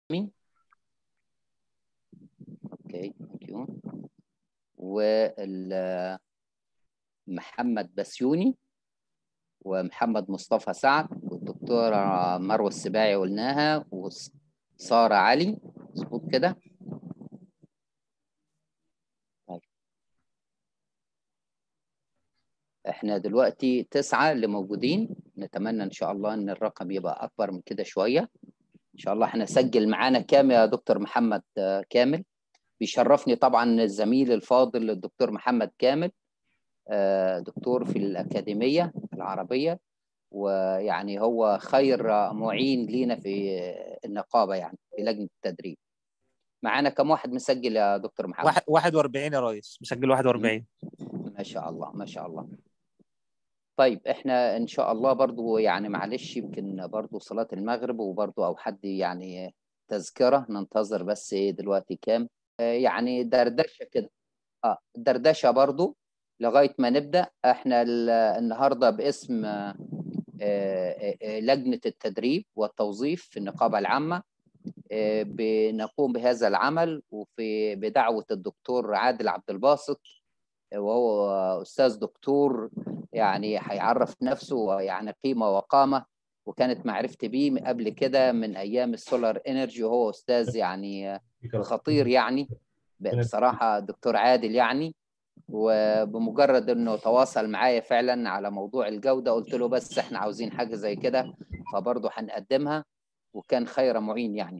مين اوكي ثانك يو وال محمد بسيوني ومحمد مصطفى سعد والدكتورة مروة السباعي قلناها وسارة علي مظبوط كده طيب احنا دلوقتي تسعة اللي موجودين نتمنى ان شاء الله ان الرقم يبقى اكبر من كده شوية ان شاء الله احنا سجل معانا كام يا دكتور محمد كامل بيشرفني طبعا الزميل الفاضل الدكتور محمد كامل دكتور في الأكاديمية العربية ويعني هو خير معين لينا في النقابة يعني في لجنة التدريب معانا كم واحد مسجل يا دكتور محمد؟ 41 يا ريس مسجل 41 ما شاء الله ما شاء الله طيب احنا ان شاء الله برضو يعني معلش يمكن برضو صلاة المغرب وبرضو او حد يعني تذكرة ننتظر بس ايه دلوقتي كام يعني دردشة كده اه دردشة برضو لغايه ما نبدا احنا النهارده باسم لجنه التدريب والتوظيف في النقابه العامه بنقوم بهذا العمل وفي بدعوه الدكتور عادل عبد الباسط وهو استاذ دكتور يعني هيعرف نفسه يعني قيمه وقامه وكانت معرفتي بيه قبل كده من ايام السولار انرجي وهو استاذ يعني خطير يعني بصراحه دكتور عادل يعني وبمجرد انه تواصل معايا فعلا على موضوع الجوده قلت له بس احنا عاوزين حاجه زي كده فبرضه هنقدمها وكان خير معين يعني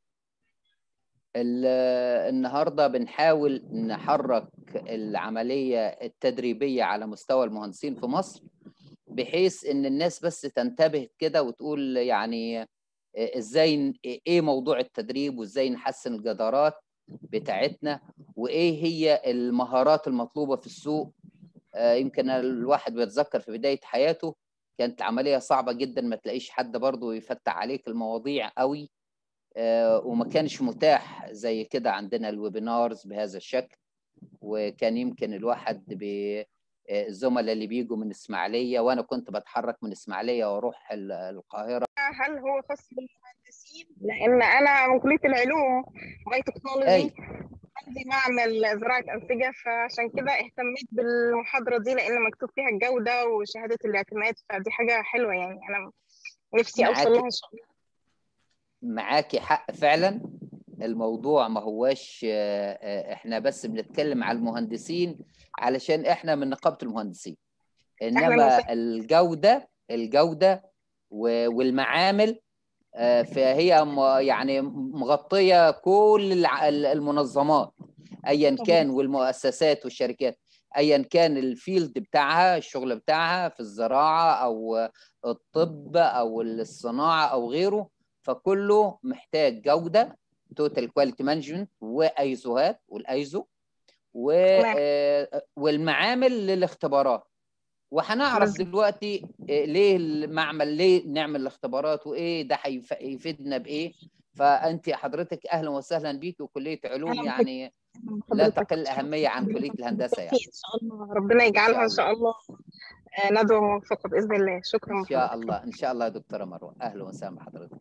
النهارده بنحاول نحرك العمليه التدريبيه على مستوى المهندسين في مصر بحيث ان الناس بس تنتبه كده وتقول يعني ازاي ايه موضوع التدريب وازاي نحسن الجدارات بتاعتنا وايه هي المهارات المطلوبه في السوق آه يمكن الواحد بيتذكر في بدايه حياته كانت العمليه صعبه جدا ما تلاقيش حد برضه يفتح عليك المواضيع قوي آه وما كانش متاح زي كده عندنا الويبينارز بهذا الشكل وكان يمكن الواحد الزملاء اللي بيجوا من اسماعيليه وانا كنت بتحرك من اسماعيليه واروح القاهره هل هو خاص بالمهندسين؟ لان انا من كليه العلوم باي تكنولوجي عندي معمل زراعه انسجه فعشان كده اهتميت بالمحاضره دي لان مكتوب فيها الجوده وشهاده الاعتماد فدي حاجه حلوه يعني انا نفسي اوصل لها ان شاء الله معاكي حق فعلا الموضوع ما هواش احنا بس بنتكلم على المهندسين علشان احنا من نقابه المهندسين انما الجوده الجوده والمعامل فهي يعني مغطيه كل المنظمات ايا كان والمؤسسات والشركات ايا كان الفيلد بتاعها الشغل بتاعها في الزراعه او الطب او الصناعه او غيره فكله محتاج جوده توتال كواليتي مانجمنت وايزوهات والايزو و والمعامل للاختبارات وهنعرف دلوقتي ليه المعمل ليه نعمل الاختبارات وايه ده هيفيدنا بايه فانت حضرتك اهلا وسهلا بيك وكليه علوم يعني لا تقل اهميه عن كليه الهندسه يعني ان شاء الله ربنا يجعلها ان شاء الله ندوه موفقه باذن الله شكرا ان شاء الله ان شاء الله يا دكتوره مروه اهلا وسهلا بحضرتك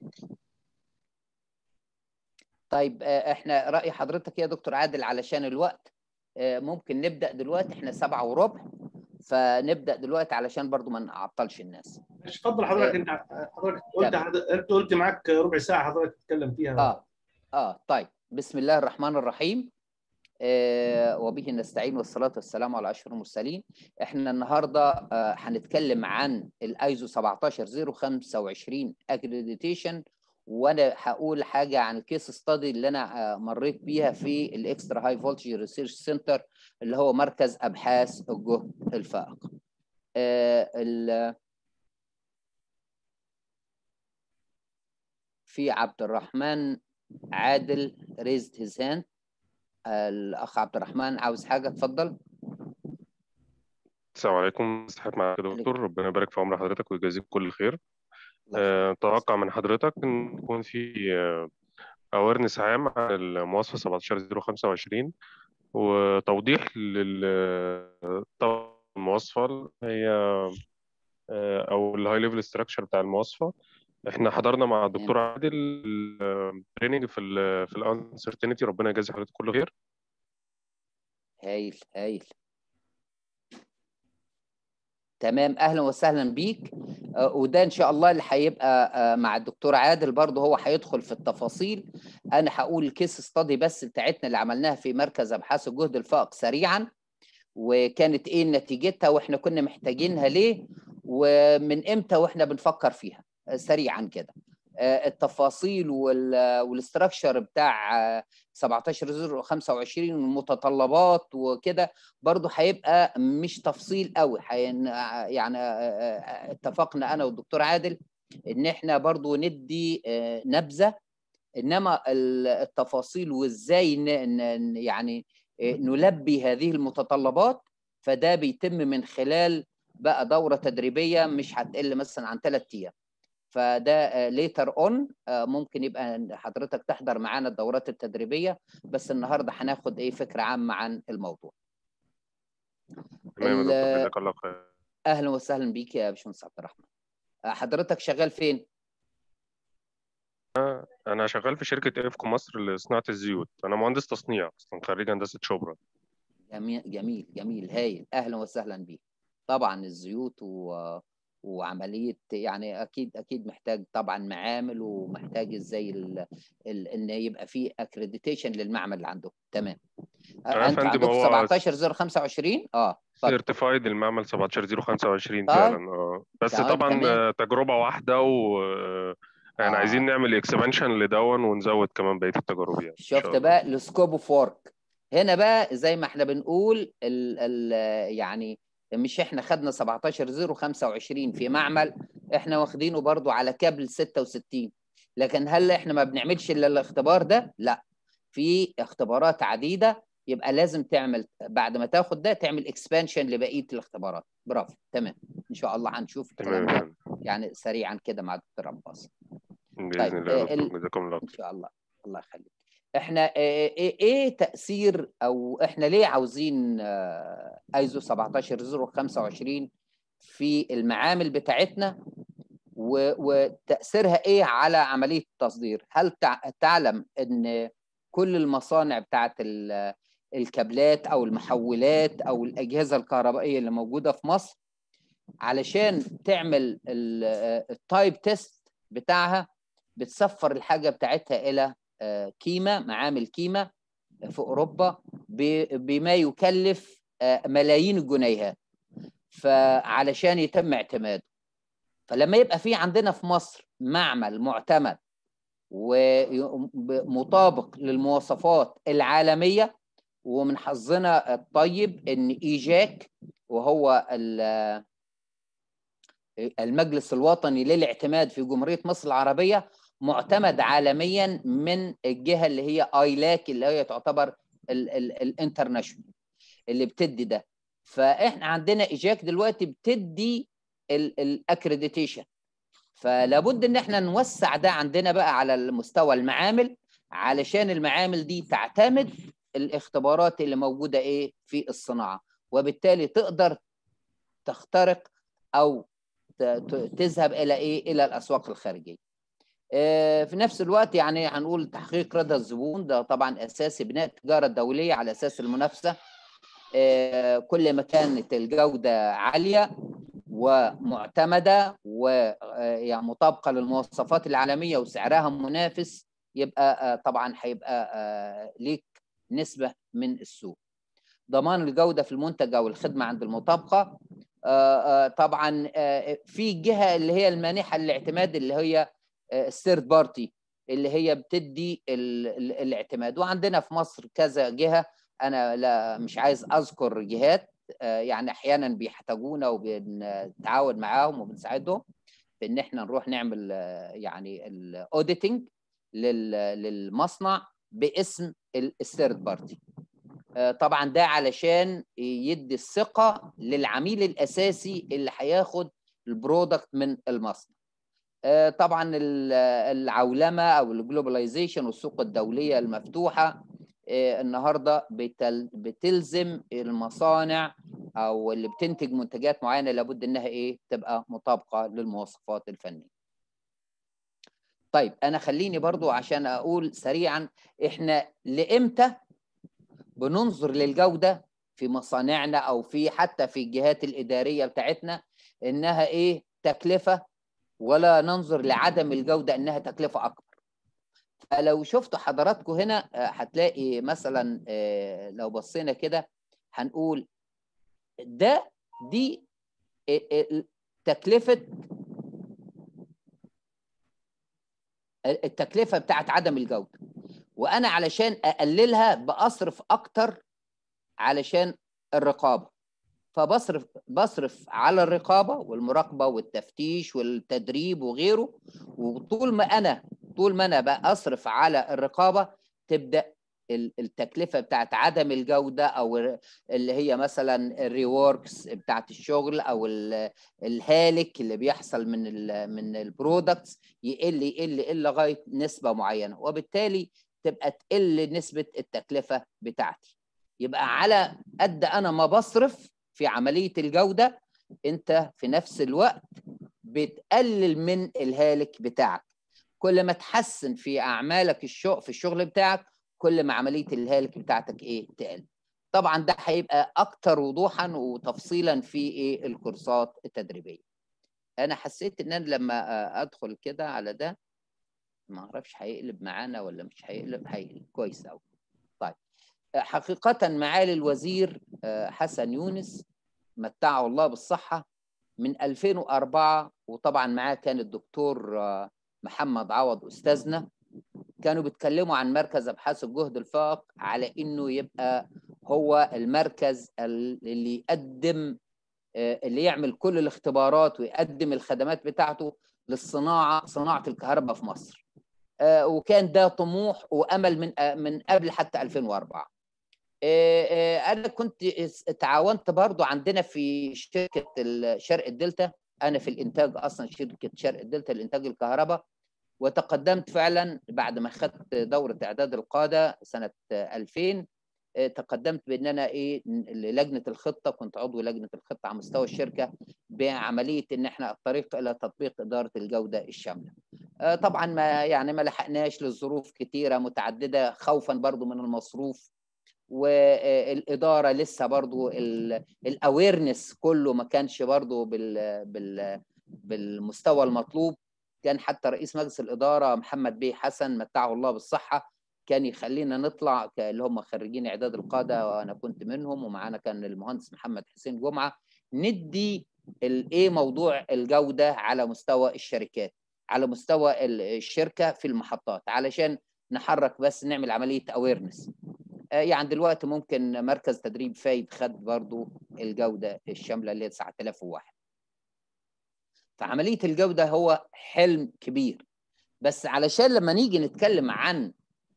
طيب احنا راي حضرتك يا دكتور عادل علشان الوقت ممكن نبدا دلوقتي احنا سبعة وربع فنبدا دلوقتي علشان برضو ما نعطلش الناس اتفضل حضرتك انت حضرتك قلت انت قلت معاك ربع ساعه حضرتك تتكلم فيها اه اه طيب بسم الله الرحمن الرحيم آه وبه نستعين والصلاه والسلام على اشرف المرسلين احنا النهارده آه هنتكلم عن الايزو 17025 اكريديتيشن وانا هقول حاجه عن الكيس ستادي اللي انا مريت بيها في الاكسترا هاي فولتج ريسيرش سنتر اللي هو مركز ابحاث الجهد الفائق. آه في عبد الرحمن عادل ريزد هيز هاند الاخ عبد الرحمن عاوز حاجه اتفضل السلام عليكم صحيح معك يا دكتور ربنا يبارك في عمر حضرتك ويجازيك كل خير اتوقع من حضرتك ان يكون في اويرنس عام عن المواصفه 17025 وتوضيح لل المواصفه هي او الهاي ليفل ستراكشر بتاع المواصفه احنا حضرنا مع الدكتور عادل تريننج في ال في الانسرتينتي ربنا يجازي حضرتك كل خير هايل هايل تمام اهلا وسهلا بيك آه، وده ان شاء الله اللي هيبقى آه، مع الدكتور عادل برضه هو هيدخل في التفاصيل انا هقول الكيس ستادي بس بتاعتنا اللي عملناها في مركز ابحاث الجهد الفائق سريعا وكانت ايه نتيجتها واحنا كنا محتاجينها ليه ومن امتى واحنا بنفكر فيها آه، سريعا كده آه، التفاصيل والاستراكشر بتاع آه، 17 25 والمتطلبات وكده برضه هيبقى مش تفصيل قوي حين يعني آه، آه، اتفقنا انا والدكتور عادل ان احنا برضه ندي آه، نبذه انما ال- التفاصيل وازاي ن- ن- يعني آه، نلبي هذه المتطلبات فده بيتم من خلال بقى دوره تدريبيه مش هتقل مثلا عن ثلاث ايام فده ليتر اون ممكن يبقى حضرتك تحضر معانا الدورات التدريبيه بس النهارده هناخد ايه فكره عامه عن الموضوع تمام يا ال- دكتور جزاك الله خير اهلا وسهلا بيك يا باشمهندس عبد الرحمن آه، حضرتك شغال فين انا شغال في شركه افكو مصر لصناعه الزيوت انا مهندس تصنيع اصلا خريج هندسه شبرا جميل جميل جميل هايل اهلا وسهلا بيك طبعا الزيوت و... وعمليه يعني اكيد اكيد محتاج طبعا معامل ومحتاج ازاي ال... ال... ان يبقى في اكريديتيشن للمعمل اللي عندهم تمام آه يا انتوا فندم، عندكم هو 17 0 25 اه اتفضل. سيرتيفايد المعمل 17025 طيب. فعلا اه بس طيب، طبعا تمام. آه، تجربه واحده و آه، يعني آه. عايزين نعمل اكسبانشن لدون ونزود كمان بقيه التجارب يعني إن شاء شفت الله. بقى السكوب اوف ورك هنا بقى زي ما احنا بنقول ال ال يعني مش احنا خدنا 17 0 25 في معمل احنا واخدينه برضو على كابل 66 لكن هل احنا ما بنعملش الا الاختبار ده لا في اختبارات عديده يبقى لازم تعمل بعد ما تاخد ده تعمل اكسبانشن لبقيه الاختبارات برافو تمام ان شاء الله هنشوف الكلام تمام يا ده فندم. يعني سريعا كده مع الدكتور عباس باذن طيب، الله يا آه، ال- دكتور جزاكم الله ان شاء الله الله يخليك احنا آه، ايه إيه تاثير او احنا ليه عاوزين آه، ايزو 17025 في المعامل بتاعتنا و- وتاثيرها ايه على عمليه التصدير هل تع- تعلم ان كل المصانع بتاعت ال- الكابلات او المحولات او الاجهزه الكهربائيه اللي موجوده في مصر علشان تعمل ال- التايب تيست بتاعها بتسفر الحاجه بتاعتها الى آه، كيما معامل كيما في اوروبا ب- بما يكلف آه، ملايين الجنيهات فعلشان يتم اعتماده فلما يبقى في عندنا في مصر معمل معتمد ومطابق للمواصفات العالميه ومن حظنا الطيب ان ايجاك وهو ال- المجلس الوطني للاعتماد في جمهوريه مصر العربيه معتمد عالميا من الجهه اللي هي ايلاك اللي هي تعتبر الانترناشونال اللي بتدي ده فاحنا عندنا ايجاك دلوقتي بتدي الاكريديتيشن فلابد ان احنا نوسع ده عندنا بقى على المستوى المعامل علشان المعامل دي تعتمد الاختبارات اللي موجوده ايه في الصناعه وبالتالي تقدر تخترق او ت- ت- تذهب الى ايه الى الاسواق الخارجيه آه، في نفس الوقت يعني هنقول تحقيق رضا الزبون ده طبعا اساسي بناء التجاره الدوليه على اساس المنافسه آه، كل ما كانت الجوده عاليه ومعتمده ويعني مطابقه للمواصفات العالميه وسعرها منافس يبقى آه، طبعا هيبقى آه، ليك نسبه من السوق ضمان الجوده في المنتج او الخدمه عند المطابقه آه، آه، طبعا آه، في جهه اللي هي المانحه للاعتماد اللي هي الثيرد بارتي اللي هي بتدي ال- ال- الاعتماد وعندنا في مصر كذا جهه انا لا مش عايز اذكر جهات آه، يعني احيانا بيحتاجونا وبنتعاون معاهم وبنساعدهم في ان احنا نروح نعمل آه، يعني الاوديتنج للمصنع باسم الثيرد بارتي طبعا ده علشان يدي الثقه للعميل الاساسي اللي هياخد البرودكت من المصنع آه، طبعا ال- العولمه او الجلوباليزيشن والسوق الدوليه المفتوحه آه، النهارده بتل- بتلزم المصانع او اللي بتنتج منتجات معينه لابد انها ايه تبقى مطابقه للمواصفات الفنيه. طيب انا خليني برضو عشان اقول سريعا احنا لامتى بننظر للجوده في مصانعنا او في حتى في الجهات الاداريه بتاعتنا انها ايه تكلفه ولا ننظر لعدم الجوده انها تكلفه اكبر فلو شفتوا حضراتكم هنا هتلاقي مثلا لو بصينا كده هنقول ده دي تكلفه التكلفه بتاعت عدم الجوده وانا علشان اقللها باصرف اكتر علشان الرقابه فبصرف بصرف على الرقابه والمراقبه والتفتيش والتدريب وغيره وطول ما انا طول ما انا بصرف على الرقابه تبدا التكلفه بتاعت عدم الجوده او اللي هي مثلا الريوركس بتاعت الشغل او الهالك اللي بيحصل من ال من البرودكتس يقل يقل يقل لغايه نسبه معينه وبالتالي تبقى تقل نسبه التكلفه بتاعتي يبقى على قد انا ما بصرف في عمليه الجوده انت في نفس الوقت بتقلل من الهالك بتاعك كل ما تحسن في اعمالك الشغل في الشغل بتاعك كل ما عمليه الهالك بتاعتك ايه تقل طبعا ده هيبقى اكتر وضوحا وتفصيلا في ايه الكورسات التدريبيه انا حسيت ان انا لما ادخل كده على ده ما اعرفش هيقلب معانا ولا مش هيقلب هيقلب كويس قوي طيب حقيقه معالي الوزير حسن يونس متعه الله بالصحه من 2004 وطبعا معاه كان الدكتور محمد عوض استاذنا كانوا بيتكلموا عن مركز ابحاث الجهد الفائق على انه يبقى هو المركز اللي يقدم اللي يعمل كل الاختبارات ويقدم الخدمات بتاعته للصناعه صناعه الكهرباء في مصر وكان ده طموح وامل من من قبل حتى 2004 انا كنت تعاونت برضو عندنا في شركه شرق الدلتا انا في الانتاج اصلا شركه شرق الدلتا لانتاج الكهرباء وتقدمت فعلا بعد ما خدت دوره اعداد القاده سنه 2000 تقدمت بان انا ايه لجنه الخطه كنت عضو لجنه الخطه على مستوى الشركه بعمليه ان احنا الطريق الى تطبيق اداره الجوده الشامله. طبعا ما يعني ما لحقناش لظروف كثيره متعدده خوفا برضو من المصروف والاداره لسه برضو الاويرنس كله ما كانش برضو بال بال بالمستوى المطلوب كان حتى رئيس مجلس الاداره محمد بيه حسن متعه الله بالصحه كان يخلينا نطلع اللي هم خريجين اعداد القاده وانا كنت منهم ومعانا كان المهندس محمد حسين جمعه ندي الايه موضوع الجوده على مستوى الشركات على مستوى الشركه في المحطات علشان نحرك بس نعمل عمليه اويرنس يعني دلوقتي ممكن مركز تدريب فايد خد برضو الجوده الشامله اللي هي 9001 فعمليه الجوده هو حلم كبير بس علشان لما نيجي نتكلم عن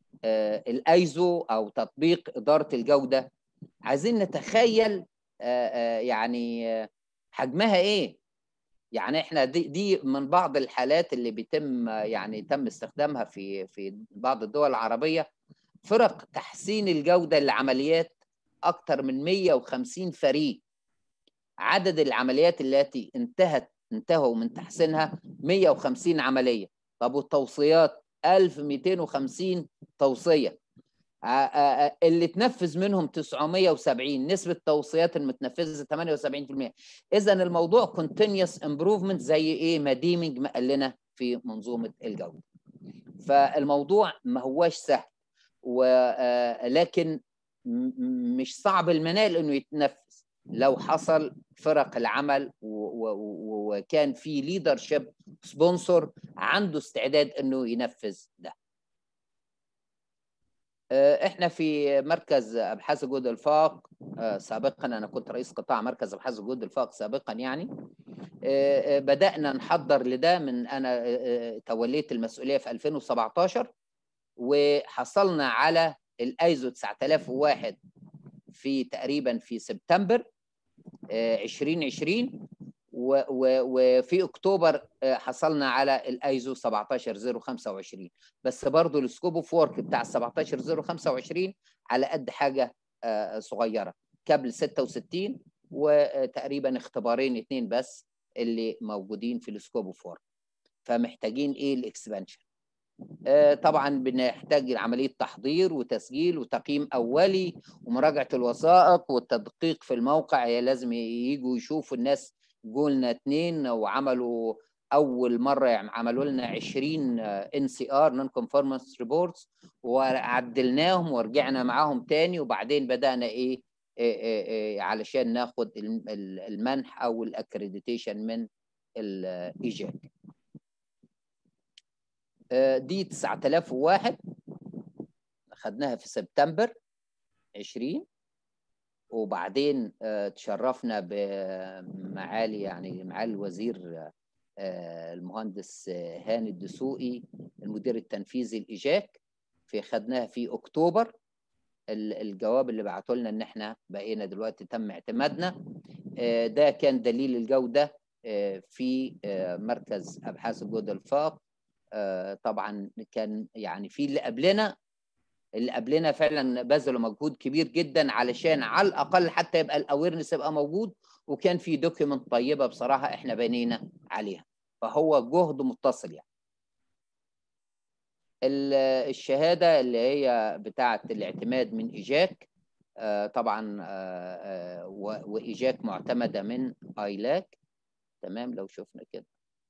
الايزو او تطبيق اداره الجوده عايزين نتخيل يعني حجمها ايه يعني احنا دي, دي من بعض الحالات اللي بيتم يعني تم استخدامها في في بعض الدول العربيه فرق تحسين الجوده للعمليات اكثر من 150 فريق عدد العمليات التي انتهت انتهوا من تحسينها 150 عمليه طب والتوصيات 1250 توصيه اللي تنفذ منهم 970 نسبه التوصيات المتنفذه 78% اذا الموضوع كونتينيوس امبروفمنت زي ايه ما ديمينج ما قال لنا في منظومه الجوده فالموضوع ما هواش سهل ولكن مش صعب المنال انه يتنفذ لو حصل فرق العمل وكان في ليدرشيب سبونسر عنده استعداد انه ينفذ ده احنا في مركز ابحاث جهد الفاق سابقا انا كنت رئيس قطاع مركز ابحاث جهد الفاق سابقا يعني بدانا نحضر لده من انا توليت المسؤوليه في 2017 وحصلنا على الايزو 9001 في تقريبا في سبتمبر 2020 وفي اكتوبر حصلنا على الايزو 17025 بس برضه السكوب اوف وورك بتاع 17025 على قد حاجه صغيره كابل 66 وتقريبا اختبارين اثنين بس اللي موجودين في السكوب اوف وورك فمحتاجين ايه الاكسبانشن طبعا بنحتاج عمليه تحضير وتسجيل وتقييم اولي ومراجعه الوثائق والتدقيق في الموقع هي لازم يجوا يشوفوا الناس جولنا اتنين وعملوا اول مره عملوا لنا 20 ان سي ار نون كونفورمانس ريبورتس وعدلناهم ورجعنا معاهم تاني وبعدين بدانا ايه, إيه, إيه, إيه علشان ناخد المنح او الاكريديتيشن من الايجاك دي 9001 خدناها في سبتمبر 20 وبعدين تشرفنا بمعالي يعني معالي الوزير المهندس هاني الدسوقي المدير التنفيذي الايجاك في خدناها في اكتوبر الجواب اللي بعته لنا ان احنا بقينا دلوقتي تم اعتمادنا ده كان دليل الجوده في مركز ابحاث الجوده الفاق طبعا كان يعني في اللي قبلنا اللي قبلنا فعلا بذلوا مجهود كبير جدا علشان على الاقل حتى يبقى الاويرنس يبقى موجود وكان في دوكيمنت طيبه بصراحه احنا بنينا عليها فهو جهد متصل يعني الشهاده اللي هي بتاعه الاعتماد من ايجاك طبعا وايجاك معتمده من ايلاك تمام لو شفنا كده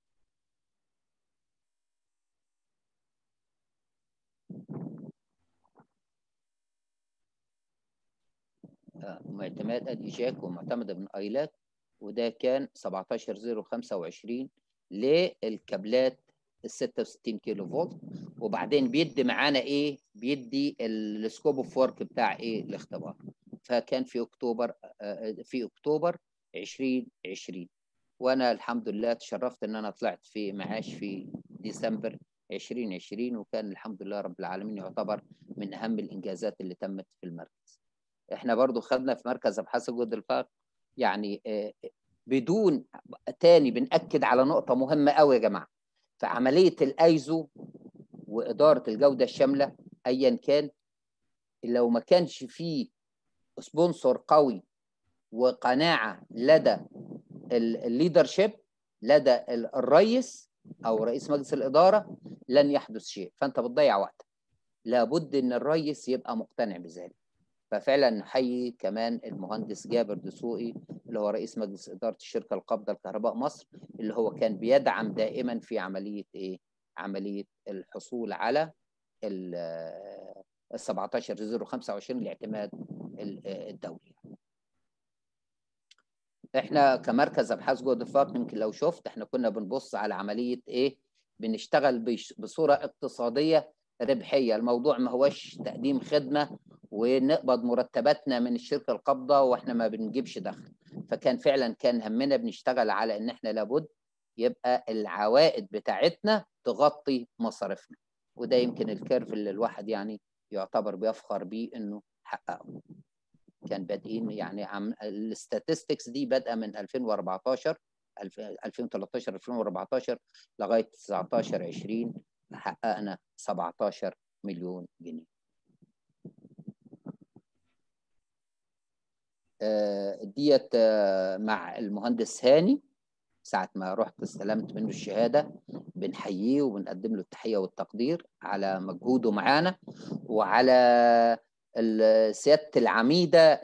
معتمد ايجاك ومعتمده من ايلاك وده كان 17025 للكابلات ال 66 كيلو فولت وبعدين بيدي معانا ايه؟ بيدي السكوب اوف ورك بتاع ايه الاختبار فكان في اكتوبر في اكتوبر 2020 وانا الحمد لله تشرفت ان انا طلعت في معاش في ديسمبر 2020 وكان الحمد لله رب العالمين يعتبر من اهم الانجازات اللي تمت في المركز. احنا برضو خدنا في مركز ابحاث الجهد الفاق يعني بدون تاني بنأكد على نقطة مهمة قوي يا جماعة في عملية الايزو وإدارة الجودة الشاملة أيا كان لو ما كانش فيه سبونسور قوي وقناعة لدى الليدرشيب لدى الرئيس أو رئيس مجلس الإدارة لن يحدث شيء فأنت بتضيع وقتك لابد ان الرئيس يبقى مقتنع بذلك ففعلا نحيي كمان المهندس جابر دسوقي اللي هو رئيس مجلس اداره الشركه القابضه لكهرباء مصر اللي هو كان بيدعم دائما في عمليه ايه؟ عمليه الحصول على ال 17025 الاعتماد الدولي. احنا كمركز ابحاث جهد الفاق يمكن لو شفت احنا كنا بنبص على عمليه ايه؟ بنشتغل بصوره اقتصاديه ربحيه، الموضوع ما هوش تقديم خدمه ونقبض مرتباتنا من الشركه القابضه واحنا ما بنجيبش دخل. فكان فعلا كان همنا بنشتغل على ان احنا لابد يبقى العوائد بتاعتنا تغطي مصاريفنا. وده يمكن الكيرف اللي الواحد يعني يعتبر بيفخر بيه انه حققه. كان بادئين يعني عم الستاتستكس دي بادئه من 2014 2013 2014 لغايه 19 20 حققنا 17 مليون جنيه. ديت مع المهندس هاني ساعة ما رحت استلمت منه الشهادة بنحييه وبنقدم له التحية والتقدير على مجهوده معانا وعلى سيادة العميدة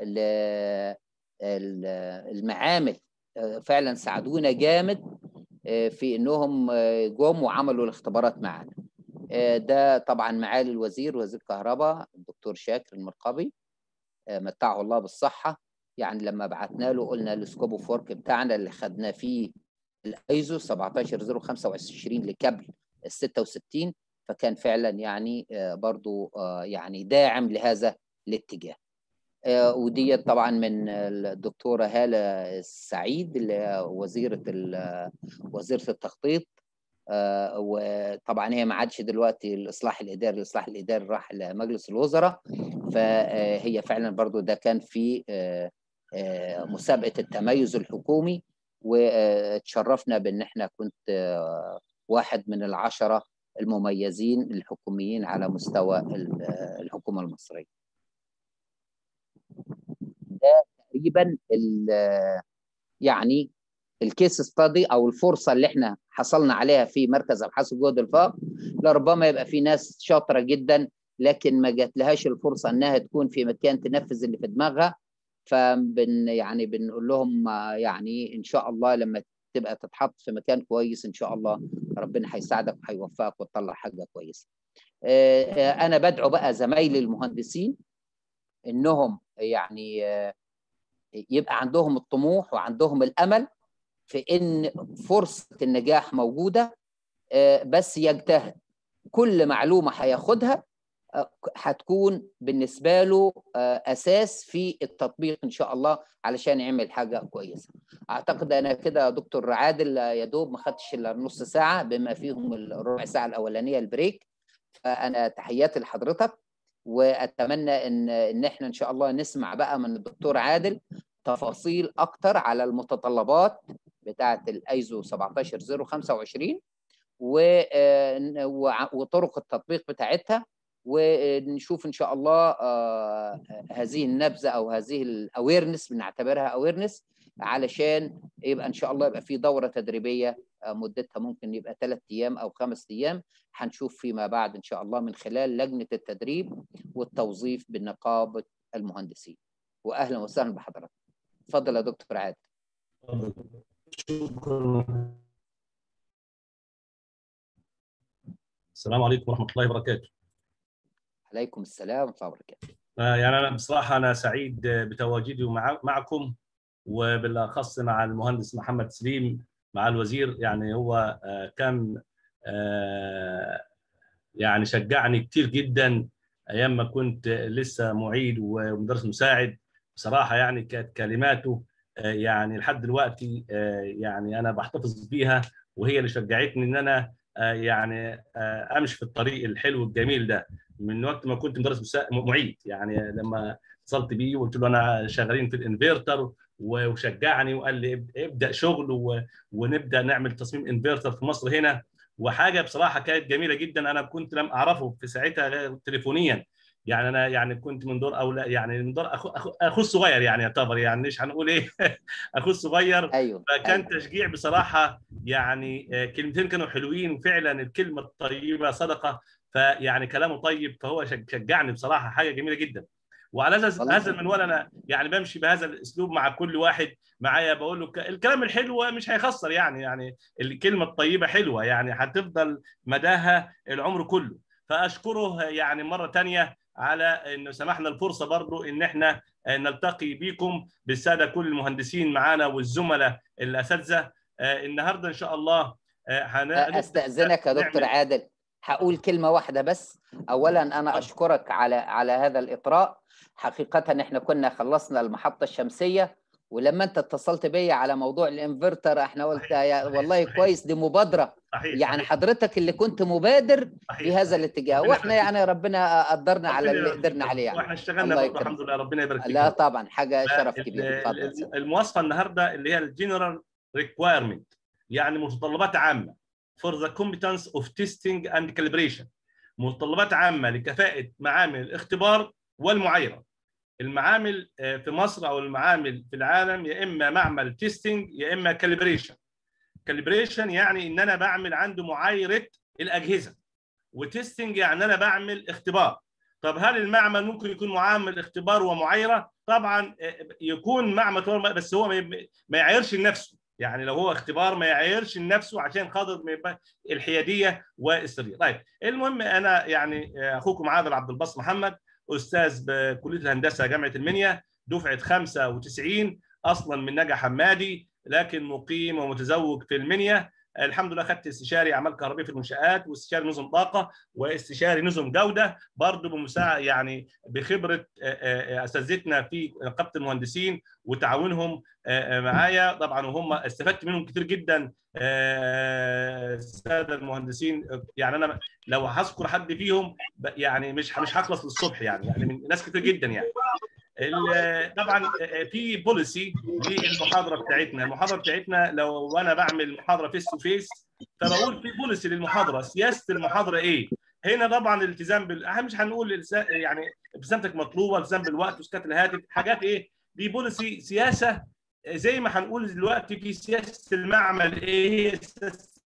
المعامل فعلا ساعدونا جامد في انهم جم وعملوا الاختبارات معانا ده طبعا معالي الوزير وزير الكهرباء الدكتور شاكر المرقبي متعه الله بالصحة يعني لما بعتنا له قلنا السكوب اوف ورك بتاعنا اللي خدنا فيه الايزو 17025 لكابل ال 66 فكان فعلا يعني برضو يعني داعم لهذا الاتجاه ودي طبعا من الدكتوره هاله السعيد اللي وزيره وزيره التخطيط وطبعا هي ما عادش دلوقتي الاصلاح الاداري الاصلاح الاداري راح لمجلس الوزراء فهي فعلا برضو ده كان في مسابقه التميز الحكومي وتشرفنا بان احنا كنت واحد من العشره المميزين الحكوميين على مستوى الحكومه المصريه. ده تقريبا يعني الكيس ستادي او الفرصه اللي احنا حصلنا عليها في مركز ابحاث الجهد الفاق لربما يبقى في ناس شاطره جدا لكن ما جات لهاش الفرصه انها تكون في مكان تنفذ اللي في دماغها فبن يعني بنقول لهم يعني ان شاء الله لما تبقى تتحط في مكان كويس ان شاء الله ربنا هيساعدك وهيوفقك وتطلع حاجه كويسه. انا بدعو بقى زمايلي المهندسين انهم يعني يبقى عندهم الطموح وعندهم الامل في ان فرصه النجاح موجوده بس يجتهد كل معلومه هياخدها هتكون بالنسبه له اساس في التطبيق ان شاء الله علشان يعمل حاجه كويسه اعتقد انا كده يا دكتور عادل يا دوب ما خدتش الا نص ساعه بما فيهم الربع ساعه الاولانيه البريك فانا تحياتي لحضرتك واتمنى ان ان احنا ان شاء الله نسمع بقى من الدكتور عادل تفاصيل اكتر على المتطلبات بتاعه الايزو 17025 وطرق التطبيق بتاعتها ونشوف ان شاء الله هذه النبذه او هذه الاويرنس بنعتبرها اويرنس علشان يبقى ان شاء الله يبقى في دوره تدريبيه مدتها ممكن يبقى ثلاث ايام او خمس ايام هنشوف فيما بعد ان شاء الله من خلال لجنه التدريب والتوظيف بنقابه المهندسين واهلا وسهلا بحضرتك اتفضل يا دكتور عادل شكرا السلام عليكم ورحمه الله وبركاته عليكم السلام ورحمه الله وبركاته يعني انا بصراحه انا سعيد بتواجدي مع معكم وبالاخص مع المهندس محمد سليم مع الوزير يعني هو كان يعني شجعني كتير جدا ايام ما كنت لسه معيد ومدرس مساعد بصراحه يعني كانت كلماته يعني لحد دلوقتي يعني انا بحتفظ بيها وهي اللي شجعتني ان انا يعني امشي في الطريق الحلو الجميل ده من وقت ما كنت مدرس معيد يعني لما اتصلت بيه وقلت له انا شغالين في الانفيرتر وشجعني وقال لي ابدا شغل ونبدا نعمل تصميم انفيرتر في مصر هنا وحاجه بصراحه كانت جميله جدا انا كنت لم اعرفه في ساعتها تليفونيا يعني انا يعني كنت من دور اولى يعني من دور اخو اخو اخو الصغير يعني يعتبر يعني مش هنقول ايه اخو الصغير ايوه فكان أيوة. تشجيع بصراحه يعني كلمتين كانوا حلوين فعلا الكلمه الطيبه صدقه فيعني كلامه طيب فهو شجعني بصراحه حاجه جميله جدا وعلى هذا هذا المنوال انا يعني بمشي بهذا الاسلوب مع كل واحد معايا بقول له الكلام الحلو مش هيخسر يعني يعني الكلمه الطيبه حلوه يعني هتفضل مداها العمر كله فاشكره يعني مره ثانيه على انه سمحنا الفرصه برضو ان احنا نلتقي بكم بالساده كل المهندسين معانا والزملاء الاساتذه النهارده ان شاء الله استاذنك يا دكتور عادل هقول كلمه واحده بس اولا انا اشكرك على على هذا الاطراء حقيقه احنا كنا خلصنا المحطه الشمسيه ولما انت اتصلت بيا على موضوع الانفرتر احنا قلت يا والله صحيح. كويس دي مبادره صحيح. يعني صحيح. حضرتك اللي كنت مبادر صحيح. في هذا الاتجاه واحنا يعني ربنا قدرنا على اللي قدرنا عليه يعني واحنا اشتغلنا الحمد لله ربنا يبارك فيك لا طبعا حاجه شرف كبير المواصفه النهارده اللي هي الجنرال ريكوايرمنت يعني متطلبات عامه for the competence of testing and calibration متطلبات عامه لكفاءه معامل الاختبار والمعايره المعامل في مصر او المعامل في العالم يا اما معمل تيستنج يا اما كاليبريشن كاليبريشن يعني ان انا بعمل عنده معايره الاجهزه وتيستنج يعني انا بعمل اختبار طب هل المعمل ممكن يكون معامل اختبار ومعايره طبعا يكون معمل بس هو ما يعايرش لنفسه يعني لو هو اختبار ما يعايرش لنفسه عشان خاطر الحياديه والسريه طيب المهم انا يعني اخوكم عادل عبد الباسط محمد استاذ بكليه الهندسه جامعه المنيا دفعه 95 اصلا من نجا حمادي لكن مقيم ومتزوج في المنيا الحمد لله خدت استشاري اعمال كهربائيه في المنشات واستشاري نظم طاقه واستشاري نظم جوده برضه بمساعد يعني بخبره اساتذتنا في نقابه المهندسين وتعاونهم معايا طبعا وهم استفدت منهم كتير جدا الساده المهندسين يعني انا لو هذكر حد فيهم يعني مش مش هخلص للصبح يعني يعني من ناس كتير جدا يعني طبعا في بوليسي للمحاضره بتاعتنا المحاضره بتاعتنا لو انا بعمل محاضره فيس تو فيس فبقول في بوليسي للمحاضره سياسه المحاضره ايه هنا طبعا الالتزام بال مش هنقول يعني ابتسامتك مطلوبه التزام بالوقت وسكات الهاتف حاجات ايه دي بوليسي سياسه زي ما هنقول دلوقتي في سياسه المعمل ايه هي سياسه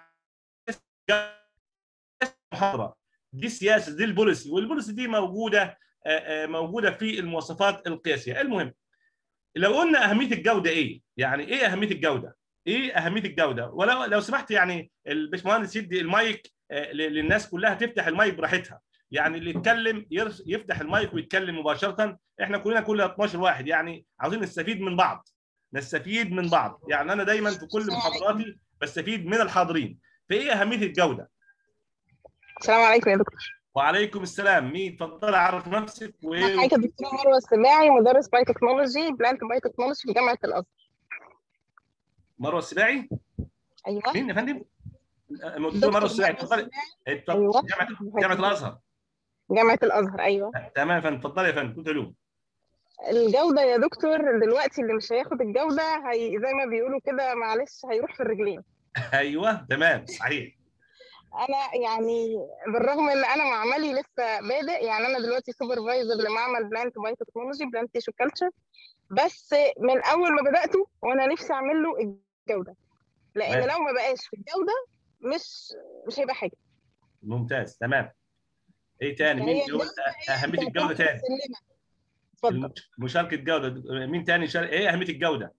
المحاضره دي السياسه دي البوليسي والبوليسي دي موجوده موجوده في المواصفات القياسيه المهم لو قلنا اهميه الجوده ايه يعني ايه اهميه الجوده ايه اهميه الجوده ولو لو سمحت يعني الباشمهندس يدي المايك للناس كلها تفتح المايك براحتها يعني اللي يتكلم يفتح المايك ويتكلم مباشره احنا كلنا كل 12 واحد يعني عاوزين نستفيد من بعض نستفيد من بعض يعني انا دايما في كل محاضراتي بستفيد من الحاضرين فايه اهميه الجوده السلام عليكم يا دكتور وعليكم السلام مين اتفضلي عرف نفسك و معاك الدكتوره مروه السباعي مدرس باي تكنولوجي بلانت باي تكنولوجي في جامعه الازهر مروه السباعي ايوه مين يا فندم الدكتوره مروه السباعي اتفضلي أيوة. جامعه جامعه الازهر جامعه الازهر ايوه تمام يا فندم اتفضلي يا فندم كنت علوم الجوده يا دكتور دلوقتي اللي مش هياخد الجوده هي زي ما بيقولوا كده معلش هيروح في الرجلين ايوه تمام صحيح انا يعني بالرغم ان انا معملي لسه بادئ يعني انا دلوقتي سوبرفايزر لمعمل بلانت باي تكنولوجي بلانت تيشو كلتشر بس من اول ما بداته وانا نفسي اعمل له الجوده لان تمام. لو ما بقاش في الجوده مش مش هيبقى حاجه ممتاز تمام ايه تاني فهي مين يقول الجودة اهميه الجوده تاني سلمة. اتفضل مشاركه جوده مين تاني شار... ايه اهميه الجوده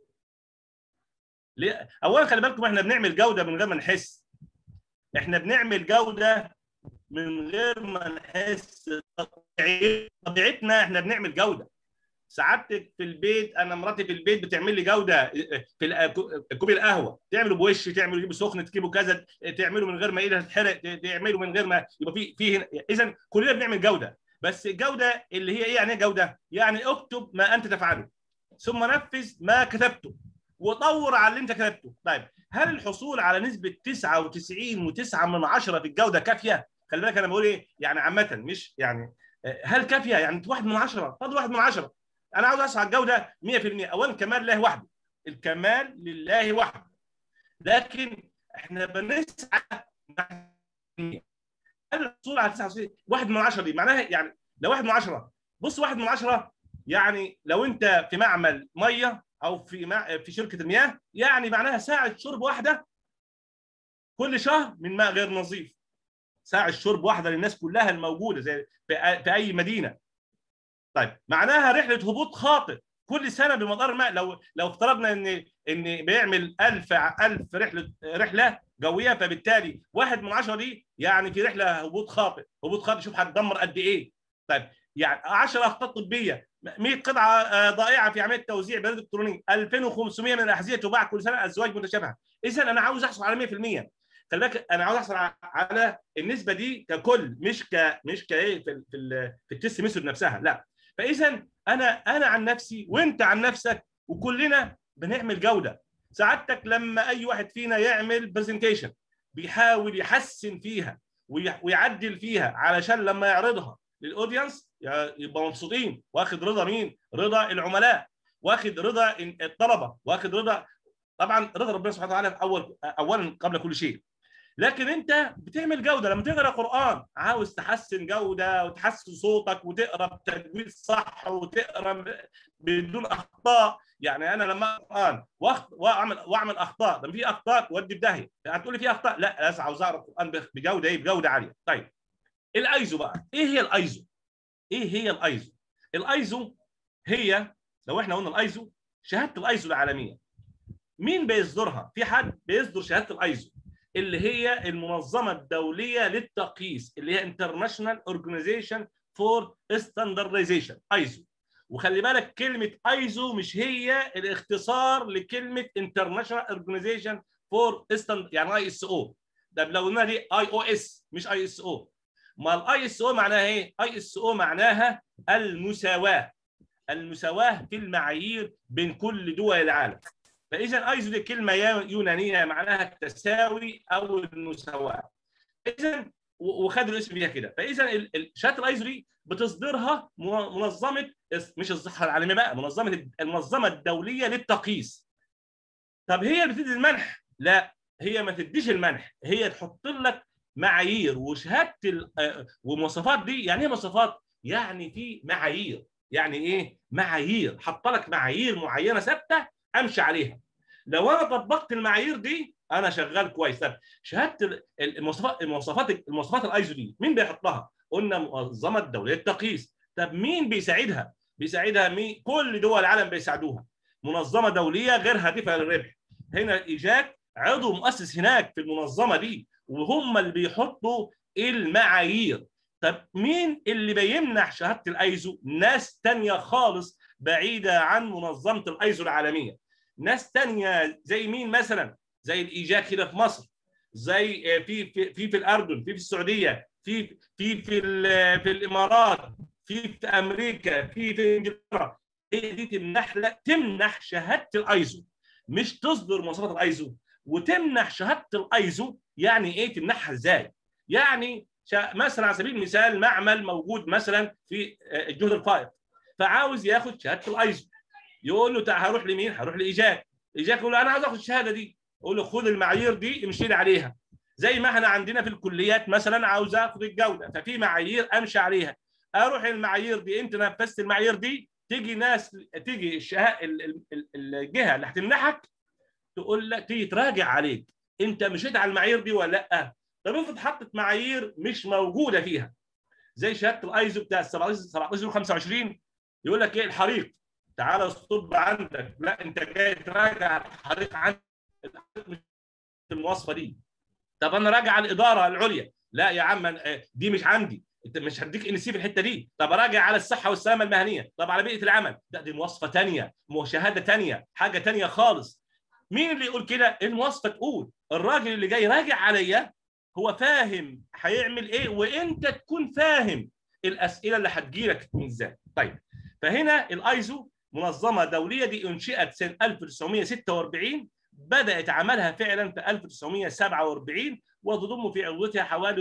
ليه اولا خلي بالكم احنا بنعمل جوده من غير ما نحس احنا بنعمل جوده من غير ما نحس طبيعي- طبيعتنا احنا بنعمل جوده سعادتك في البيت انا مراتي في البيت بتعمل لي جوده في الأ- كوب القهوه تعمله بوش تعمله تجيبه سخن تجيبه كذا تعمله من غير ما ايدها تتحرق تعمله من غير ما يبقى في في هنا اذا كلنا بنعمل جوده بس الجوده اللي هي ايه يعني ايه جوده؟ يعني اكتب ما انت تفعله ثم نفذ ما كتبته وطور على اللي انت كتبته طيب هل الحصول على نسبه 99.9 من عشرة في الجوده كافيه؟ خلي بالك انا بقول ايه يعني عامه مش يعني آه، هل كافيه يعني واحد من عشرة فضل واحد من عشرة انا عاوز اسعى الجوده 100% اولا كمال لله وحده الكمال لله وحده لكن احنا بنسعى هل الحصول على 99 واحد من عشرة دي معناها يعني لو واحد من عشرة بص واحد من عشرة يعني لو انت في معمل ميه او في مع... في شركه المياه يعني معناها ساعه شرب واحده كل شهر من ماء غير نظيف ساعه شرب واحده للناس كلها الموجوده زي في, أ- في اي مدينه طيب معناها رحله هبوط خاطئ كل سنه بمدار الماء لو لو افترضنا ان ان بيعمل 1000 ع- 1000 رحله رحله جويه فبالتالي واحد من عشرة دي يعني في رحله هبوط خاطئ هبوط خاطئ شوف هتدمر قد ايه طيب يعني 10 اخطاء طبيه 100 قطعه آه، ضائعه في عمليه توزيع بريد الكتروني 2500 من الاحذيه تباع كل سنه ازواج متشابهه اذا انا عاوز احصل على 100% خلي بالك انا عاوز احصل ع- على النسبه دي ككل مش ك مش كايه في ال- في ال- في التست ميثود نفسها لا فاذا انا انا عن نفسي وانت عن نفسك وكلنا بنعمل جوده سعادتك لما اي واحد فينا يعمل برزنتيشن بيحاول يحسن فيها وي- ويعدل فيها علشان لما يعرضها للاودينس يبقى مبسوطين واخد رضا مين؟ رضا العملاء واخد رضا الطلبه واخد رضا طبعا رضا ربنا سبحانه وتعالى في اول اولا قبل كل شيء لكن انت بتعمل جوده لما تقرا قران عاوز تحسن جوده وتحسن صوتك وتقرا بتجويد صح وتقرا ب- بدون اخطاء يعني انا لما اقرا قران وأخط- واعمل واعمل اخطاء لما في اخطاء تودي في داهيه هتقول لي في اخطاء لا لازم عاوز اقرا القران بجوده ايه بجوده عاليه طيب الايزو بقى ايه هي الايزو ايه هي الايزو الايزو هي لو احنا قلنا الايزو شهاده الايزو العالميه مين بيصدرها في حد بيصدر شهاده الايزو اللي هي المنظمه الدوليه للتقييس اللي هي International Organization for Standardization ايزو وخلي بالك كلمه ايزو مش هي الاختصار لكلمه International Organization for Stand يعني اي اس او ده لو قلنا دي اي او اس مش اي اس او ما الاي اس او معناها ايه؟ اي اس او معناها المساواه المساواه في المعايير بين كل دول العالم فاذا ايزو دي كلمه يونانيه معناها التساوي او المساواه اذا وخدوا الاسم فيها كده فاذا ال- ال- شهاده الايزو دي بتصدرها م- منظمه مش الصحه العالميه بقى منظمه المنظمه الدوليه للتقييس طب هي اللي بتدي المنح لا هي ما تديش المنح هي تحط لك معايير وشهاده ال- آه، ومواصفات دي يعني ايه مواصفات يعني في معايير يعني ايه معايير حط لك معايير معينه ثابته امشي عليها لو انا طبقت المعايير دي انا شغال كويس طب شهاده المواصفات المواصفات المواصفات الايزو دي مين بيحطها قلنا منظمه دوليه التقييس طب مين بيساعدها بيساعدها مين كل دول العالم بيساعدوها منظمه دوليه غير هادفه للربح هنا ايجاك عضو مؤسس هناك في المنظمه دي وهم اللي بيحطوا المعايير طب مين اللي بيمنح شهاده الايزو ناس تانية خالص بعيده عن منظمه الايزو العالميه ناس تانية زي مين مثلا زي الايجاك هنا في مصر زي في في في, في الاردن في في السعوديه في في في في الامارات في في امريكا في في انجلترا هي دي تمنح لا تمنح شهاده الايزو مش تصدر مواصفات الايزو وتمنح شهاده الايزو يعني ايه تمنحها ازاي؟ يعني مثلا على سبيل المثال معمل موجود مثلا في الجهد الفائق فعاوز ياخد شهاده الايزو يقول له تعال هروح لمين؟ هروح لايجاك ايجاك يقول له انا عاوز اخد الشهاده دي يقول له خد المعايير دي امشي لي عليها زي ما احنا عندنا في الكليات مثلا عاوز اخد الجوده ففي معايير امشي عليها اروح المعايير دي انت نفذت المعايير دي تيجي ناس تيجي الشهاده الجهه اللي هتمنحك تقول لك تيجي تراجع عليك انت مشيت على المعايير دي ولا لا طب افرض حطت معايير مش موجوده فيها زي شهاده الايزو بتاع 1725 يقول لك ايه الحريق تعالى الطب عندك لا انت جاي تراجع الحريق عندك مش المواصفه دي طب انا راجع على الاداره العليا لا يا عم دي مش عندي انت مش هديك ان سي في الحته دي طب راجع على الصحه والسلامه المهنيه طب على بيئه العمل لا دي مواصفه ثانيه شهاده ثانيه حاجه ثانيه خالص مين اللي يقول كده المواصفه تقول الراجل اللي جاي راجع عليا هو فاهم هيعمل ايه وانت تكون فاهم الاسئله اللي هتجيلك من ازاي طيب فهنا الايزو منظمه دوليه دي انشئت سنه 1946 بدات عملها فعلا في 1947 وتضم في عضويتها حوالي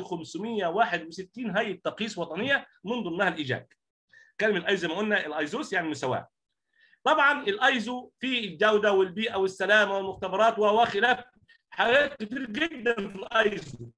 561 هيئه تقييس وطنيه من ضمنها الايجاك. كلمه الايزو زي ما قلنا الايزوس يعني المساواه. طبعا الايزو في الجوده والبيئه والسلامه والمختبرات وخلاف حاجات كتير جدا في الايزو.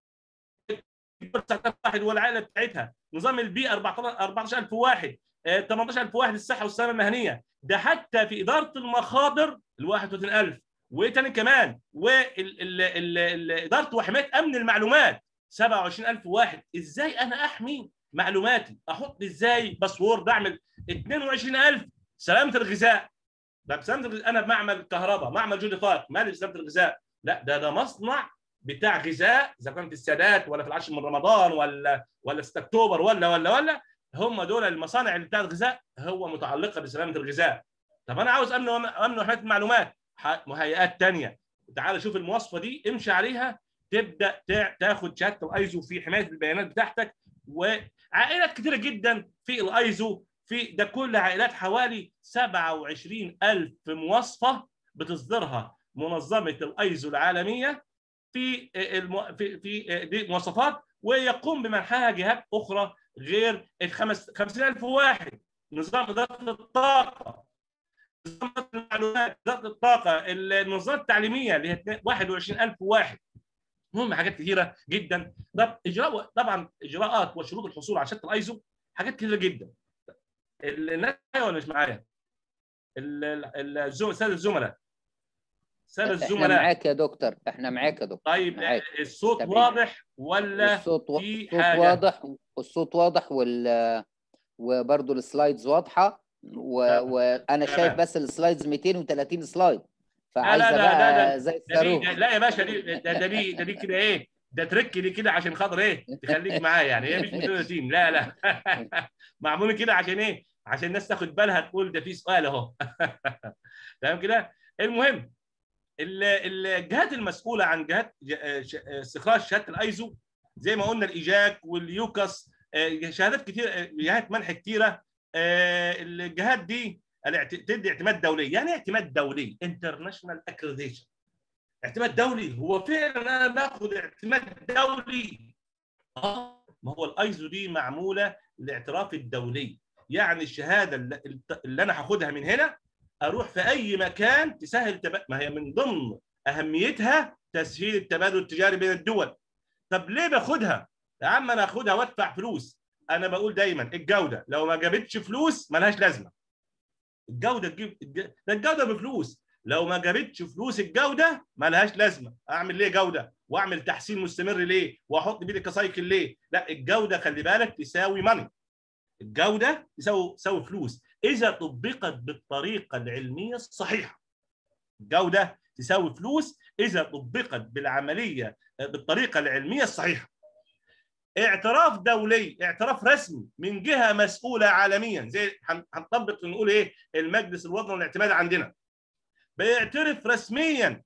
واحد والعائله بتاعتها، نظام البيئه 14000 واحد، 18000 واحد الصحه والسلامه المهنيه، ده حتى في اداره المخاطر ال 31000 وايه تاني كمان واداره وحمايه امن المعلومات 27000 واحد ازاي انا احمي معلوماتي احط ازاي باسورد اعمل 22000 سلامه الغذاء طب سلامه الغذاء انا بمعمل كهرباء معمل جودي فاك مالي سلامه الغذاء لا ده ده مصنع بتاع غذاء اذا كان في السادات ولا في العاشر من رمضان ولا ولا 6 اكتوبر ولا ولا ولا هم دول المصانع اللي بتاعت الغذاء هو متعلقه بسلامه الغذاء طب انا عاوز امن امن وحمايه المعلومات هيئات ثانيه تعال شوف المواصفه دي امشي عليها تبدا تاخد شهاده الايزو في حمايه البيانات بتاعتك وعائلات كثيره جدا في الايزو في ده كل عائلات حوالي 27000 مواصفه بتصدرها منظمه الايزو العالميه في المو... في في دي مواصفات ويقوم بمنحها جهات اخرى غير ال 50000 واحد نظام اداره الطاقه نظام المعلومات اداره الطاقه المنظمات التعليميه اللي هي 21000 واحد المهم حاجات كثيره جدا طب اجراء طبعا اجراءات وشروط الحصول على شهاده الايزو حاجات كثيره جدا الناس ولا مش معايا الساده الزملاء ساده الزملاء احنا معاك يا دكتور احنا معاك يا دكتور طيب معاك. الصوت تمام. واضح ولا الصوت و... في الصوت حاجة؟ واضح والصوت واضح وال وبرضه السلايدز واضحه و... تمام. وانا شايف تمام. بس السلايدز 230 سلايد لا فعايزه لا لا بقى لا زي ده دي الصاروخ ده- لا يا باشا دي ده ده دي ده دي كده ايه ده ترك دي كده عشان خاطر ايه تخليك معايا يعني هي مش 230 لا لا معمول كده عشان ايه عشان الناس تاخد بالها تقول ده في سؤال اهو تمام كده المهم ال- الجهات المسؤوله عن جهات ج- ش- استخراج شهاده الايزو زي ما قلنا الايجاك واليوكاس آه، شهادات كتير آه، جهات منح كتيره آه، الجهات دي الاعت- تدي اعتماد دولي يعني إيه اعتماد دولي انترناشونال اكريديشن اعتماد دولي هو فعلا انا باخد اعتماد دولي اه ما هو الايزو دي معموله للاعتراف الدولي يعني الشهاده اللي, اللي انا هاخدها من هنا اروح في اي مكان تسهل التبادل ما هي من ضمن اهميتها تسهيل التبادل التجاري بين الدول طب ليه باخدها يا عم انا اخدها وادفع فلوس انا بقول دايما الجوده لو ما جابتش فلوس ملهاش لازمه الجوده تجيب الج- ده الجوده بفلوس لو ما جابتش فلوس الجوده ملهاش لازمه اعمل ليه جوده واعمل تحسين مستمر ليه واحط بيدي كسايكل ليه لا الجوده خلي بالك تساوي ماني الجوده تساوي تساوي فلوس اذا طبقت بالطريقه العلميه الصحيحه الجوده تساوي فلوس اذا طبقت بالعمليه بالطريقه العلميه الصحيحه اعتراف دولي اعتراف رسمي من جهه مسؤوله عالميا زي هن- هنطبق نقول ايه المجلس الوطني للاعتماد عندنا بيعترف رسميا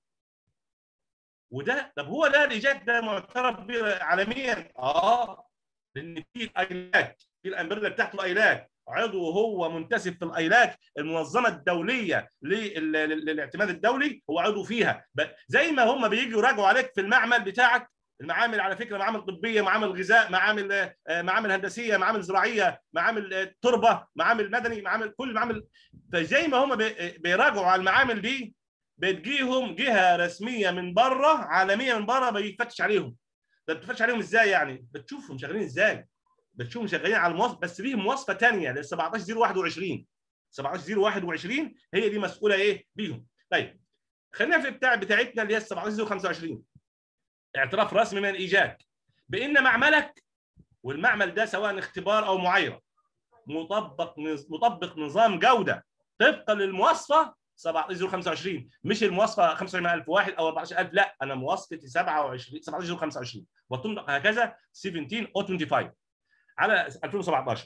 وده طب هو ده الايجاد ده معترف به عالميا اه لان في الايلاك في الامبريلا بتاعته الايلاك عضو هو منتسب في الايلاك المنظمه الدوليه لل- لل- للاعتماد الدولي هو عضو فيها ب- زي ما هم بييجوا يراجعوا عليك في المعمل بتاعك المعامل على فكره معامل طبيه معامل غذاء معامل آه، معامل هندسيه معامل زراعيه معامل آه، تربه معامل مدني معامل كل معامل فزي ما هم بي- بيراجعوا على المعامل دي بتجيهم جهه رسميه من بره عالميه من بره بيفتش عليهم ده بتفتش عليهم ازاي يعني بتشوفهم شغالين ازاي بتشوفهم شغالين على المواصفه بس ليهم مواصفه ثانيه لل 17021 17021 هي دي مسؤوله ايه بيهم طيب خلينا في بتاع بتاعتنا اللي هي 17025 اعتراف رسمي من الايجاد بان معملك والمعمل ده سواء اختبار او معايره مطبق مطبق نظام جوده طبقا للمواصفه 17025 مش المواصفه 25000 واحد او 14000 لا انا مواصفتي 27 17025 وتنطق هكذا 17 او 25 على 2017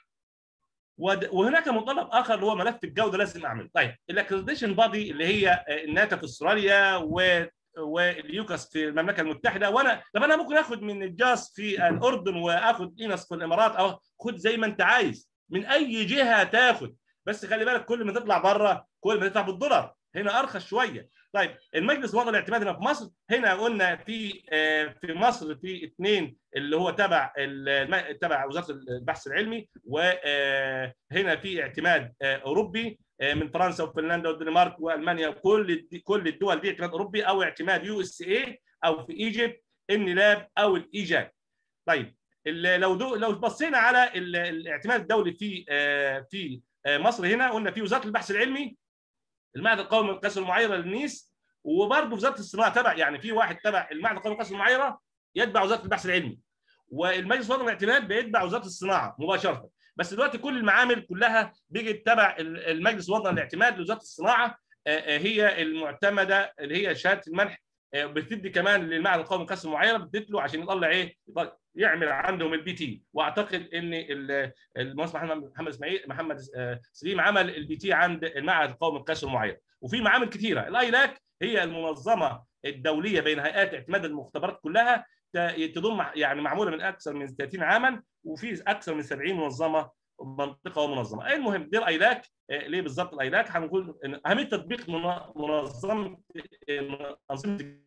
ود- وهناك مطلب اخر اللي هو ملف الجوده لازم اعمله طيب الاكريديشن بادي اللي هي آه، الناتا في استراليا و واليوكاس في المملكه المتحده وانا طب انا ممكن اخد من الجاس في الاردن واخد اينس في الامارات او خد زي ما انت عايز من اي جهه تاخد بس خلي بالك كل ما تطلع بره كل ما تدفع بالدولار هنا ارخص شويه طيب المجلس الوطني للاعتماد هنا في مصر هنا قلنا في آه، في مصر في اثنين اللي هو تبع الم- تبع وزاره البحث العلمي وهنا في اعتماد آه، اوروبي آه، من فرنسا وفنلندا والدنمارك والمانيا وكل الد- كل الدول دي اعتماد اوروبي او اعتماد يو اس اي او في ايجيبت النلاب او الايجاد طيب ال- لو دو لو بصينا على ال- الاعتماد الدولي في آه، في آه، مصر هنا قلنا في وزاره البحث العلمي المعهد القومي للقياس المعايره للنيس وبرضه وزاره الصناعه تبع يعني في واحد تبع المعهد القومي للقياس المعايره يتبع وزاره البحث العلمي والمجلس الوطني للاعتماد بيتبع وزاره الصناعه مباشره بس دلوقتي كل المعامل كلها بيجي تبع ال- المجلس الوطني للاعتماد لوزاره الصناعه آه، آه، هي المعتمده اللي هي شهاده المنح آه، بتدي كمان للمعهد القومي للقياس المعايره بتدي له عشان يطلع ايه يطلع- يعمل عندهم البي تي واعتقد ان ال- المهندس محمد محمد اسماعيل محمد آه، سليم عمل البي تي عند المعهد القومي للقياس المعايره وفي معامل كثيره الايلاك هي المنظمه الدوليه بين هيئات اعتماد المختبرات كلها ت- تضم يعني معموله من اكثر من 30 عاما وفي اكثر من 70 منظمه منطقه ومنظمه المهم دي الايلاك آه، ليه بالظبط الايلاك هنقول إن اهميه تطبيق من- منظمه آه، انظمه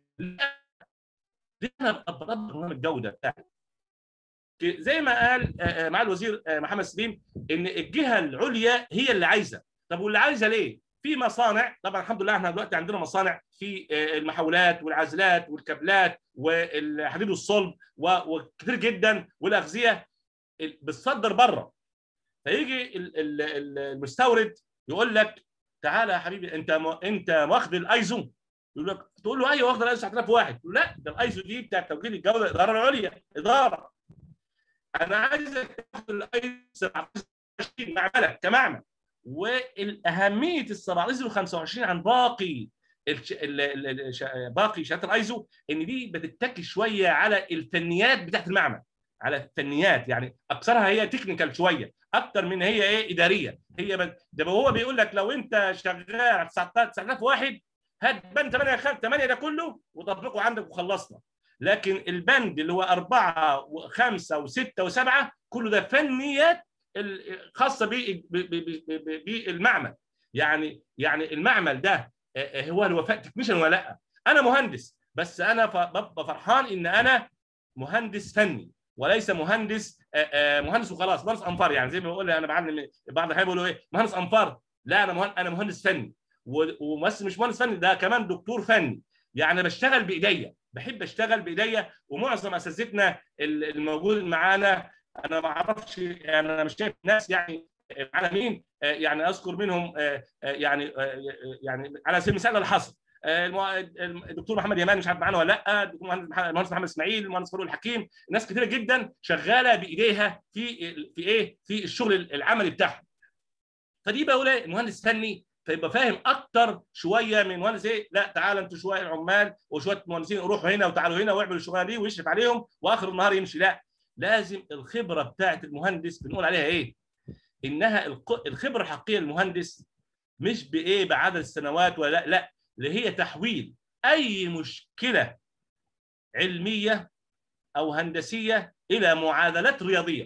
دي انا بطبق نظام الجوده بتاعي زي ما قال آه، آه، مع الوزير آه، محمد سليم ان الجهه العليا هي اللي عايزه طب واللي عايزه ليه في مصانع طبعا الحمد لله احنا دلوقتي عندنا مصانع في آه، المحولات والعزلات والكابلات والحديد والصلب و- وكتير جدا والاغذيه ال- بتصدر بره فيجي ال- ال- ال- المستورد يقول لك تعالى يا حبيبي انت م- انت واخد الايزو يقول لك تقول له ايوه واخد الايزو 9001 يقول لا ده الايزو دي بتاعت توكيل الجوده الاداره العليا اداره انا عايزك تاخد الايزو 17 معملك كمعمل والاهميه ال 17 عن باقي الش... ال... ال... ال... ش- باقي شهادات الايزو ان دي بتتكي شويه على الفنيات بتاعت المعمل على الفنيات يعني اكثرها هي تكنيكال شويه اكتر من هي ايه اداريه هي ب... ده هو بيقول لك لو انت شغال على 9000 واحد هات بند 8 8 ده كله وطبقه عندك وخلصنا لكن البند اللي هو أربعة وخمسة وستة وسبعة كله ده فنيات ال- خاصة ب- ب- ب- ب- بالمعمل يعني يعني المعمل ده آه، آه، هو الوفاء تكنيشن ولا لا انا مهندس بس انا ف- ببقى فرحان ان انا مهندس فني وليس مهندس آه، آه، مهندس وخلاص مهندس انفار يعني زي ما بقول انا بعلم بعض الاحيان بيقولوا ايه مهندس انفار لا انا مهندس انا مهندس فني و- وبس مش مهندس فني ده كمان دكتور فني يعني بشتغل بايديا بحب اشتغل بايديا ومعظم اساتذتنا ال- الموجود معانا انا ما اعرفش يعني انا مش شايف ناس يعني على مين آه، يعني اذكر منهم آه، آه، يعني آه، يعني على سبيل المثال الحصر آه، المو- الدكتور محمد يمان مش عارف معانا ولا لا الدكتور مهندس محمد- المهندس محمد اسماعيل المهندس فاروق الحكيم ناس كثيره جدا شغاله بايديها في في ايه في الشغل العملي بتاعها فدي بقول ايه مهندس فني فيبقى فاهم اكتر شويه من مهندس ايه لا تعالى انتوا شويه عمال وشويه مهندسين روحوا هنا وتعالوا هنا واعملوا الشغلانه دي ويشرف عليهم واخر النهار يمشي لا لازم الخبره بتاعت المهندس بنقول عليها ايه انها الق- الخبره الحقيقيه للمهندس مش بايه بعدد السنوات ولا لا لا اللي هي تحويل اي مشكله علميه او هندسيه الى معادلات رياضيه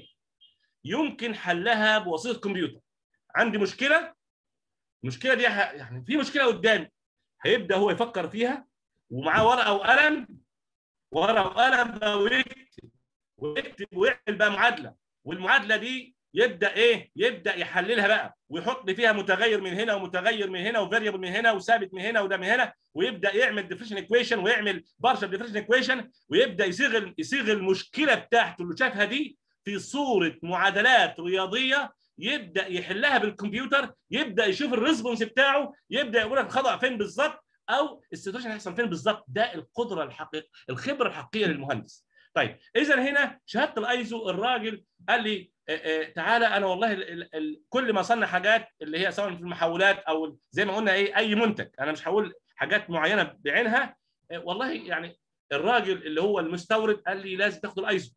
يمكن حلها بواسطه كمبيوتر عندي مشكله المشكله دي ه- يعني في مشكله قدامي هيبدا هو يفكر فيها ومعاه ورقه وقلم ورقه وقلم بقى ويكتب ويكتب ويعمل بقى معادله والمعادله دي يبدا ايه يبدا يحللها بقى ويحط فيها متغير من هنا ومتغير من هنا وفاريبل من هنا وثابت من هنا وده من هنا ويبدا يعمل ديفريشن ايكويشن ويعمل بارشل ديفريشن ايكويشن ويبدا يصيغ ال- يصيغ المشكله بتاعته اللي شافها دي في صوره معادلات رياضيه يبدا يحلها بالكمبيوتر يبدا يشوف الريسبونس بتاعه يبدا يقول لك الخطا فين بالظبط او السيتويشن هيحصل فين بالظبط ده القدره الحقيقيه الخبره الحقيقيه للمهندس طيب اذا هنا شهاده الايزو الراجل قال لي آه، آه، تعالى انا والله ال ال ال كل ما اصنع حاجات اللي هي سواء في المحولات او زي ما قلنا ايه اي منتج انا مش هقول حاجات معينه بعينها آه، والله يعني الراجل اللي هو المستورد قال لي لازم تاخد الايزو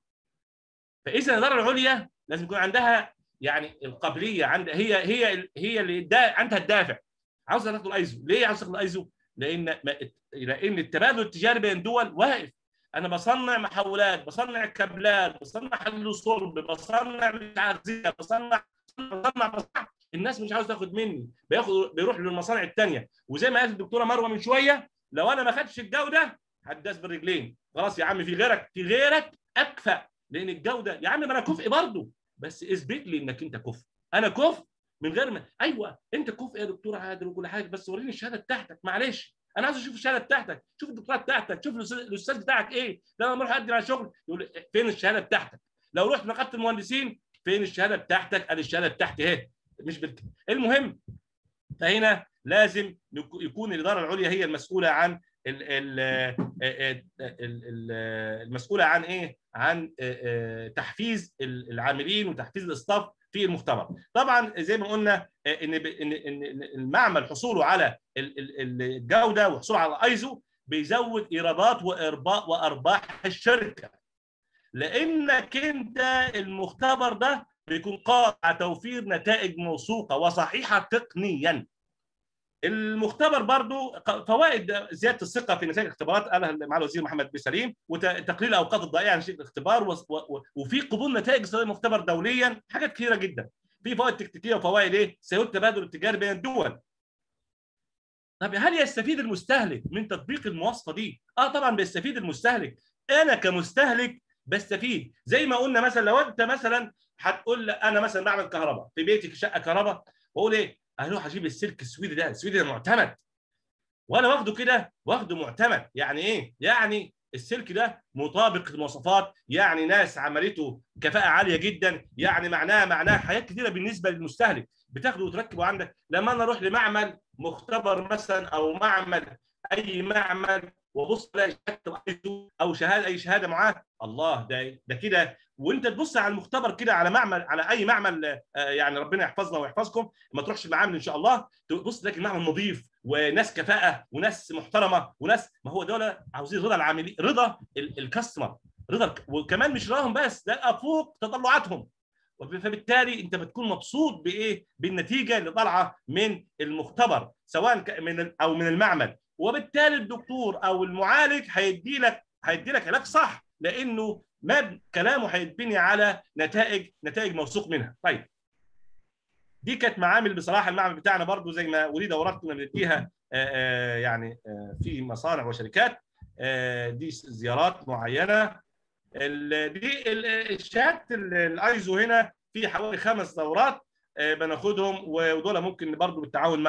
فاذا الاداره العليا لازم يكون عندها يعني القابليه عند هي هي هي اللي دا عندها الدافع عاوزه تاخد الايزو ليه عاوزه تاخد الايزو لان ما لان التبادل التجاري بين الدول واقف انا بصنع محولات بصنع كابلات بصنع حل صلب بصنع مش عارف زيت بصنع بصنع بصنع الناس مش عاوز تاخد مني بياخد بيروح للمصانع الثانيه وزي ما قالت الدكتوره مروه من شويه لو انا ما خدتش الجوده هتداس بالرجلين خلاص يا عم في غيرك في غيرك اكفأ لان الجوده يا عم ما انا كفء برضه بس اثبت لي انك انت كفء انا كفء من غير ما ايوه انت كفء يا دكتور عادل وكل حاجه بس وريني الشهاده بتاعتك معلش انا عايز اشوف الشهاده بتاعتك شوف الدكتوراه بتاعتك شوف الأستاذ- الاستاذ بتاعك ايه لما بروح اقدم على شغل يقول فين الشهاده بتاعتك لو رحت نقابه المهندسين فين الشهاده بتاعتك ادي الشهاده بتاعتي اهي مش بت... المهم فهنا لازم يك- يكون الاداره العليا هي المسؤوله عن ال ال ال ال المسؤوله عن ايه؟ عن تحفيز العاملين وتحفيز الاستاف في المختبر. طبعا زي ما قلنا ان ب- ان ان المعمل حصوله على ال- ال- الجوده وحصوله على الايزو بيزود ايرادات وارباح وارباح الشركه. لانك انت المختبر ده بيكون قادر على توفير نتائج موثوقه وصحيحه تقنيا. المختبر برضو فوائد زياده الثقه في نتائج الاختبارات قالها مع الوزير محمد بن سليم وتقليل الاوقات الضائعه عن شركه الاختبار و- و- وفي قبول نتائج المختبر دوليا حاجات كثيره جدا في فوائد تكتيكيه وفوائد ايه؟ سيوله التبادل التجاري بين الدول طب هل يستفيد المستهلك من تطبيق المواصفه دي؟ اه طبعا بيستفيد المستهلك انا كمستهلك بستفيد زي ما قلنا مثلا لو انت مثلا هتقول لي انا مثلا بعمل كهرباء في بيتي في شقه كهرباء واقول ايه؟ هروح اجيب السلك السويدي ده السويدي ده معتمد وانا واخده كده واخده معتمد يعني ايه؟ يعني السلك ده مطابق للمواصفات يعني ناس عملته كفاءه عاليه جدا يعني معناه معناه حاجات كثيره بالنسبه للمستهلك بتاخده وتركبه عندك لما انا اروح لمعمل مختبر مثلا او معمل اي معمل وابص الاقي شهاده الايزو او شهاده اي شهاده معاه الله ده ده كده وانت تبص على المختبر كده على معمل على اي معمل آه، يعني ربنا يحفظنا ويحفظكم ما تروحش المعامل ان شاء الله تبص تلاقي المعمل نظيف وناس كفاءه وناس محترمه وناس ما هو دول عاوزين رضا العاملين رضا ال- الكاستمر رضا الك- وكمان مش رضاهم بس ده فوق تطلعاتهم وب- فبالتالي انت بتكون مبسوط بايه بالنتيجه اللي طالعه من المختبر سواء ك- من ال- او من المعمل وبالتالي الدكتور او المعالج هيدي لك هيدي لك علاج صح لانه ما كلامه هيتبني على نتائج نتائج موثوق منها طيب دي كانت معامل بصراحه المعمل بتاعنا برضو زي ما وليد ورد كنا بنديها آه، آه، يعني آه، في مصانع وشركات آه، دي زيارات معينه ال- دي ال- شهاده ال- الايزو هنا في حوالي خمس دورات آه، بناخدهم ودول ممكن برضو بالتعاون مع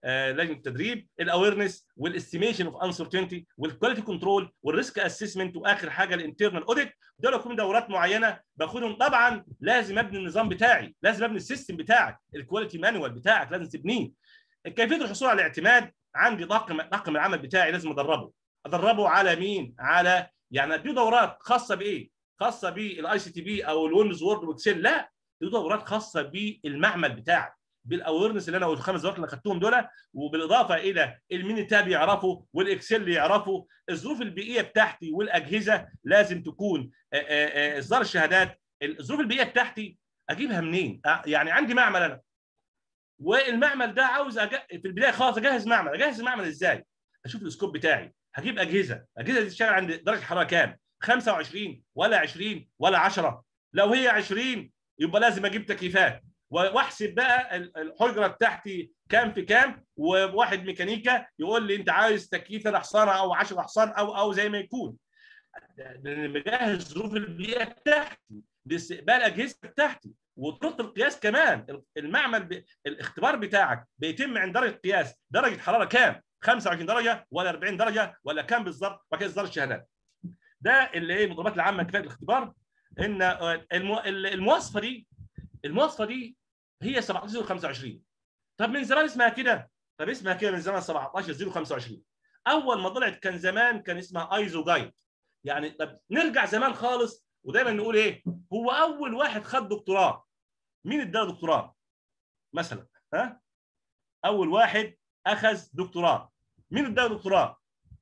آه، لجنه التدريب الاويرنس والاستيميشن اوف انسرتينتي والكواليتي كنترول والريسك اسسمنت واخر حاجه الانترنال اوديت دول يكون دورات معينه باخدهم طبعا لازم ابني النظام بتاعي لازم ابني السيستم بتاعك الكواليتي مانوال بتاعك لازم تبنيه كيفيه الحصول على الاعتماد عندي طاقم طاقم العمل بتاعي لازم ادربه ادربه على مين على يعني اديه دورات خاصه بايه خاصه بالاي سي تي بي او الويندوز وورد واكسل لا دي دورات خاصه بالمعمل بتاعك بالاويرنس اللي انا الخمس دورات اللي اخذتهم دول وبالاضافه الى الميني تاب يعرفوا والاكسل يعرفوا الظروف البيئيه بتاعتي والاجهزه لازم تكون آه، آه، آه، اصدار الشهادات الظروف البيئيه بتاعتي اجيبها منين؟ آه، يعني عندي معمل انا والمعمل ده عاوز أج... في البدايه خلاص اجهز معمل اجهز المعمل ازاي؟ اشوف السكوب بتاعي هجيب اجهزه الاجهزه دي تشتغل عند درجه حراره كام؟ 25 ولا 20 ولا 10 لو هي 20 يبقى لازم اجيب تكييفات واحسب بقى ال- الحجره بتاعتي كام في كام وواحد ميكانيكا يقول لي انت عايز تكييف حصانه او 10 حصان او او زي ما يكون لأن بجهز ظروف البيئه بتاعتي باستقبال اجهزه بتاعتي وطرق القياس كمان المعمل ب... الاختبار بتاعك بيتم عند درجه قياس درجه حراره كام 25 درجه ولا 40 درجه ولا كام بالظبط وكده اصدار الشهادات ده اللي ايه المطالبات العامه كفايه الاختبار ان المو... المواصفه دي المواصفه دي هي 17 25 طب من زمان اسمها كده طب اسمها كده من زمان 17 25 اول ما طلعت كان زمان كان اسمها ايزو جايد يعني طب نرجع زمان خالص ودايما نقول ايه هو اول واحد خد دكتوراه مين اداله دكتوراه مثلا ها اول واحد اخذ دكتوراه مين اداله دكتوراه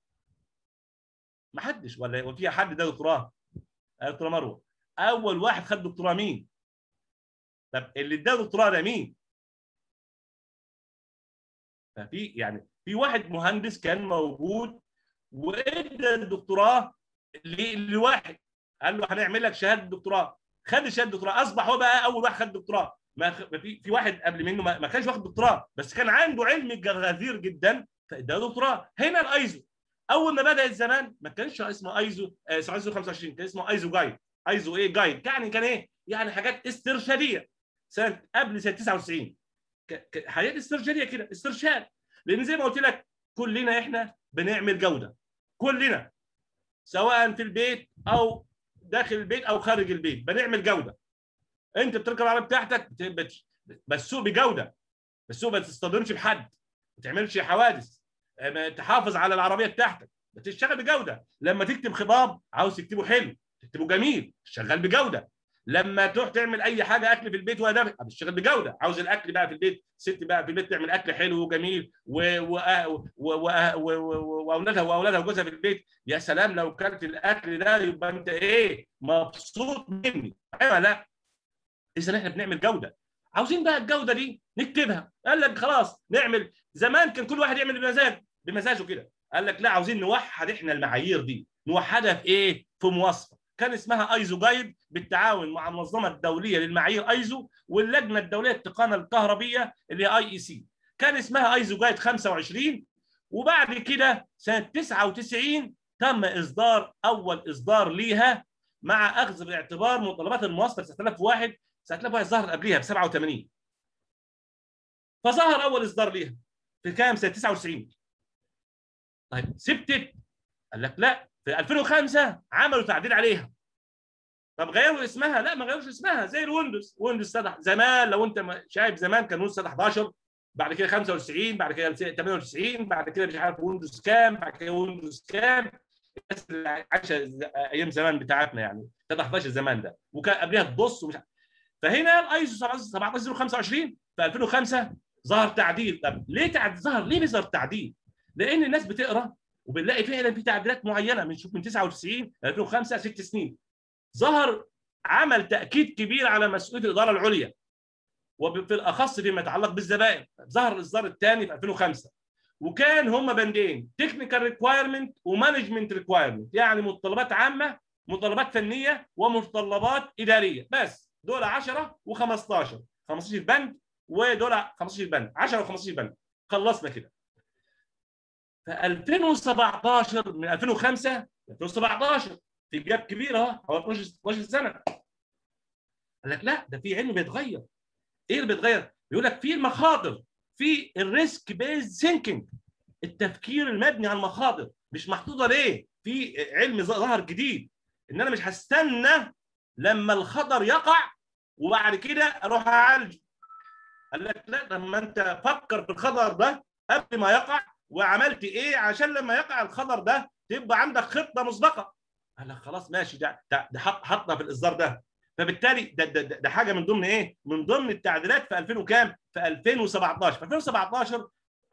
ما حدش ولا وفي حد اداله دكتوراه آه، دكتوراه مروه اول واحد خد دكتوراه مين طب اللي اداله دكتوراه ده مين ففي يعني في واحد مهندس كان موجود وادى الدكتوراه ل- لواحد قال له هنعمل لك شهاده دكتوراه خد شهاده دكتوراه اصبح هو بقى اول واحد خد دكتوراه ما خ- ما في في واحد قبل منه ما ما كانش واخد دكتوراه بس كان عنده علم غزير جدا فاداه دكتوراه هنا الايزو اول ما بدا الزمان ما كانش اسمه ايزو آه، اسمه ايزو 25 كان اسمه ايزو جايد ايزو ايه جايد يعني كان ايه يعني حاجات استرشاديه سنه قبل سنه 99 ك- ك- حاجات استرشاديه كده استرشاد لان زي ما قلت لك كلنا احنا بنعمل جوده كلنا سواء في البيت او داخل البيت او خارج البيت بنعمل جوده انت بتركب العربيه بتاعتك بت- بت- بتسوق بجوده بتسوق ما تصطدمش بحد ما تعملش حوادث اه، ما تحافظ على العربيه بتاعتك بتشتغل بجوده لما تكتب خطاب عاوز تكتبه حلو تكتبه جميل شغال بجوده لما تروح تعمل اي حاجه اكل في البيت وهدف بتشتغل بجوده عاوز الاكل بقى في البيت ست بقى في البيت تعمل اكل حلو وجميل و- و- و- و- و- و- واولادها واولادها وجوزها في البيت يا سلام لو كلت الاكل ده يبقى انت ايه مبسوط مني ايوه لا اذا احنا بنعمل جوده عاوزين بقى الجوده دي نكتبها قال لك خلاص نعمل زمان كان كل واحد يعمل بمزاج بمزاجه كده قال لك لا عاوزين نوحد احنا المعايير دي نوحدها في ايه في مواصفه كان اسمها ايزو جايد بالتعاون مع المنظمه الدوليه للمعايير ايزو واللجنه الدوليه للتقنيه الكهربيه اللي هي اي اي سي كان اسمها ايزو جايد 25 وبعد كده سنه 99 تم اصدار اول اصدار ليها مع اخذ بالاعتبار متطلبات المواصفه 9001 9001 ظهرت قبليها ب 87 فظهر اول اصدار ليها في كام سنه 99 طيب سبتت قال لك لا في 2005 عملوا تعديل عليها طب غيروا اسمها لا ما غيروش اسمها زي الويندوز ويندوز سطح زمان لو انت ما- شايف زمان كان ويندوز سطح 11 بعد كده 95 بعد كده 98 بعد كده مش عارف ويندوز كام بعد كده ويندوز كام الناس اللي عايشه ز- ايام زمان بتاعتنا يعني 11 زمان ده وكان قبلها الدوس ومش عارف. فهنا الايزو 17025 في 2005 ظهر تعديل طب ليه تعديل ظهر ليه بيظهر تعديل؟ لان الناس بتقرا وبنلاقي فعلا في تعديلات معينه بنشوف من 99 ل 2005 ست سنين ظهر عمل تاكيد كبير على مسؤوليه الاداره العليا وفي الاخص فيما يتعلق بالزبائن ظهر الاصدار الثاني في 2005 وكان هم بندين تكنيكال ريكوايرمنت ومانجمنت ريكوايرمنت يعني متطلبات عامه متطلبات فنيه ومتطلبات اداريه بس دول 10 و15 15 بند ودول 15 بند 10 و15 بند خلصنا كده في 2017 من 2005 ل 2017 في جاب كبير اهو حوالي 12 16 سنه قال لك لا ده في علم بيتغير ايه اللي بيتغير؟ بيقول لك في المخاطر في الريسك بيز ثينكينج التفكير المبني على المخاطر مش محطوطه ليه في علم ظهر جديد ان انا مش هستنى لما الخطر يقع وبعد كده اروح اعالجه قال لك لا لما انت فكر في الخطر ده قبل ما يقع وعملت ايه عشان لما يقع الخطر ده تبقى عندك خطه مسبقه قال لك خلاص ماشي ده ده, ده حط حطنا في الاصدار ده فبالتالي ده, ده, ده, ده حاجه من ضمن ايه؟ من ضمن التعديلات في 2000 وكام؟ في 2017 في 2017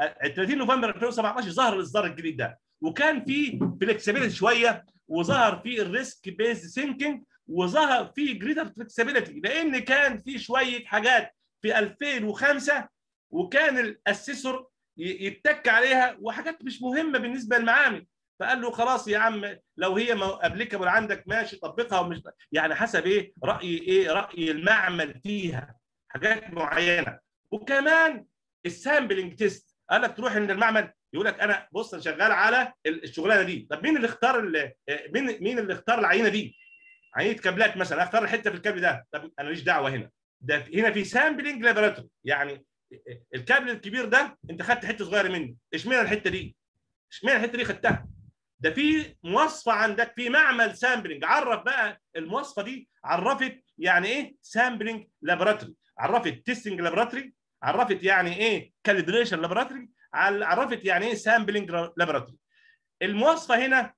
30 نوفمبر 2017 ظهر الاصدار الجديد ده وكان في فلكسبيليتي شويه وظهر في الريسك بيز ثينكينج وظهر في جريتر فلكسبيليتي لان كان في شويه حاجات في 2005 وكان الاسيسور يتك عليها وحاجات مش مهمه بالنسبه للمعامل فقال له خلاص يا عم لو هي ابليكابل عندك ماشي طبقها ومش يعني حسب ايه راي ايه راي المعمل فيها حاجات معينه وكمان السامبلنج تيست قال لك تروح عند المعمل يقول لك انا بص انا شغال على الشغلانه دي طب مين اللي اختار مين مين اللي اختار العينه دي عينه كابلات مثلا اختار الحته في الكابل ده طب انا ماليش دعوه هنا ده هنا في سامبلنج لابوراتوري يعني الكابل الكبير ده انت خدت حته صغيره منه اشمعنى الحته دي اشمعنى الحته دي خدتها ده في مواصفه عندك في معمل سامبلنج عرف بقى المواصفه دي عرفت يعني ايه سامبلنج لابوراتوري عرفت تيستنج لابوراتوري عرفت يعني ايه كاليبريشن لابوراتوري عرفت يعني ايه سامبلنج لابوراتوري المواصفه هنا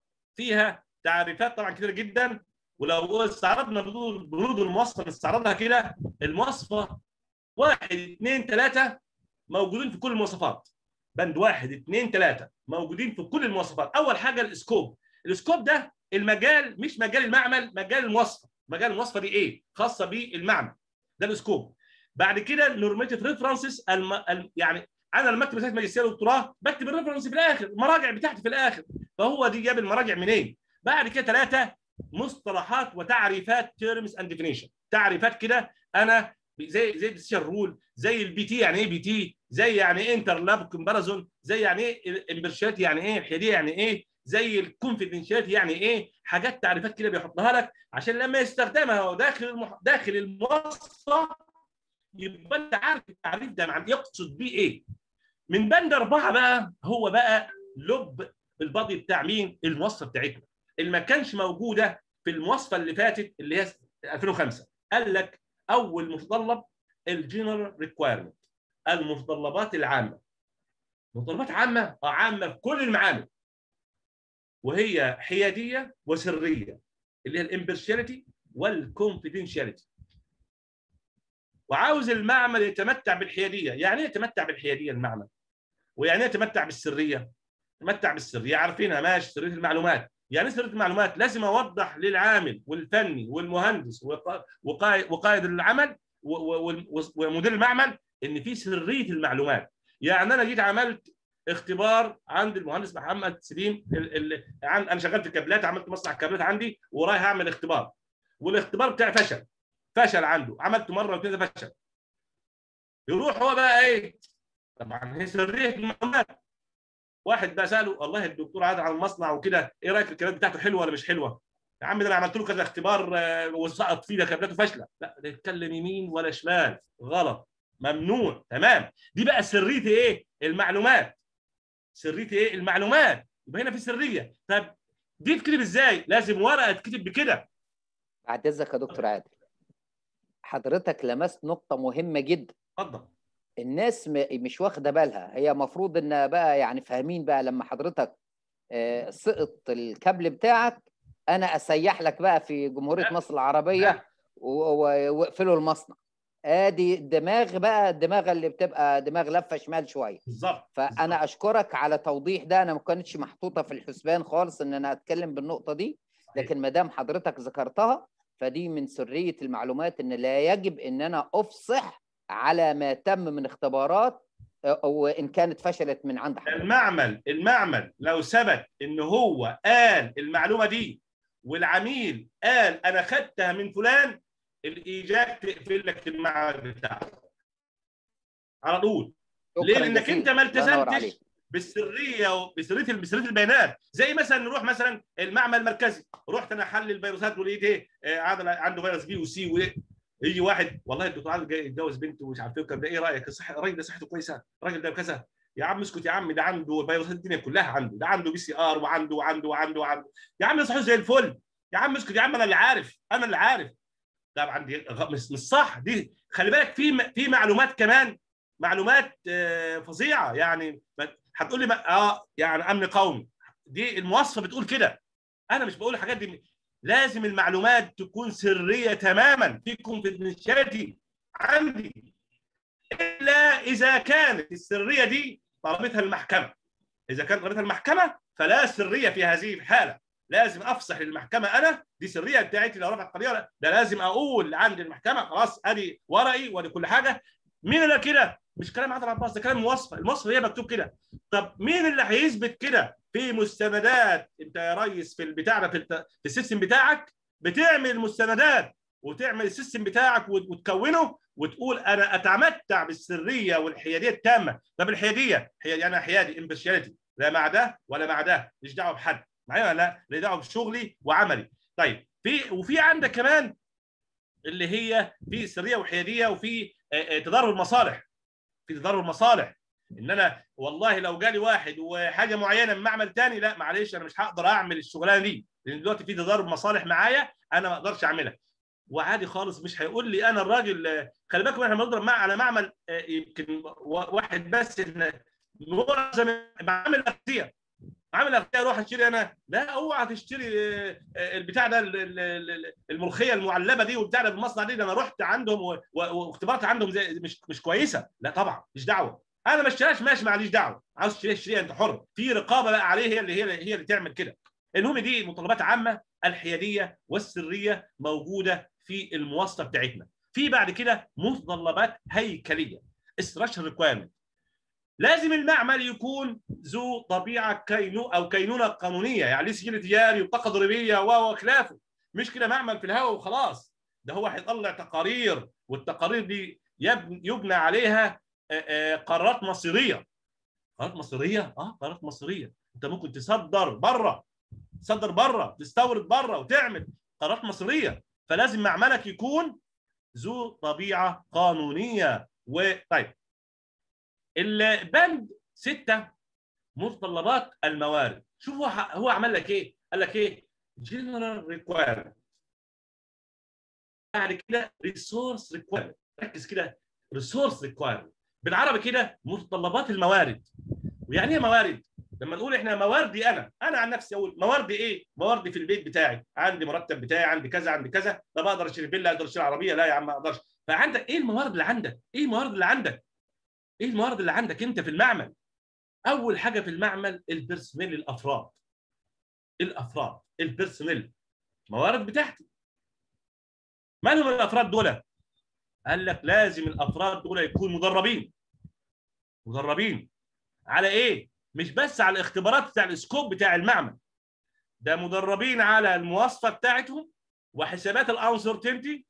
فيها تعريفات طبعا كتير جدا ولو استعرضنا بنود المواصفه نستعرضها كده المواصفه واحد اثنين ثلاثه موجودين في كل المواصفات بند واحد اثنين ثلاثه موجودين في كل المواصفات اول حاجه الاسكوب الاسكوب ده المجال مش مجال المعمل مجال المواصفه مجال المواصفه دي ايه خاصه بالمعمل ده الاسكوب بعد كده النورماتيف ريفرنسز الم... الم... يعني انا لما اكتب رساله ماجستير ودكتوراه بكتب الريفرنس في الاخر المراجع بتاعتي في الاخر فهو دي جاب المراجع منين بعد كده ثلاثه مصطلحات وتعريفات تيرمز اند ديفينيشن تعريفات كده انا زي زي الديسيشن رول زي البي تي يعني ايه بي تي زي يعني ايه انترلاب كومباريزون زي يعني ايه الامبرشاليتي يعني ايه الحياديه يعني ايه زي الكونفدينشاليتي يعني ايه حاجات تعريفات كده بيحطها لك عشان لما يستخدمها داخل المح... داخل المواصفه يبقى انت عارف التعريف ده معنى يقصد بيه ايه من بند اربعه بقى هو بقى لب البادي بتاع مين المواصفه بتاعتنا اللي ما كانش موجوده في المواصفه اللي فاتت اللي هي 2005 قال لك اول متطلب الجنرال ريكوايرمنت المتطلبات العامه متطلبات عامه عامه في كل المعامل وهي حياديه وسريه اللي هي الامبرشاليتي والكونفيدنشاليتي وعاوز المعمل يتمتع بالحياديه يعني ايه يتمتع بالحياديه المعمل ويعني ايه يتمتع بالسريه يتمتع بالسريه عارفينها ماشي سريه المعلومات يعني ايه سريه المعلومات لازم اوضح للعامل والفني والمهندس وقائد وقائد العمل ومدير المعمل ان في سريه المعلومات يعني انا جيت عملت اختبار عند المهندس محمد سليم انا شغال في الكابلات عملت مصنع كابلات عندي ورايح اعمل اختبار والاختبار بتاعي فشل فشل عنده عملته مره واثنين فشل يروح هو بقى ايه طبعا هي سريه المعلومات واحد بقى ساله والله الدكتور عاد على المصنع وكده ايه رايك الكلام بتاعته حلوه ولا مش حلوه يا عم ده انا عملت له كذا اختبار وسقط فيه ده كابلاته فاشله لا ده يتكلم يمين ولا شمال غلط ممنوع تمام دي بقى سريه ايه المعلومات سريه ايه المعلومات يبقى هنا في سريه طب دي تكتب ازاي لازم ورقه تكتب بكده بعد اذنك يا دكتور عادل حضرتك لمست نقطه مهمه جدا اتفضل الناس مش واخده بالها هي المفروض ان بقى يعني فاهمين بقى لما حضرتك سقط الكابل بتاعك انا اسيح لك بقى في جمهوريه لا. مصر العربيه واقفلوا المصنع ادي الدماغ بقى الدماغ اللي بتبقى دماغ لفه شمال شويه بالظبط فانا اشكرك على توضيح ده انا ما كانتش محطوطه في الحسبان خالص ان انا اتكلم بالنقطه دي لكن ما دام حضرتك ذكرتها فدي من سريه المعلومات ان لا يجب ان انا افصح على ما تم من اختبارات وان كانت فشلت من عند حضرتك المعمل المعمل لو ثبت ان هو قال المعلومه دي والعميل قال انا خدتها من فلان الايجاد تقفل لك المعمل بتاعك على طول ليه؟ لانك انت ما التزمتش بالسريه بسريه بسريه البيانات زي مثلا نروح مثلا المعمل المركزي رحت انا احلل الفيروسات ولقيت ايه عنده فيروس بي وسي وايه يجي واحد والله الدكتور عادل جاي يتجوز بنته ومش عارف ايه وكان ده ايه رايك الصح الراجل ده صحته كويسه الراجل ده كذا يا عم اسكت يا عم ده عنده فيروسات الدنيا كلها عنده ده عنده بي سي ار وعنده وعنده وعنده وعنده يا عم ده صحته زي الفل يا عم اسكت يا عم انا اللي عارف انا اللي عارف طبعا دي غ- مش مش صح دي خلي بالك في م- في معلومات كمان معلومات آه، فظيعه يعني ما- هتقول لي ما- اه يعني امن قومي دي المواصفه بتقول كده انا مش بقول الحاجات دي لازم المعلومات تكون سريه تماما في كونفدينشاليتي عندي الا اذا كانت السريه دي طلبتها المحكمه اذا كانت طلبتها المحكمه فلا سريه في هذه الحاله لازم افصح للمحكمه انا دي سريه بتاعتي لو رفعت قضيه لا، ده لازم اقول عند المحكمه خلاص ادي ورقي وادي كل حاجه مين اللي كده مش كلام عادل عباس ده كلام موصف الموصف هي مكتوب كده طب مين اللي هيثبت كده في مستندات انت يا ريس في البتاع ده في, الت... في السيستم بتاعك بتعمل مستندات وتعمل السيستم بتاعك وت- وتكونه وتقول انا اتمتع بالسريه والحياديه التامه طب الحياديه هي انا حيادي امبرشاليتي لا مع ده ولا مع ده مش دعوه بحد معايا ولا لا لي دعوه بشغلي وعملي طيب في وفي عندك كمان اللي هي في سريه وحياديه وفي آه، آه، تضارب المصالح في تضارب المصالح ان انا والله لو جالي واحد وحاجه معينه من معمل تاني لا معلش انا مش هقدر اعمل الشغلانه دي لان دلوقتي في تضارب مصالح معايا انا ما اقدرش اعملها وعادي خالص مش هيقول لي انا الراجل آه، خلي بالكم احنا بنضرب مع على معمل آه، يمكن و- واحد بس إن معظم معامل اغذيه عامل اغذيه اروح اشتري انا لا اوعى تشتري آه، آه، البتاع ده ال- ال- ال- الملوخيه المعلبه دي والبتاع ده بالمصنع دي ده انا رحت عندهم و- و- واختبارات عندهم زي مش مش كويسه لا طبعا مش دعوه انا ما اشتراش ماشي معليش دعوه عاوز تشتريها اشتريها انت حر في رقابه بقى عليه هي اللي هي هي اللي تعمل كده المهم دي متطلبات عامه الحياديه والسريه موجوده في المواصفه بتاعتنا في بعد كده متطلبات هيكليه استراكشر ريكويرمنت لازم المعمل يكون ذو طبيعه كينو او كينونه قانونيه يعني ليه سجل تجاري وبطاقه ضريبيه و وخلافه مش كده معمل في الهواء وخلاص ده هو هيطلع تقارير والتقارير دي يبني, يبنى عليها آه، آه، قرارات مصيريه قرارات مصيريه اه قرارات مصيريه انت ممكن تصدر بره تصدر بره تستورد بره وتعمل قرارات مصيريه فلازم معملك يكون ذو طبيعه قانونيه وطيب البند ستة متطلبات الموارد شوف هو هو عمل لك ايه قال لك ايه جنرال ريكويرمنت بعد كده ريسورس ريكويرمنت ركز كده ريسورس ريكويرمنت بالعربي كده متطلبات الموارد ويعني ايه موارد لما نقول احنا مواردي انا انا عن نفسي اقول مواردي ايه مواردي في البيت بتاعي عندي مرتب بتاعي عندي كذا عندي كذا طب اقدر اشتري فيلا اقدر اشتري عربيه لا يا عم ما اقدرش فعندك ايه الموارد اللي عندك ايه الموارد اللي عندك ايه الموارد اللي عندك انت في المعمل اول حاجه في المعمل البيرسونيل الافراد الافراد البيرسونيل موارد بتاعتي من هم الافراد دول قال لك لازم الافراد دول يكونوا مدربين مدربين على ايه مش بس على الاختبارات بتاع السكوب بتاع المعمل ده مدربين على المواصفه بتاعتهم وحسابات الانسرتينتي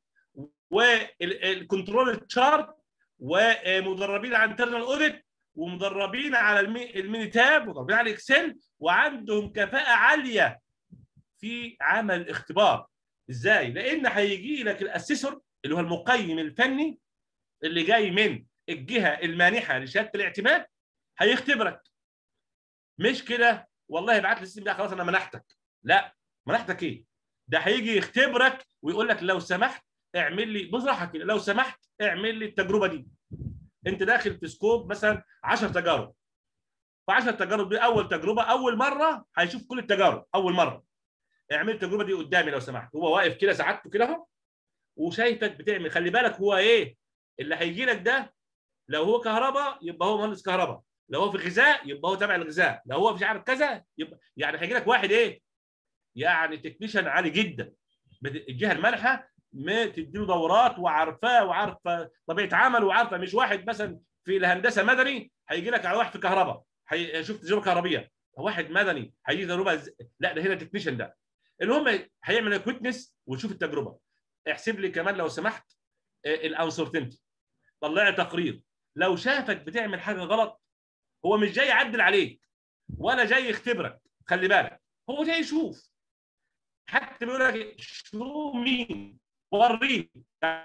والكنترول تشارت ومدربين على انترنال اوديت ومدربين على المي- الميني تاب ومدربين على الاكسل وعندهم كفاءه عاليه في عمل الاختبار ازاي لان هيجي لك الاسيسور اللي هو المقيم الفني اللي جاي من الجهه المانحه لشهاده الاعتماد هيختبرك مش كده والله ابعت لي السيستم ده خلاص انا منحتك لا منحتك ايه ده هيجي يختبرك ويقول لك لو سمحت اعمل لي بصراحه كده لو سمحت اعمل لي التجربه دي انت داخل في سكوب مثلا 10 تجارب ف 10 تجارب دي اول تجربه اول مره هيشوف كل التجارب اول مره اعمل التجربه دي قدامي لو سمحت هو واقف كده سعادته كده اهو وشايفك بتعمل خلي بالك هو ايه اللي هيجي لك ده لو هو كهرباء يبقى هو مهندس كهرباء لو هو في غذاء يبقى هو تابع الغذاء لو هو مش عارف كذا يبقى يعني هيجي لك واحد ايه يعني تكنيشن عالي جدا الجهه المانحه ما تديله دورات وعارفاه وعارفه طبيعه عمل وعارفه مش واحد مثلا في الهندسه مدني هيجي لك على واحد في كهرباء هيشوف تجربه كهربيه واحد مدني هيجي تجربه ز... لا ده هنا تكنيشن ده المهم هيعمل كويتنس ويشوف التجربه احسب لي كمان لو سمحت الانسرتينتي طلع لي تقرير لو شافك بتعمل حاجه غلط هو مش جاي يعدل عليك ولا جاي يختبرك خلي بالك هو جاي يشوف حتى بيقول لك شو مين وريني يعني مش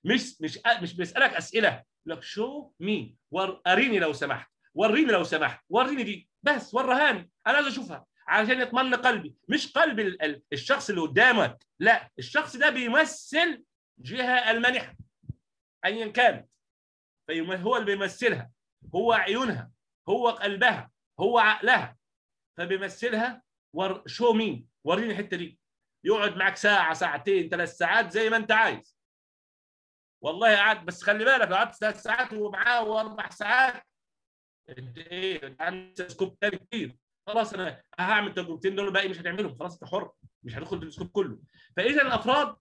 مش مش مش بيسالك اسئله لك شو مين وريني لو سمحت وريني لو سمحت وريني دي بس ورهاني انا عايز اشوفها عشان يطمن قلبي مش قلب ال- ال- الشخص اللي قدامك لا الشخص ده بيمثل جهه المانحه ايا كانت فيم- هو اللي بيمثلها هو عيونها هو قلبها هو عقلها فبيمثلها ور شو مين وريني الحته دي يقعد معاك ساعه ساعتين ثلاث ساعات زي ما انت عايز والله قعد بس خلي بالك لو قعدت ثلاث ساعات ومعاه واربع ساعات انت ايه انت عندك سكوب تاني كتير خلاص انا هعمل تجربتين دول الباقي مش هتعملهم خلاص انت حر مش هتدخل في السكوب كله فاذا الافراد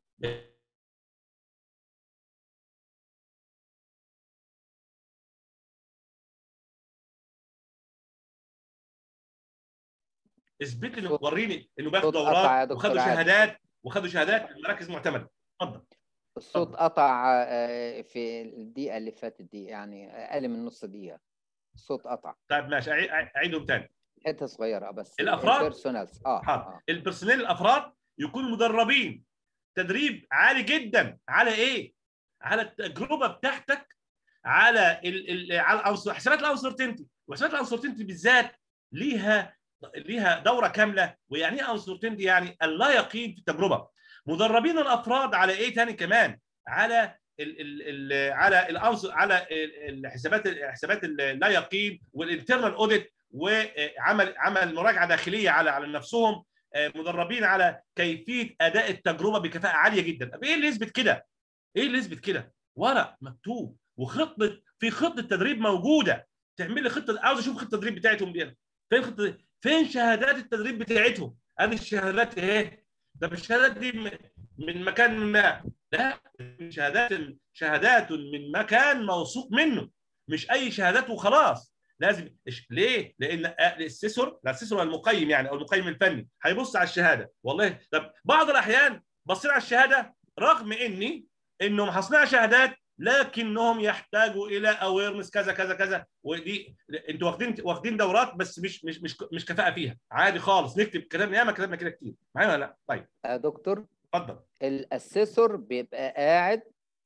اثبت لي صوت- وريني انه بياخدوا صوت قطع يا دورات دكتور وخدوا عادل. شهادات وخدوا شهادات في مراكز معتمده اتفضل الصوت قطع آه، في الدقيقة اللي فاتت دي يعني أقل من نص دقيقة الصوت قطع طيب ماشي أعي- أعي- اعيدهم تاني حتة صغيرة بس الأفراد؟ البيرسونالز اه حاضر اه البرسونيل الافراد يكونوا مدربين تدريب عالي جدا على ايه؟ على التجربه بتاعتك على ال ال على الأنصر- حسابات الانسرتينتي وحسابات الانسرتينتي بالذات ليها ليها دوره كامله ويعني ايه انسرتينتي يعني اللا يقين في التجربه مدربين الافراد على ايه تاني كمان على ال ال ال على العنصر على ال- الحسابات حسابات اللا يقين والانترنال اوديت وعمل عمل مراجعه داخليه على على نفسهم آه، مدربين على كيفيه اداء التجربه بكفاءه عاليه جدا طب ايه اللي يثبت كده ايه اللي يثبت كده ورق مكتوب وخطه في خطه تدريب موجوده تعمل لي خطه عاوز اشوف خطه التدريب بتاعتهم دي فين خطه فين شهادات التدريب بتاعتهم ادي الشهادات ايه طب الشهادات دي من- من مكان ما لا شهادات شهادات من مكان موثوق منه مش اي شهادات وخلاص لازم إيش- ليه؟ لان الاسيسور الاسيسور المقيم يعني او المقيم الفني هيبص على الشهاده والله طب بعض الاحيان بصين على الشهاده رغم اني انهم حصلها شهادات لكنهم يحتاجوا الى اويرنس كذا كذا كذا ودي انتوا واخدين واخدين دورات بس مش مش مش مش كفاءه فيها عادي خالص نكتب كلام ياما كتبنا كده كتير معايا ولا لا؟ طيب يا دكتور اتفضل الاسيسور بيبقى قاعد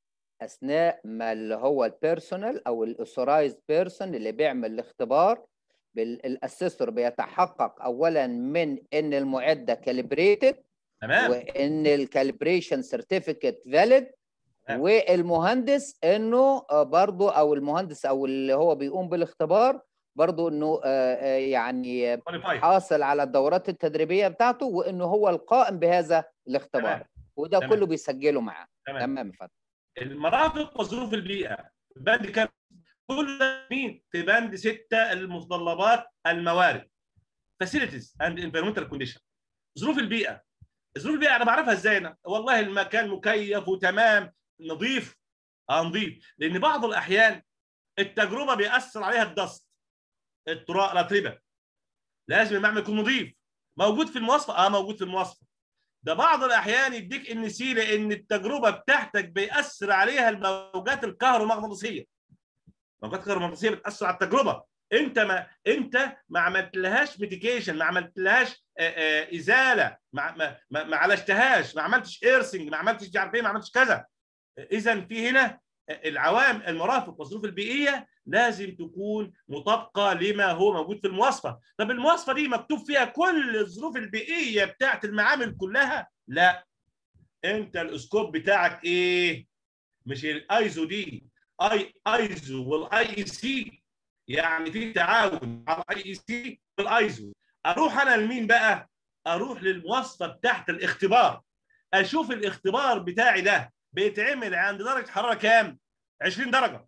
اثناء ما اللي هو البيرسونال او الاثورايزد بيرسون اللي بيعمل الاختبار بال- الاسيسور بيتحقق اولا من ان المعده كاليبريتد تمام وان الكاليبريشن سيرتيفيكت فاليد تمام. والمهندس انه آه، برضه او المهندس او اللي هو بيقوم بالاختبار برضه انه آه، آه، يعني qualified. حاصل على الدورات التدريبيه بتاعته وانه هو القائم بهذا الاختبار تمام. وده تمام. كله بيسجله معاه تمام تمام يا فندم المرافق وظروف البيئه بند كام كل ده مين في بند ستة المتطلبات الموارد facilities and environmental condition ظروف البيئه ظروف البيئه انا بعرفها ازاي انا والله المكان مكيف وتمام نظيف اه نظيف لان بعض الاحيان التجربه بيأثر عليها الدست التراب الاتربه لازم المعمل يكون نظيف موجود في المواصفه اه موجود في المواصفه ده بعض الاحيان يديك ان سي لان التجربه بتاعتك بيأثر عليها الموجات الكهرومغناطيسيه موجات الكهرومغناطيسيه بتأثر على التجربه انت ما انت ما عملتلهاش ميتيكيشن ما عملتلهاش آه، آه، ازاله ما ما ما ما عالجتهاش ما عملتش ايرسنج ما عملتش مش عارف ايه ما عملتش كذا اذا في هنا العوامل المرافق والظروف البيئيه لازم تكون مطابقه لما هو موجود في المواصفه طب المواصفه دي مكتوب فيها كل الظروف البيئيه بتاعت المعامل كلها لا انت الاسكوب بتاعك ايه مش الايزو دي اي ايزو والاي اي سي يعني في تعاون على الاي اي سي والايزو اروح انا لمين بقى اروح للمواصفه بتاعت الاختبار اشوف الاختبار بتاعي ده بيتعمل عند درجه حراره كام 20 درجه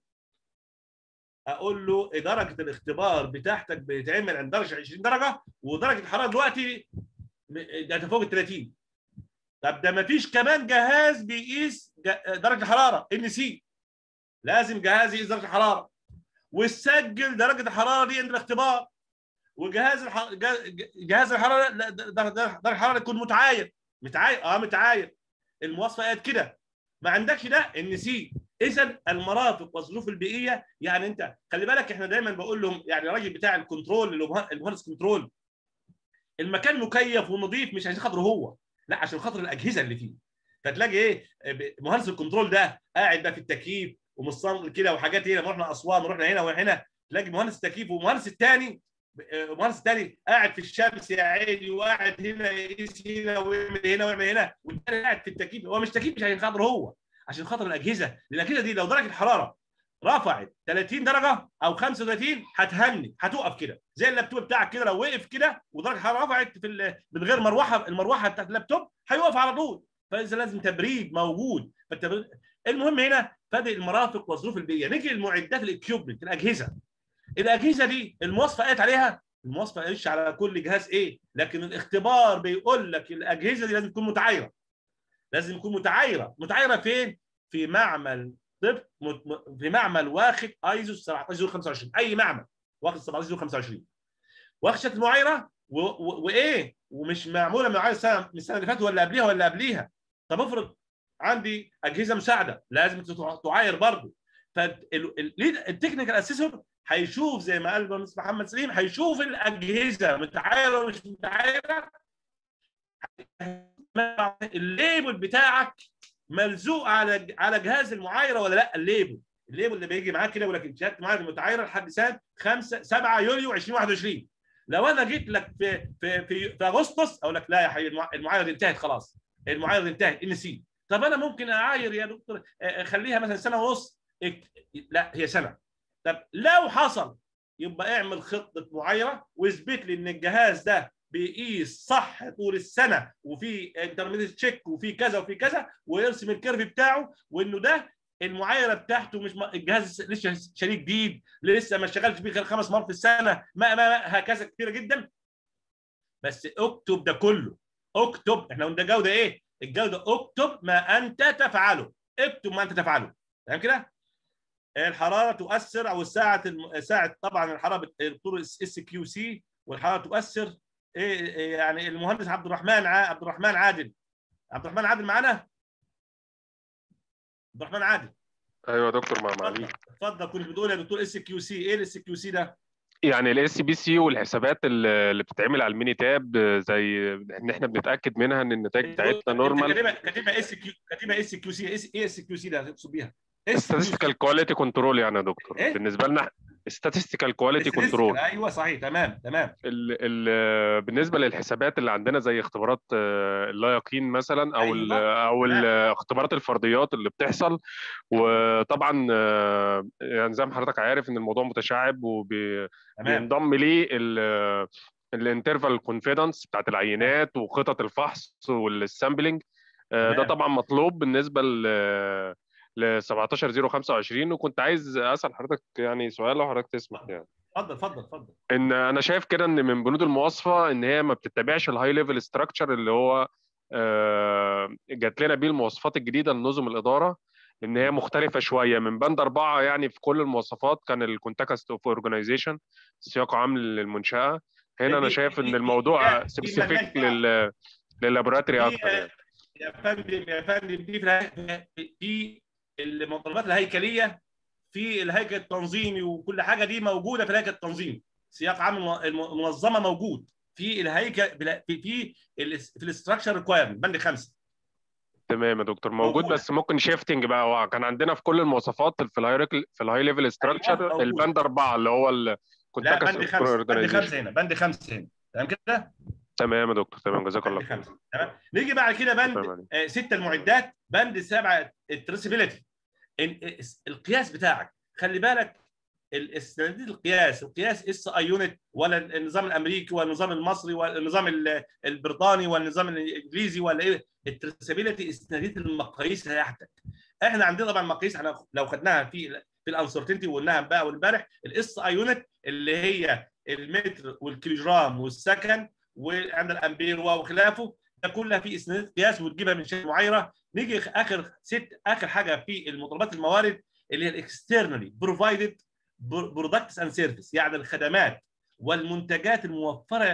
اقول له درجه الاختبار بتاعتك بيتعمل عند درجه 20 درجه ودرجه الحراره دلوقتي ده فوق ال 30 طب ده ما فيش كمان جهاز بيقيس ج- درجه الحراره ان سي لازم جهاز يقيس درجه الحراره وتسجل درجه الحراره دي عند الاختبار وجهاز الح... جه- جهاز الحراره لا، د- د- درجه الحراره يكون متعاير متعاير اه متعاير المواصفه قالت كده ما عندكش ده ان سي اذا المرافق والظروف البيئيه يعني انت خلي بالك احنا دايما بقول لهم يعني الراجل بتاع الكنترول اللي هو المهندس كنترول المكان مكيف ونظيف مش عشان خاطره هو لا عشان خاطر الاجهزه اللي فيه فتلاقي ايه مهندس الكنترول ده قاعد بقى في التكييف ومصمم كده وحاجات هنا رحنا اسوان ورحنا هنا وهنا تلاقي مهندس التكييف ومهندس الثاني المهندس الثاني قاعد في الشمس يا عيني وقاعد هنا يقيس هنا ويعمل هنا ويعمل هنا والثاني قاعد في التكييف هو مش تكييف مش عشان خاطر هو عشان خاطر الاجهزه الاجهزه دي لو درجه الحراره رفعت 30 درجه او 35 هتهني هتقف كده زي اللابتوب بتاعك كده لو وقف كده ودرجه الحراره رفعت في ال- من غير مروحه المروحه بتاعت اللابتوب هيقف على طول فاذا لازم تبريد موجود فالتبريد المهم هنا فادي المرافق والظروف البيئيه نيجي للمعدات الاكيوبمنت الاجهزه الاجهزه دي المواصفه قالت عليها المواصفه قالتش على كل جهاز ايه لكن الاختبار بيقول لك الاجهزه دي لازم تكون متعايره لازم تكون متعايره متعايره فين في معمل طب مت- م- في معمل واخد ايزو 17025 اي معمل واخد 17025 واخد شكل معايره و- و- وايه ومش معموله من معايره السنه من السنه اللي فاتت ولا قبليها ولا قبليها طب افرض عندي اجهزه مساعده لازم تتع- تعاير برضه فالتكنيكال اسيسور هيشوف زي ما قال المهندس محمد سليم هيشوف الاجهزه متعايره ولا مش متعايره الليبل بتاعك ملزوق على على جهاز المعايره ولا لا الليبل الليبل اللي بيجي معاك كده ولكن شهاده المعايره المتعايره لحد سنه 5 7 يوليو 2021 لو انا جيت لك في في في, في اغسطس اقول لك لا يا حبيبي المع- المعايره دي انتهت خلاص المعايره دي انتهت ان سي طب انا ممكن اعاير يا دكتور آه، خليها مثلا سنه ونص اك- لا هي سنه طب لو حصل يبقى اعمل خطه معايره واثبت لي ان الجهاز ده بيقيس صح طول السنه وفي انترميديت تشيك وفي كذا وفي كذا ويرسم الكيرف بتاعه وانه ده المعايره بتاعته مش م- الجهاز لسه شريك جديد لسه ما اشتغلش بيه غير خمس مرات في السنه ما, ما ما هكذا كتيره جدا بس اكتب ده كله اكتب احنا قلنا جوده ايه؟ الجوده اكتب ما انت تفعله اكتب ما انت تفعله تمام كده؟ الحراره تؤثر او الساعه الم- ساعه طبعا الحراره بتطور اس كيو سي والحراره تؤثر ايه إيه يعني المهندس عبد الرحمن ع- عبد الرحمن عادل عبد الرحمن عادل معانا؟ عبد الرحمن عادل ايوه يا دكتور مع معاليك اتفضل كنت بتقول يا دكتور اس كيو سي ايه الاس كيو سي ده؟ يعني الاس بي سي والحسابات اللي اللي بتتعمل على الميني تاب آه، زي ان احنا بنتاكد منها ان النتائج بتاعتنا نورمال كاتبها كاتبها اس كيو كاتبها اس كيو سي ايه اس كيو سي ده تقصد بيها؟ statistical كواليتي كنترول يعني يا دكتور إيه؟ بالنسبه لنا statistical كواليتي كنترول ايوه صحيح تمام تمام ال ال بالنسبه للحسابات اللي عندنا زي اختبارات آه، اللا يقين مثلا او ال أيوة. او ال- تمام. اختبارات الفرضيات اللي بتحصل وطبعا آه، يعني زي ما حضرتك عارف ان الموضوع متشعب تمام وبينضم ليه ال- الانترفال كونفيدنس بتاعت العينات وخطط الفحص والسامبلنج آه، ده تمام. طبعا مطلوب بالنسبه ل ل 17025 وكنت عايز اسال حضرتك يعني سؤال لو حضرتك تسمح يعني اتفضل اتفضل اتفضل ان انا شايف كده ان من بنود المواصفه ان هي ما بتتبعش الهاي ليفل ستراكشر اللي هو آه، جات لنا بيه المواصفات الجديده لنظم الاداره ان هي مختلفه شويه من بند اربعه يعني في كل المواصفات كان الكونتكست اوف اورجانيزيشن سياق عام للمنشاه هنا انا دي- شايف دي- ان دي- الموضوع دي- دي سبيسيفيك ملهاش لل للابوراتوري دي- اكتر يعني يا فندم يا فندم دي في في المتطلبات الهيكليه في الهيكل التنظيمي وكل حاجه دي موجوده في الهيكل التنظيمي سياق عام الم- المنظمه موجود في الهيكل بلا- في في ال- في الاستراكشر ريكوايرمنت بند خمسه تمام يا دكتور موجود موجودة. بس ممكن شيفتنج بقى هو كان عندنا في كل المواصفات في الهاي في الهاي ليفل ستراكشر موجودة. البند اربعه اللي هو لا الكونتكست بند اوف خمسه بند اورجانيزيشن خمسه هنا بند خمسه هنا تمام كده؟ تمام يا دكتور تمام جزاك الله بند خير خمسه تمام نيجي بعد كده بند تمام عليك. آه، ستة المعدات بند سبعة التريسبيليتي القياس بتاعك خلي بالك الاستنداد القياس القياس اس اي يونت ولا النظام الامريكي ولا النظام المصري ولا النظام ال- البريطاني ولا النظام الانجليزي ولا ايه التريسبيليتي استنداد المقاييس تحتك احنا عندنا طبعا مقاييس احنا لو خدناها في في الانسرتينتي وقلناها بقى امبارح الاس اي يونت اللي هي المتر والكيلوجرام والسكن وعندنا الامبير وخلافه ده كلها في اسناد قياس وتجيبها من شيء معايره نيجي اخر ست اخر حاجه في المتطلبات الموارد اللي هي الاكسترنالي بروفايدد برودكتس اند سيرفيس يعني الخدمات والمنتجات الموفره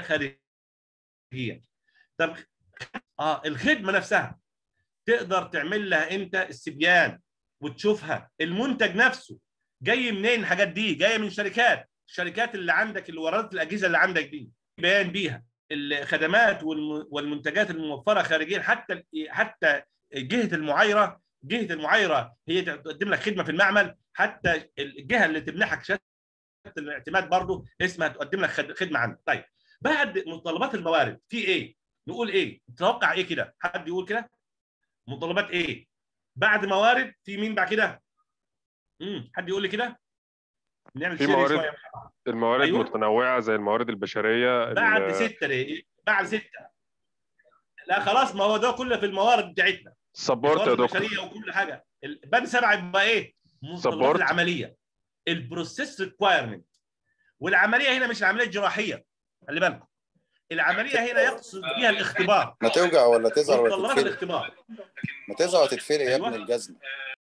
خارجيا طب اه الخدمه نفسها تقدر تعمل لها انت استبيان وتشوفها المنتج نفسه جاي منين الحاجات دي جايه من شركات الشركات اللي عندك اللي وردت الاجهزه اللي عندك دي بيان بيها الخدمات والم- والمنتجات الموفره خارجيا حتى حتى جهه المعايره جهه المعايره هي تقدم لك خدمه في المعمل حتى الجهه اللي تمنحك شهاده الاعتماد برضه اسمها تقدم لك خد- خدمه عندك طيب بعد متطلبات الموارد في ايه نقول ايه تتوقع ايه كده حد يقول كده متطلبات ايه بعد موارد في مين بعد كده امم حد يقول لي كده نعمل في شير موارد شويه الموارد أيوة. متنوعه زي الموارد البشريه بعد ال- ستة ليه؟ بعد ستة لا خلاص ما هو ده كله في الموارد بتاعتنا السبورت يا الموارد دكتور البشريه وكل حاجه ال- بند سبعه يبقى ايه؟ متطلبات Support. العمليه البروسيس ريكوايرمنت والعمليه هنا مش العمليه الجراحيه خلي بالكم العمليه هنا يقصد بها الاختبار ما توجع ولا تزعل ولا متطلبات تتفلق الاختبار ما تزعل ولا تتفلق يا أيوة. ابن الجزمة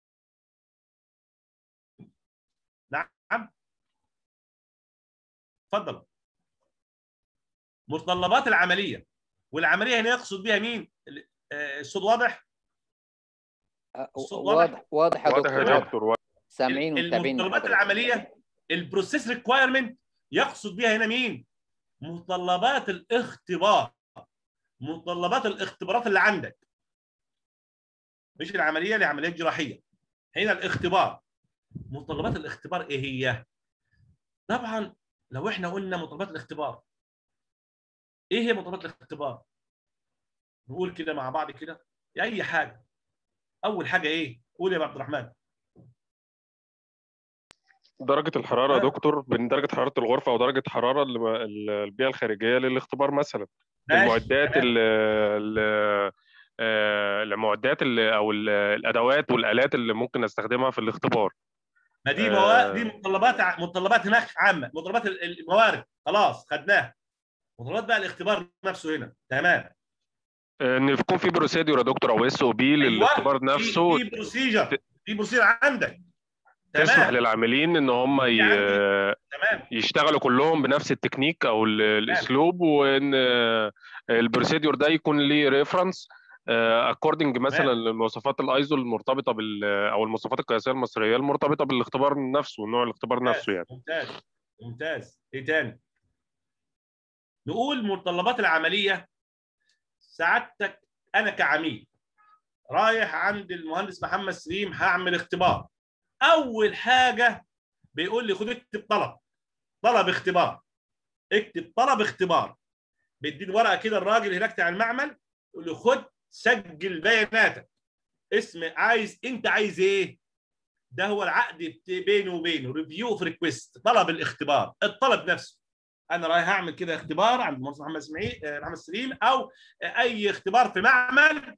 نعم اتفضل متطلبات العمليه والعمليه هنا يقصد بها مين؟ ال- آه، الصوت واضح؟ الصوت واضح واضح يا واضح دكتور يا واضح. دكتور واضح. سامعين ومتابعين المتطلبات حضرتك. العمليه البروسيس ريكوايرمنت يقصد بها هنا مين؟ متطلبات الاختبار متطلبات الاختبارات اللي عندك مش العمليه اللي عمليه جراحيه هنا الاختبار متطلبات الاختبار ايه هي؟ طبعا لو احنا قلنا متطلبات الاختبار ايه هي متطلبات الاختبار؟ نقول كده مع بعض كده اي حاجه اول حاجه ايه؟ قول يا عبد الرحمن درجه الحراره يا آه. دكتور بين درجه حراره الغرفه او درجه حراره ال- ال- البيئه الخارجيه للاختبار مثلا ماشي، المعدات تمام. ال- ال- آه، المعدات اللي او ال- الادوات والالات اللي ممكن استخدمها في الاختبار ما دي آه. مواد دي متطلبات ع- متطلبات هناك عامه متطلبات ال- الموارد خلاص خدناها متطلبات بقى الاختبار نفسه هنا تمام ان يكون في بروسيدور يا دكتور او اس او بي للاختبار في- نفسه في بروسيجر في بروسيجر عندك تسمح تمام للعاملين ان هم ي- عندي. تمام يشتغلوا كلهم بنفس التكنيك او ال- الاسلوب وان آه، البروسيدور ده يكون ليه ريفرنس اكوردنج مثلا لمواصفات الايزو المرتبطه بال او المواصفات القياسيه المصريه المرتبطه بالاختبار نفسه نوع الاختبار نفسه يعني ممتاز ممتاز ايه تاني نقول متطلبات العمليه سعادتك انا كعميل رايح عند المهندس محمد سليم هعمل اختبار اول حاجه بيقول لي خد اكتب طلب طلب اختبار اكتب طلب اختبار بيديني ورقه كده الراجل هناك بتاع المعمل يقول له خد سجل بياناتك اسم عايز انت عايز ايه ده هو العقد بت- بينه وبينه ريفيو اوف ريكويست طلب الاختبار الطلب نفسه انا رايح اعمل كده اختبار عند المهندس محمد اسماعيل آه، محمد سليم او اي اختبار في معمل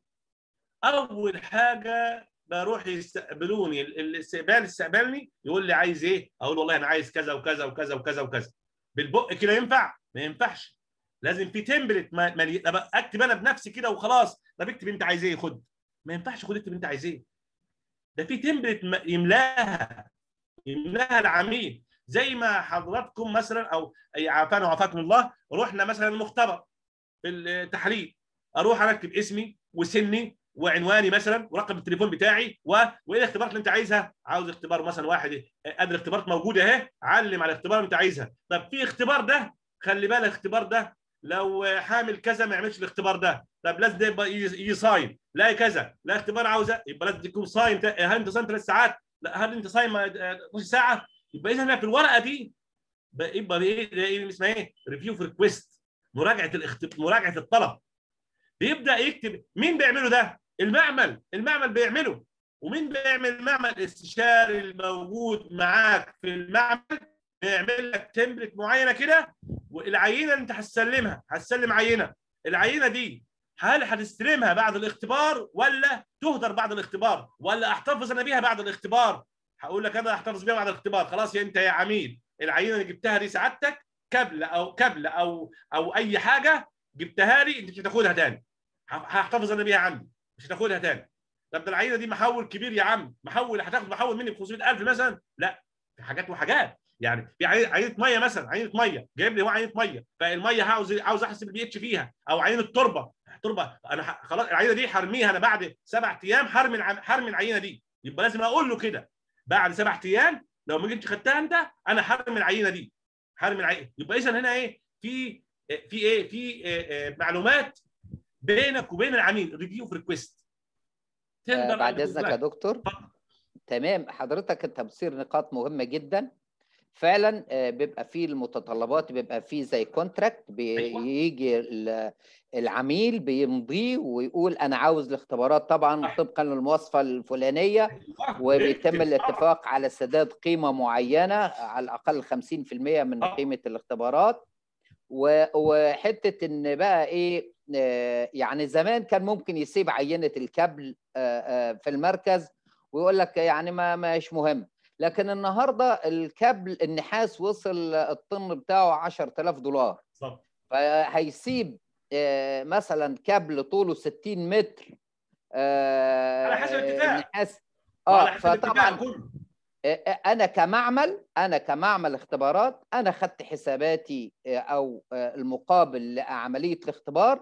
اول حاجه بروح يستقبلوني ال- الاستقبال يستقبلني يقول لي عايز ايه اقول والله انا عايز كذا وكذا وكذا وكذا وكذا بالبق كده ينفع ما ينفعش لازم في تمبلت ما ما طب اكتب انا بنفسي كده وخلاص طب اكتب انت عايز ايه خد ما ينفعش خد اكتب انت عايز ايه ده في تمبلت م- يملاها يملاها العميل زي ما حضراتكم مثلا او أي عافانا وعافاكم الله رحنا مثلا مختبر في التحليل اروح انا اكتب اسمي وسني وعنواني مثلا ورقم التليفون بتاعي و... وايه الاختبارات اللي انت عايزها عاوز اختبار مثلا واحد ادي الاختبارات موجوده اهي علم على الاختبار اللي انت عايزها طب في اختبار ده خلي بالك الاختبار ده لو حامل كذا ما يعملش الاختبار ده طب لازم ده يبقى يجي يجي صايم لا كذا لا اختبار عاوزه يبقى لازم تكون صايم تا- هل انت صايم ثلاث ساعات لا هل انت صايم آه، 12 ساعه يبقى اذا في الورقه دي بقى- يبقى ايه ده إيه اسمها ايه ريفيو في ريكويست مراجعه الاخت... مراجعه الطلب بيبدا يكتب مين بيعمله ده المعمل المعمل بيعمله ومين بيعمل المعمل الاستشاري الموجود معاك في المعمل بيعمل لك تمبلت معينه كده والعينه اللي انت هتسلمها هتسلم عينه العينه دي هل هتستلمها بعد الاختبار ولا تهدر بعد الاختبار ولا احتفظ انا بيها بعد الاختبار هقول لك انا احتفظ بيها بعد الاختبار خلاص يا انت يا عميل العينه اللي جبتها دي سعادتك كبله او كبله او او اي حاجه جبتها لي انت مش هتاخدها تاني ه- هحتفظ انا بيها عندي مش هتاخدها تاني طب ده العينه دي محول كبير يا عم محول هتاخد محول مني ب 500000 مثلا لا في حاجات وحاجات يعني في عينه عينة ميه مثلا عينه ميه جايب لي هو عينه ميه فالميه عاوز عاوز احسب البي اتش فيها او عينه تربه تربه انا ح- خلاص العينه دي هرميها انا بعد سبع ايام هرمي الع- هرمي العينه دي يبقى لازم اقول له كده بعد سبع ايام لو ما جيتش خدتها انت انا هرمي العينه دي هرمي العينه يبقى اذا هنا ايه في في ايه في إيه إيه معلومات بينك وبين العميل ريفيو اوف ريكويست آه، tender بعد and اذنك يا compliant. دكتور اتفضل. تمام حضرتك انت بتصير نقاط مهمه جدا فعلا آه، بيبقى فيه المتطلبات بيبقى فيه زي كونتراكت أيوة. بيجي ال- العميل بيمضيه ويقول انا عاوز الاختبارات طبعا صح. طبقا للمواصفه الفلانيه أيوة. وبيتم اكتب. الاتفاق على سداد قيمه معينه على الاقل 50% من آه. قيمه الاختبارات و- وحته ان بقى ايه آه، يعني زمان كان ممكن يسيب عينه الكابل آه، آه، في المركز ويقول لك يعني ما مش مهم لكن النهارده الكابل النحاس وصل الطن بتاعه 10000 دولار بالظبط. فهيسيب آه، مثلا كابل طوله 60 متر آه، على حسب الاتفاق. النحاس وعلى اه حسب الاتفاق فطبعا كله انا كمعمل انا كمعمل اختبارات انا خدت حساباتي او المقابل لعمليه الاختبار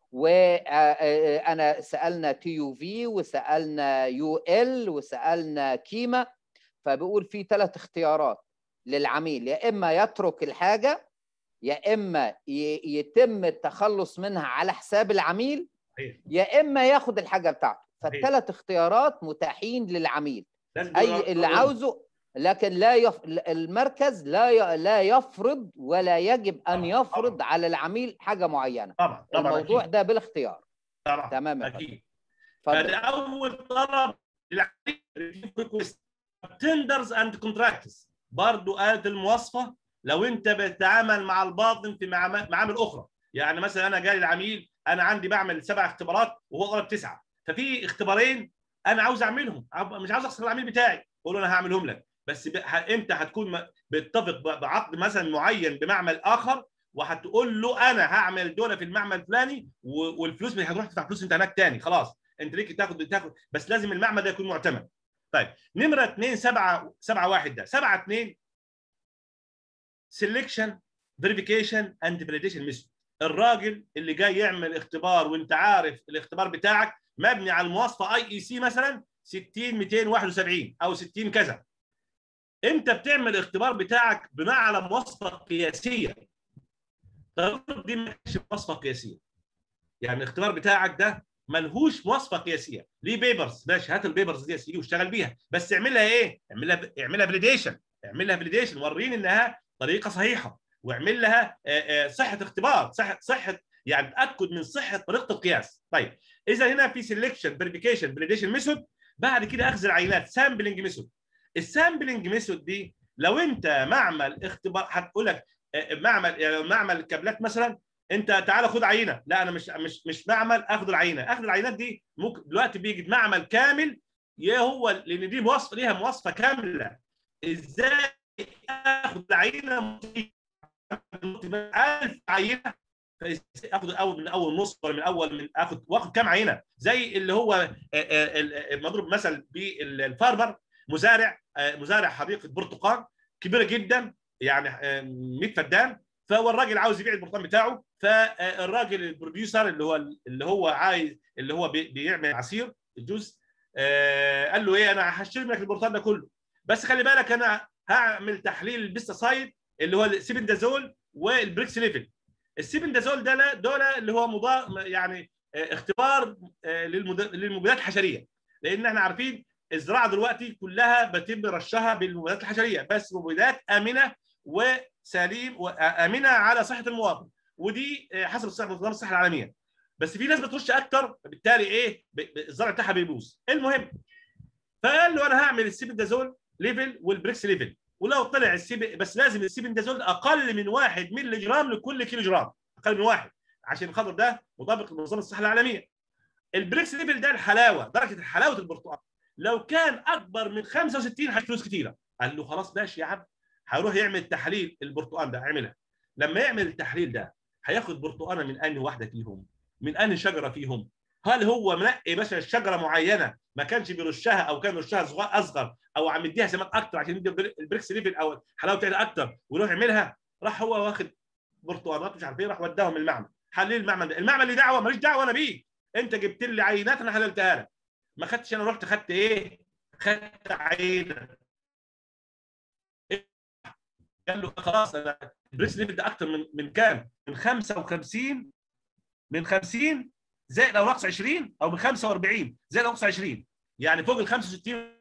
وانا سالنا تي يو في وسالنا يو ال وسالنا كيما فبيقول في ثلاث اختيارات للعميل يا اما يترك الحاجه يا اما ي- يتم التخلص منها على حساب العميل صحيح. يا اما ياخد الحاجه بتاعته صحيح. فالثلاث اختيارات متاحين للعميل لازم اي اللي عاوزه لكن لا يف... المركز لا ي... لا يفرض ولا يجب ان طبعاً، يفرض طبعاً. على العميل حاجه معينه طبعا طبعا الموضوع أكيد. ده بالاختيار طبعا تمام يا فندم. اكيد اتفضل فده اول طلب للعميل تندرز اند كونتراكتس برضه قالت المواصفه لو انت بتتعامل مع الباطن في معام- معامل اخرى يعني مثلا انا جاي العميل انا عندي بعمل سبع اختبارات وهو طلب تسعه ففي اختبارين انا عاوز اعملهم عب- مش عاوز اخسر العميل بتاعي بقول له انا هعملهم لك بس ب- ه- امتى هتكون م- بتتفق ب- بعقد مثلا معين بمعمل اخر وهتقول له انا هعمل دول في المعمل الفلاني و- والفلوس مش هتروح تدفع فلوس انت هناك تاني خلاص انت ليك تاخد تاخد بس لازم المعمل ده يكون معتمد طيب نمره 2 7 7 1 ده 7 2 سelection verification and validation method الراجل اللي جاي يعمل اختبار وانت عارف الاختبار بتاعك مبني على المواصفه اي اي سي مثلا 60 271 او 60 كذا انت بتعمل الاختبار بتاعك بناء على مواصفه قياسيه طب دي ما كانتش مواصفه قياسيه يعني الاختبار بتاعك ده ملهوش مواصفه قياسيه ليه بيبرز ماشي هات البيبرز دي يا سيدي واشتغل بيها بس اعملها ايه اعملها اعملها فاليديشن اعملها فاليديشن وريني انها طريقه صحيحه واعمل لها آه، آه، صحه اختبار صحه صحه يعني تاكد من صحه طريقه القياس طيب اذا هنا في سelection فيريفيكيشن فاليديشن ميثود بعد كده اخذ العينات سامبلنج ميثود السامبلنج ميثود دي لو انت معمل اختبار هتقول لك آه، معمل يعني معمل كابلات مثلا انت تعالى خد عينه لا انا مش مش مش معمل اخد العينه اخذ العينات دي ممكن دلوقتي بيجي معمل كامل يا هو لان دي مواصفه ليها مواصفه كامله ازاي اخد العينه 1000 عينه اخد اول من اول نص ولا من اول من اخد واخد كام عينه زي اللي هو آه، آه، ال- مضروب مثل بالفارمر مزارع آه، مزارع حديقه برتقال كبيره جدا يعني آه، 100 فدان فهو الراجل عاوز يبيع البرتقال بتاعه فالراجل البروديوسر اللي هو اللي هو عايز اللي هو بي- بيعمل عصير الجوز آه، قال له ايه انا هشتري منك البرتقال ده كله بس خلي بالك انا هعمل تحليل البيستاسايد اللي هو السيبندازول والبريكس ليفل السيبندازول ده لا- دول اللي هو مضاد يعني آه، اختبار آه، للمد- للمبيدات الحشريه لان احنا عارفين الزراعه دلوقتي كلها بيتم رشها بالمبيدات الحشريه بس مبيدات امنه وسليم وامنه على صحه المواطن ودي آه، حسب الصحه منظمه الصحه العالميه بس في ناس بترش اكتر بالتالي ايه ب- ب- الزرع بتاعها بيبوظ المهم فقال له انا هعمل السيبندازول ليفل والبريكس ليفل ولو طلع السيب بس لازم السيبندازول اقل من 1 مللي جرام لكل كيلو جرام اقل من واحد عشان خاطر ده مطابق لمنظمه الصحه العالميه البريكس ليفل ده الحلاوه درجه حلاوه البرتقال لو كان اكبر من 65 هيدفع فلوس كتيره قال له خلاص ماشي يا عم هيروح يعمل تحليل البرتقال ده اعملها لما يعمل التحليل ده هياخد برتقانه من انهي واحده فيهم من انهي شجره فيهم هل هو منقي مثلا شجره معينه ما كانش بيرشها او كان رشها صغير اصغر او عم يديها سمات اكتر عشان يدي البر- البريكس ليفل او الحلاوه بتاعتها اكتر ويروح يعملها راح هو واخد برتقانات مش عارف ايه راح وداهم المعمل حلل المعمل ده المعمل ليه دعوه ماليش دعوه انا بيك انت جبت لي عينات انا حللتها لك ما خدتش انا رحت خدت ايه خدت عينه قال له خلاص انا البريكس ليفل ده اكتر من من كام من 55 من 50 زائد او ناقص 20 او ب 45 زائد او ناقص 20 يعني فوق ال 65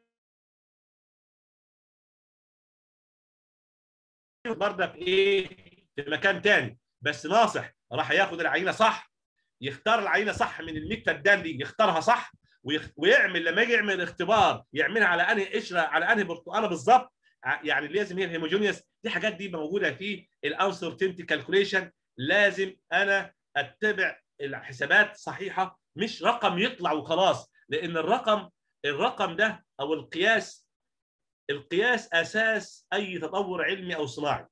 برضه في ايه في مكان تاني بس ناصح راح ياخد العينه صح يختار العينه صح من ال 100 فدان دي يختارها صح ويخ... ويعمل لما يجي يعمل اختبار يعملها على انهي قشره على انهي برتقاله بالظبط ع- يعني لازم هي الهيموجينيوس دي حاجات دي موجوده في الانسرتينتي كالكوليشن لازم انا اتبع الحسابات صحيحه مش رقم يطلع وخلاص لان الرقم الرقم ده او القياس القياس اساس اي تطور علمي او صناعي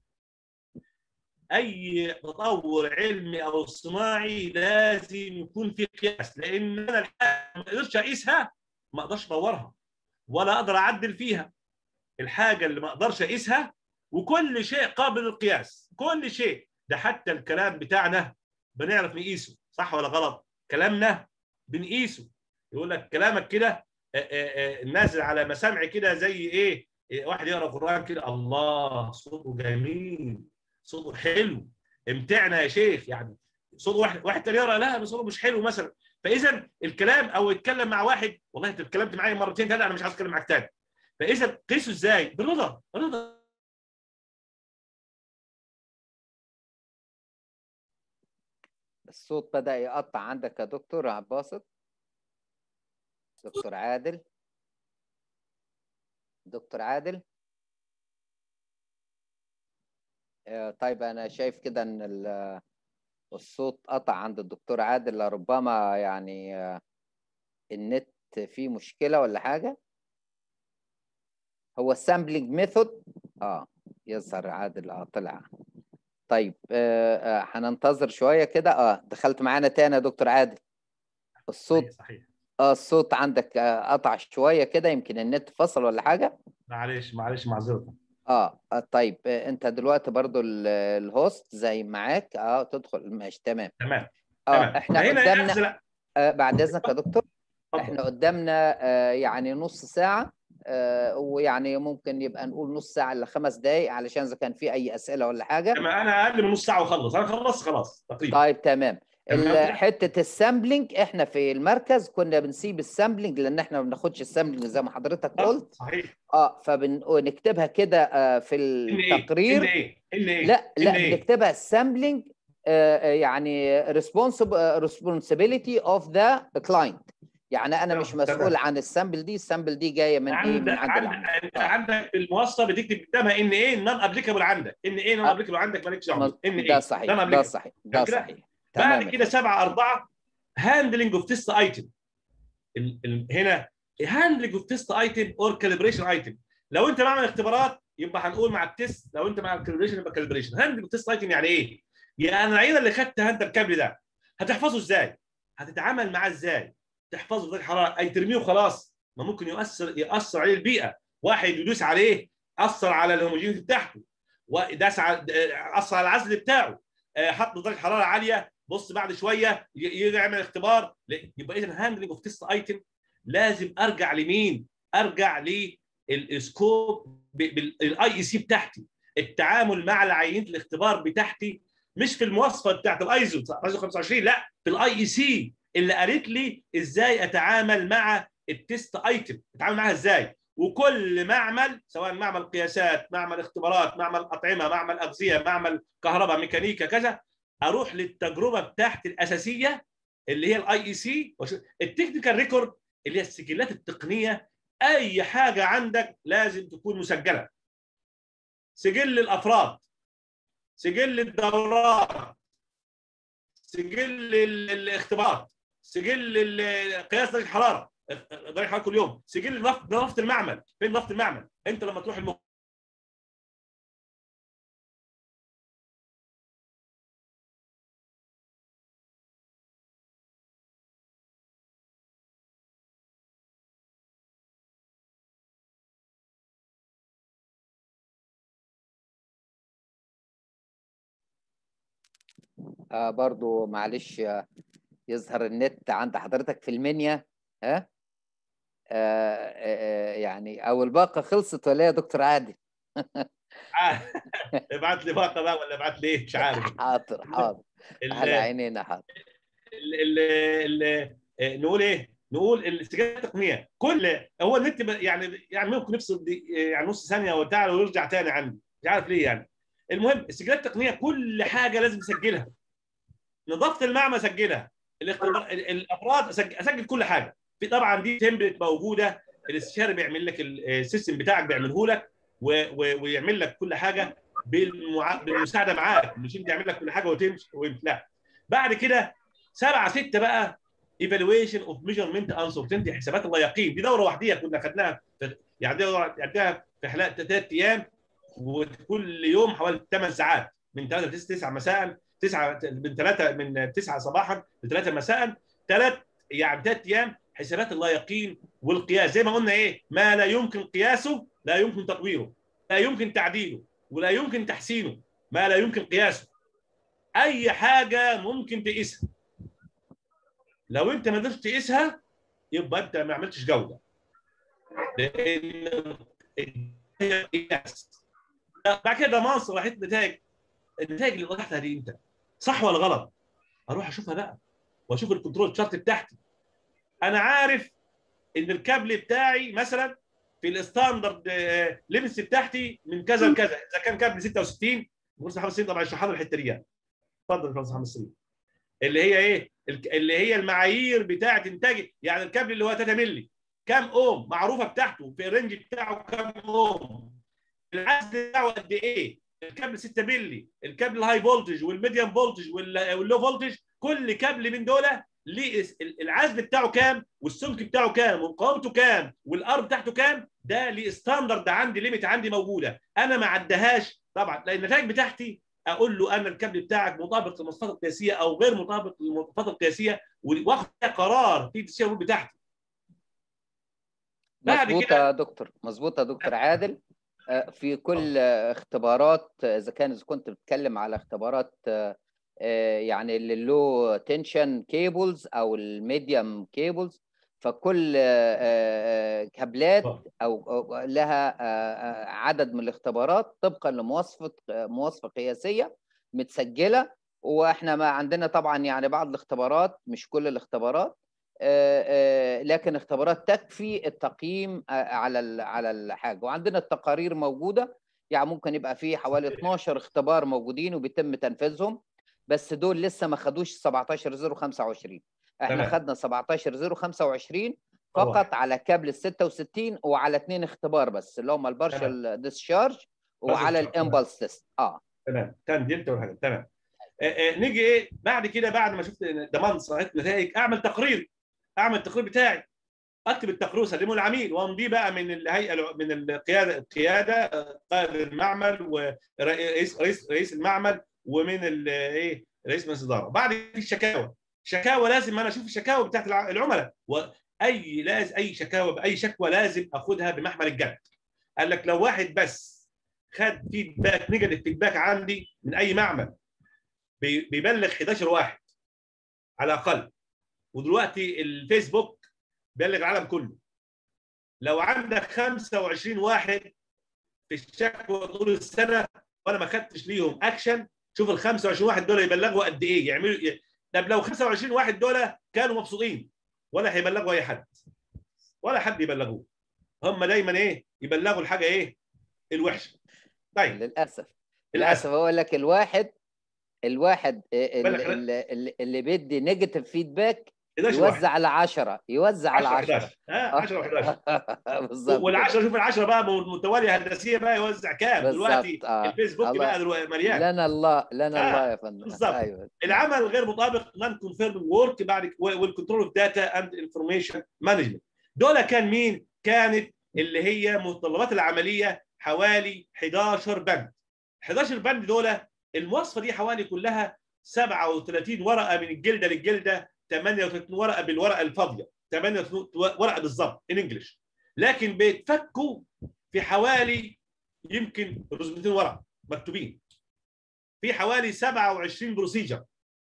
اي تطور علمي او صناعي لازم يكون في قياس لان انا الحاجة ما اقدرش اقيسها ما اقدرش اطورها ولا اقدر اعدل فيها الحاجه اللي ما اقدرش اقيسها وكل شيء قابل للقياس كل شيء ده حتى الكلام بتاعنا بنعرف نقيسه صح ولا غلط كلامنا بنقيسه يقول لك كلامك كده آه، آه، آه، نازل على مسامعي كده زي ايه إيه، واحد يقرا قران كده الله صوته جميل صوته حلو امتعنا يا شيخ يعني صوت واحد واحد تاني يقرا لا بس صوته مش حلو مثلا فاذا الكلام او يتكلم مع واحد والله انت اتكلمت معايا مرتين ثلاثه انا مش عايز اتكلم معاك تاني فاذا قيسوا ازاي؟ بالرضا رضا الصوت بدأ يقطع عندك يا دكتور عباسط دكتور عادل دكتور عادل آه، طيب أنا شايف كده إن ال- الصوت قطع عند الدكتور عادل ربما يعني آه، النت فيه مشكلة ولا حاجة هو السامبلينج ميثود اه يظهر عادل اه طلع طيب آه، آه، هننتظر شوية كده اه دخلت معانا تاني يا دكتور عادل الصوت صحيح صحيح اه الصوت عندك آه، قطع شوية كده يمكن النت فصل ولا حاجة معلش معلش معذره اه آه، طيب آه، انت دلوقتي برضو ال- الهوست زي معاك اه تدخل ماشي تمام تمام اه تمام احنا فهنا قدامنا ينزل آه بعد اذنك يا دكتور اتفضل. احنا قدامنا آه يعني نص ساعة آه ويعني ممكن يبقى نقول نص ساعة إلا خمس دقايق علشان إذا كان في أي أسئلة ولا حاجة تمام، انا اقل من نص ساعه واخلص انا خلصت خلاص تقريبا طيب تمام ال- تمام. حتة السامبلينج احنا في المركز كنا بنسيب السامبلينج لأن احنا ما بناخدش السامبلينج زي ما حضرتك قلت صحيح اه فبنكتبها كده آه في ان ايه ان التقرير ايه ان ايه لا إن لا إيه؟ بنكتبها السامبلينج يعني responsible responsibility of the client يعني انا تمام، مش مسؤول تمام. عن السامبل دي السامبل دي جايه من ايه من عندك عند عندك العميل انت آه. عندك الموصله بتكتب قدامها ان ايه نون ابليكابل عندك ان ايه نون آه. ابليكابل عندك مالكش دعوه ان ايه ده صحيح non ده applicable. صحيح ده كده؟ صحيح تمام بعد يا كده فندم. 7 4 هاندلنج اوف تيست ايتم هنا هاندلنج اوف تيست ايتم اور كاليبريشن ايتم لو انت بعمل اختبارات يبقى هنقول مع التيست لو انت مع الكاليبريشن يبقى كاليبريشن هاندلنج اوف تيست ايتم يعني ايه؟ يعني العينه اللي خدتها انت الكابل ده هتحفظه ازاي؟ هتتعامل معاه ازاي؟ تحفظه بدرجه حراره اي ترميه وخلاص ما ممكن يؤثر ياثر عليه البيئه واحد يدوس عليه اثر على الهوموجينيتي بتاعته وداس على اثر على العزل بتاعه آه، حط له درجه حراره عاليه بص بعد شويه ي- يجي يعمل اختبار ل- يبقى اذا هاندلنج اوف تيست ايتم لازم ارجع لمين؟ ارجع للسكوب بالاي اي سي بتاعتي التعامل مع العينه الاختبار بتاعتي مش في المواصفه بتاعت الايزو 25 لا في الاي اي سي اللي قالت لي ازاي اتعامل مع التيست ايتم اتعامل معاها ازاي وكل معمل سواء معمل قياسات معمل اختبارات معمل اطعمه معمل اغذيه معمل كهرباء ميكانيكا كذا اروح للتجربه بتاعتي الاساسيه اللي هي الاي اي سي التكنيكال ريكورد اللي هي السجلات التقنيه اي حاجه عندك لازم تكون مسجله سجل الافراد سجل الدورات سجل ال- الاختبارات سجل ال- قياس درجه الحراره درجه الحراره كل يوم سجل نظافه نظافة المعمل فين نظافه المعمل انت لما تروح الم... آه برضو معلش آه، يظهر النت عند حضرتك في المنيا ها آه آه آه، يعني او الباقه خلصت ولا إيه يا دكتور عادل ابعت لي باقه بقى ولا ابعت لي ايه مش عارف حاضر حاضر ال- على عينينا حاضر ال ال ال نقول ايه؟ نقول السجاده التقنيه كل هو النت ب- يعني يعني ممكن يفصل دي يعني نص ثانيه او بتاع ويرجع تاني عندي مش عارف ليه يعني المهم السجلات التقنيه كل حاجه لازم اسجلها نظافه المعمل اسجلها الاختبار ال- الافراد أسجل, اسجل كل حاجه في طبعا دي تمبلت موجوده الاستشاري بيعمل لك ال- السيستم بتاعك بيعمله لك و- و- ويعمل لك كل حاجه بالمع... بالمساعده معاك مش انت يعمل لك كل حاجه وتمشي ويمشي لا بعد كده سبعه سته بقى ايفالويشن اوف ميجرمنت انسرتينتي حسابات الله يقين دي دوره وحديه كنا خدناها في- يعني دي دوره خدناها في حلقه ثلاث ايام وكل يوم حوالي 8 ساعات من 3 ل 9 مساء 9 من 3 من 9 صباحا ل 3 مساء ثلاث يعني ثلاث ايام حسابات الله يقين والقياس زي ما قلنا ايه ما لا يمكن قياسه لا يمكن تطويره لا يمكن تعديله ولا يمكن تحسينه ما لا يمكن قياسه اي حاجه ممكن تقيسها لو انت ما قدرتش تقيسها يبقى انت ما عملتش جوده لان هي قياس بعد كده ضمان صلاحيه النتائج النتائج اللي طلعتها دي انت صح ولا غلط اروح اشوفها بقى واشوف الكنترول شارت بتاعتي انا عارف ان الكابل بتاعي مثلا في الستاندرد ليمس بتاعتي من كذا لكذا اذا كان كابل 66 بص محمد سليم طبعا يشرح لنا الحته دي يعني. اتفضل يا باشمهندس محمد سليم اللي هي ايه الك- اللي هي المعايير بتاعه انتاج يعني الكابل اللي هو 3 مللي كام اوم معروفه بتاعته في الرينج بتاعه كام اوم العزل بتاعه قد ايه الكابل 6 مللي الكابل الهاي فولتج والميديوم فولتج وال- واللو فولتج كل كابل من دول ليه اس- ال- العزل بتاعه كام والسمك بتاعه كام ومقاومته كام والار بتاعته كام ده ليه ستاندرد عندي ليميت عندي موجوده انا ما عدهاش طبعا لان النتائج بتاعتي اقول له انا الكابل بتاعك مطابق للمواصفات القياسيه او غير مطابق للمواصفات القياسيه واخد قرار في التسعير بتاعتي بعد مظبوط كده- يا دكتور مظبوط يا دكتور عادل آه، في كل آه، اختبارات آه، اذا كان اذا كنت بتتكلم على اختبارات آه، آه، يعني اللو تنشن كيبلز او الميديوم كيبلز فكل آه، آه، كابلات آه. او أو لها آه، آه، عدد من الاختبارات طبقا لمواصفه آه، مواصفه قياسيه متسجله واحنا ما عندنا طبعا يعني بعض الاختبارات مش كل الاختبارات آه، آه، لكن اختبارات تكفي التقييم آه، على ال- على الحاجه وعندنا التقارير موجوده يعني ممكن يبقى في حوالي 12 اختبار موجودين وبيتم تنفيذهم بس دول لسه ما خدوش 17025 احنا تمام. خدنا 17025 طبعا. فقط على كابل ال 66 وعلى اثنين اختبار بس اللي هم البارشال ديسشارج وعلى discharge، تمام. الامبلس تيست اه تمام تمام دي انت والحاجه تمام آه، آه، نيجي ايه بعد كده بعد ما شفت ضمان صحه نتائج اعمل تقرير اعمل التقرير بتاعي اكتب التقرير واسلمه للعميل وامضيه بقى من الهيئه الع- من القياده القياده آه، قائد المعمل ورئيس رئيس رئيس المعمل ومن ال- ايه رئيس مجلس الاداره بعد في الشكاوى شكاوى لازم انا اشوف الشكاوى بتاعت الع- العملاء واي لازم اي شكاوى باي شكوى لازم اخدها بمحمل الجد قال لك لو واحد بس خد فيدباك نيجاتيف فيدباك عندي من اي معمل بي- بيبلغ 11 واحد على الاقل ودلوقتي الفيسبوك بيبلغ العالم كله لو عندك 25 واحد في الشكوى طول السنه وانا ما خدتش ليهم اكشن شوف ال 25 واحد دول يبلغوا قد ايه يعملوا ي- طب لو 25 واحد دول كانوا مبسوطين ولا هيبلغوا اي حد ولا حد يبلغوه هم دايما ايه يبلغوا الحاجه ايه الوحشه طيب للاسف للاسف للاسف اقول لك الواحد الواحد ال- بالك أنا- ال- ال- اللي بيدي نيجاتيف فيدباك 11 واحد يوزع على 10 يوزع على 10 10 11 ها 10 و11 بالظبط وال10 شوف ال10 بقى متواليه هندسيه بقى يوزع كام بالظبط، دلوقتي آه. الفيسبوك الله. بقى دلوقتي مليان لنا الله لنا آه، الله يا فندم بالظبط. ايوه العمل الغير مطابق نون كونفيرم ورك بعد والكنترول اوف داتا اند انفورميشن مانجمنت دول كان مين؟ كانت اللي هي متطلبات العمليه حوالي 11 بند 11 بند دول المواصفه دي حوالي كلها 37 ورقه من الجلده للجلده 38 ورقه بالورقه الفاضيه 38 ورقه بالظبط ان انجلش لكن بيتفكوا في حوالي يمكن 200 ورقه مكتوبين في حوالي 27 بروسيجر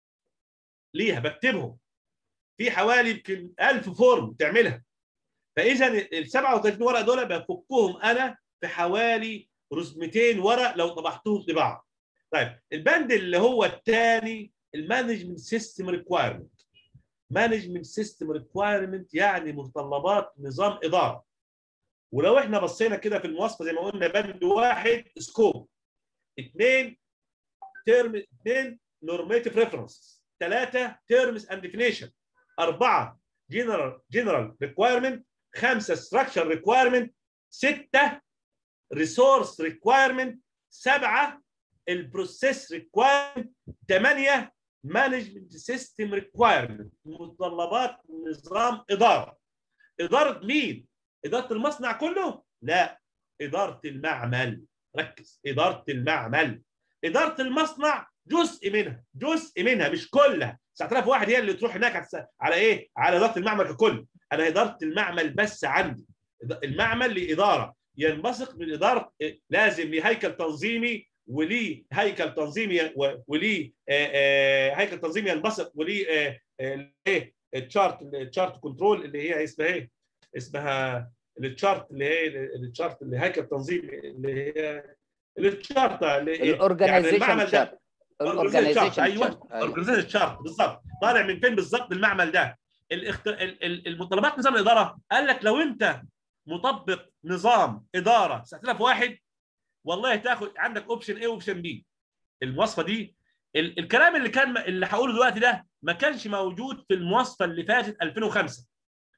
ليها بكتبهم في حوالي يمكن 1000 فورم تعملها فاذا ال 37 ورقه دول بفكهم انا في حوالي 200 ورق لو طبعتهم طباعه طيب البند اللي هو الثاني المانجمنت سيستم ريكوايرمنت مانجمنت سيستم ريكوايرمنت يعني متطلبات نظام اداره ولو احنا بصينا كده في المواصفه زي ما قلنا بند واحد سكوب اثنين تيرم اثنين نورماتيف ريفرنس ثلاثه تيرمز اند ديفينيشن اربعه جنرال جنرال ريكوايرمنت خمسه ستراكشر ريكوايرمنت سته ريسورس ريكوايرمنت سبعه البروسيس ريكوايرمنت ثمانيه مانجمنت سيستم ريكوايرمنت متطلبات نظام اداره اداره مين؟ اداره المصنع كله؟ لا اداره المعمل ركز اداره المعمل اداره المصنع جزء منها جزء منها مش كلها 9000 واحد هي اللي تروح هناك على ايه؟ على اداره المعمل ككل انا اداره المعمل بس عندي المعمل لاداره ينبثق من اداره لازم لهيكل تنظيمي وليه هيكل تنظيمي وليه هيكل تنظيمي ينبثق وليه ايه التشارت التشارت كنترول اللي هي اسمها ايه؟ اسمها التشارت اللي هي التشارت اللي هيكل تنظيمي اللي هي التشارت اللي الاورجنايزيشن شارت الاورجنايزيشن ايوه الاورجنايزيشن شارت بالظبط طالع من فين بالظبط المعمل ده الاخت... المتطلبات نظام الاداره قال لك لو انت مطبق نظام اداره 9000 واحد والله تاخد عندك اوبشن اي واوبشن بي المواصفه دي ال... الكلام اللي كان اللي هقوله دلوقتي ده ما كانش موجود في المواصفه اللي فاتت 2005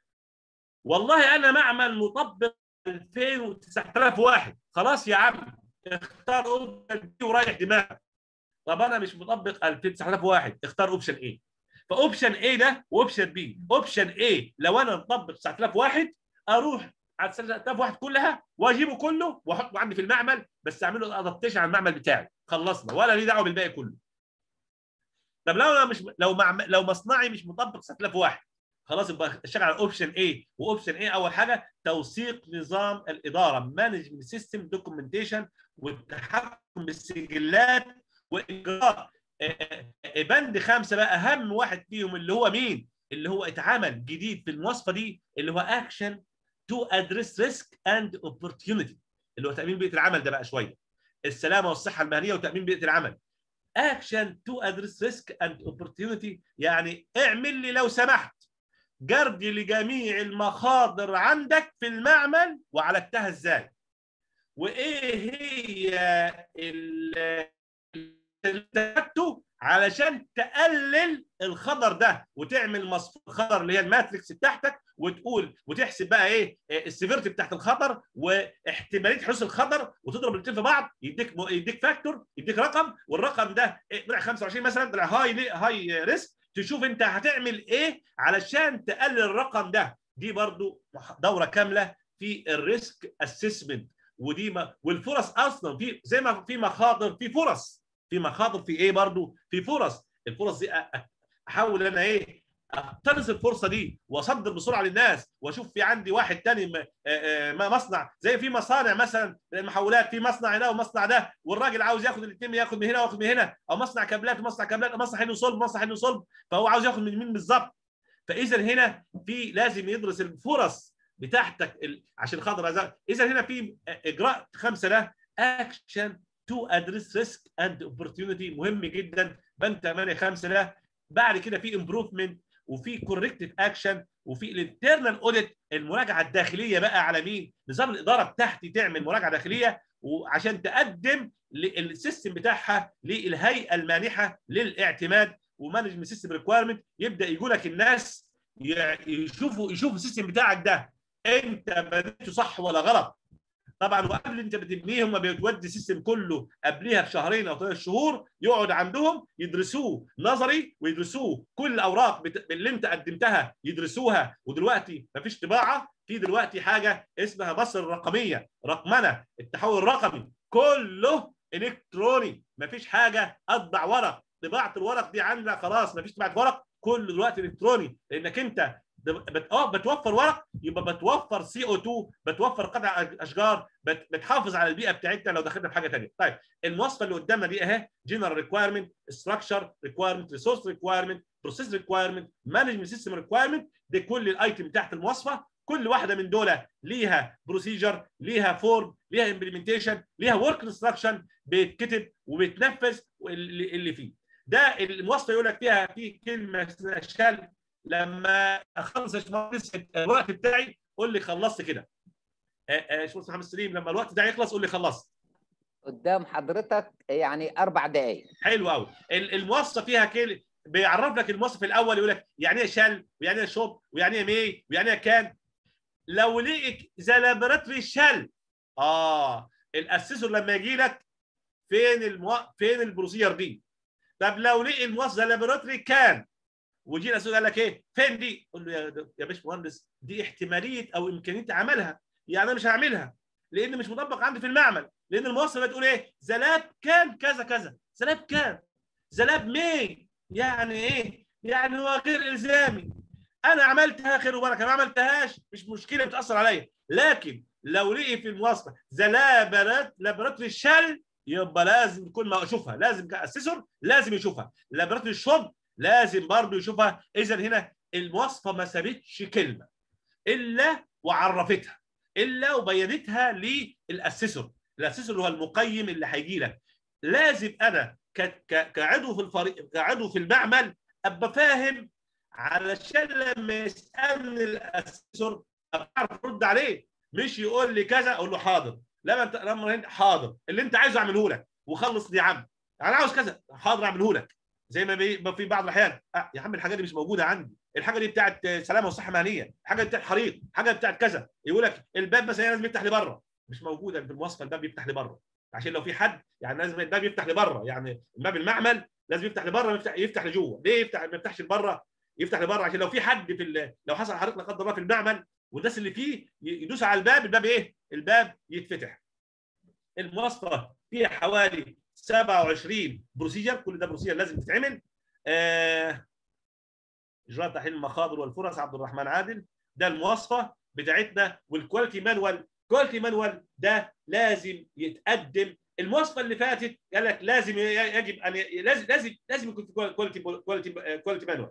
والله انا معمل مطبق 2000 9000 واحد خلاص يا عم اختار اوبشن بي ورايح دماغك طب انا مش مطبق 2000 9000 واحد اختار اوبشن ايه فاوبشن اي ده واوبشن بي اوبشن اي لو انا مطبق 9000 واحد اروح على 9000 واحد كلها واجيبه كله واحطه عندي في المعمل بس اعمل له ادابتيشن على المعمل بتاعي خلصنا ولا ليه دعوه بالباقي كله طب لو انا مش لو مع... لو مصنعي مش مطبق 9000 واحد خلاص يبقى اشتغل على اوبشن اي واوبشن اي اول حاجه توثيق نظام الاداره مانجمنت سيستم دوكيومنتيشن والتحكم بالسجلات واجراء بند خمسه بقى اهم واحد فيهم اللي هو مين؟ اللي هو اتعمل جديد في المواصفه دي اللي هو اكشن تو ادريس ريسك اند اوبورتيونيتي اللي هو تامين بيئه العمل ده بقى شويه السلامه والصحه المهنيه وتامين بيئه العمل اكشن تو ادريس ريسك اند اوبورتيونيتي يعني اعمل لي لو سمحت جرد لجميع المخاطر عندك في المعمل وعالجتها ازاي وايه هي اللي علشان تقلل الخطر ده وتعمل مصفوفه الخطر اللي هي الماتريكس بتاعتك وتقول وتحسب بقى ايه السيفيرتي بتاعت الخطر واحتماليه حدوث الخطر وتضرب الاثنين في بعض يديك يديك فاكتور يديك رقم والرقم ده طلع 25 مثلا طلع هاي هاي ريسك تشوف انت هتعمل ايه علشان تقلل الرقم ده دي برضو دوره كامله في الريسك اسسمنت ودي ما والفرص اصلا في زي ما في مخاطر في فرص في مخاطر في ايه برضو في فرص الفرص دي احاول انا ايه اقتنص الفرصه دي واصدر بسرعه للناس واشوف في عندي واحد تاني مصنع زي في مصانع مثلا المحولات في مصنع هنا ومصنع ده والراجل عاوز ياخد الاثنين ياخد من هنا وياخد من هنا او مصنع كابلات ومصنع كابلات مصنع حلو صلب مصنع حلو صلب فهو عاوز ياخد من مين بالظبط فاذا هنا في لازم يدرس الفرص بتاعتك عشان خاطر اذا هنا في اجراء خمسه ده اكشن تو ادريس ريسك اند اوبورتيونيتي مهم جدا بند 8 5 ده بعد كده في امبروفمنت وفي كوركتيف اكشن وفي الانترنال اوديت المراجعه الداخليه بقى على مين؟ نظام الاداره بتاعتي تعمل مراجعه داخليه وعشان تقدم السيستم بتاعها للهيئه المانحه للاعتماد ومانجمنت سيستم ريكوايرمنت يبدا يجوا لك الناس يشوفوا يشوفوا السيستم بتاعك ده انت بديته صح ولا غلط طبعا وقبل انت بتبنيه هم بيتودي السيستم كله قبليها بشهرين او ثلاث شهور يقعد عندهم يدرسوه نظري ويدرسوه كل الاوراق اللي انت قدمتها يدرسوها ودلوقتي مفيش طباعه في دلوقتي حاجه اسمها مصر الرقميه رقمنه التحول الرقمي كله الكتروني مفيش حاجه اطبع ورق طباعه الورق دي عندنا خلاص مفيش طباعه ورق كله دلوقتي الكتروني لانك انت اه بتوفر ورق يبقى بتوفر سي او 2 بتوفر قطع اشجار بتحافظ على البيئه بتاعتنا لو دخلنا في حاجه ثانيه طيب المواصفه اللي قدامنا دي اهي جنرال ريكوايرمنت ستراكشر ريكوايرمنت ريسورس ريكوايرمنت بروسيس ريكوايرمنت مانجمنت سيستم ريكوايرمنت دي كل الايتم تحت المواصفه كل واحده من دول ليها بروسيجر ليها فورم ليها امبلمنتيشن ليها ورك انستراكشن بيتكتب وبيتنفذ اللي فيه ده المواصفه يقول لك فيها في كلمه شال لما اخلص يا باشمهندس الوقت بتاعي قول لي خلصت كده آه، آه، باشمهندس محمد سليم لما الوقت بتاعي يخلص قول لي خلصت قدام حضرتك يعني اربع دقائق حلو قوي الموصف فيها كده بيعرف لك الموصف الاول يقول لك يعني ايه شل ويعني ايه شوب ويعني ايه مي ويعني ايه كان لو لقيك ذا لابراتوري شل اه الاسيسور لما يجي لك فين المو... فين البروسيجر دي طب لو لقي الموظف ذا لابراتوري كان وجي الاسيسور قال لك ايه فين دي قول له يا يا باشمهندس دي احتماليه او امكانيه عملها يعني انا مش هعملها لان مش مطبق عندي في المعمل لان المواصفه بتقول ايه زلاب كان كذا كذا زلاب كان زلاب مي يعني ايه يعني هو غير الزامي انا عملتها خير وبركه ما عملتهاش مش مشكله بتاثر عليا لكن لو لقي في المواصفه زلابرات لابراتوري الشل يبقى لازم يكون ما اشوفها لازم كاسيسور لازم يشوفها لابراتوري الشوب لازم برضه يشوفها اذا هنا المواصفه ما سابتش كلمه الا وعرفتها الا وبينتها للاسيسور الاسيسور هو المقيم اللي هيجي لك لازم انا ك- ك- كعضو في الفريق كعضو في المعمل ابقى فاهم علشان لما يسالني الاسيسور ابقى اعرف ارد عليه مش يقول لي كذا اقول له حاضر لما انت لما انت حاضر اللي انت عايزه اعمله لك وخلص يا عم انا عاوز كذا حاضر اعمله لك زي ما بي- في بعض الاحيان آه يا عم الحاجه دي مش موجوده عندي الحاجه دي بتاعت سلامه وصحه مهنيه الحاجه دي بتاعت حريق الحاجه بتاعت كذا يقول لك الباب مثلا لازم يفتح لبره مش موجوده في المواصفه الباب بيفتح لبره عشان لو في حد يعني لازم الباب يفتح لبره يعني باب المعمل لازم يفتح لبره يفتح يفتح لجوه ليه يفتح ما يفتحش لبره يفتح لبره عشان لو في حد في ال- لو حصل حريق لا قدر الله في المعمل والناس اللي فيه يدوس على الباب الباب ايه الباب يتفتح المواصفه فيها حوالي 27 بروسيجر كل ده بروسيجر لازم تتعمل آه، اجراء تحليل المخاطر والفرص عبد الرحمن عادل ده المواصفه بتاعتنا والكواليتي مانوال كواليتي مانوال ده لازم يتقدم المواصفه اللي فاتت قال لك لازم ي- يجب ان ي- لازم لازم لازم يكون في كواليتي كواليتي كواليتي مانوال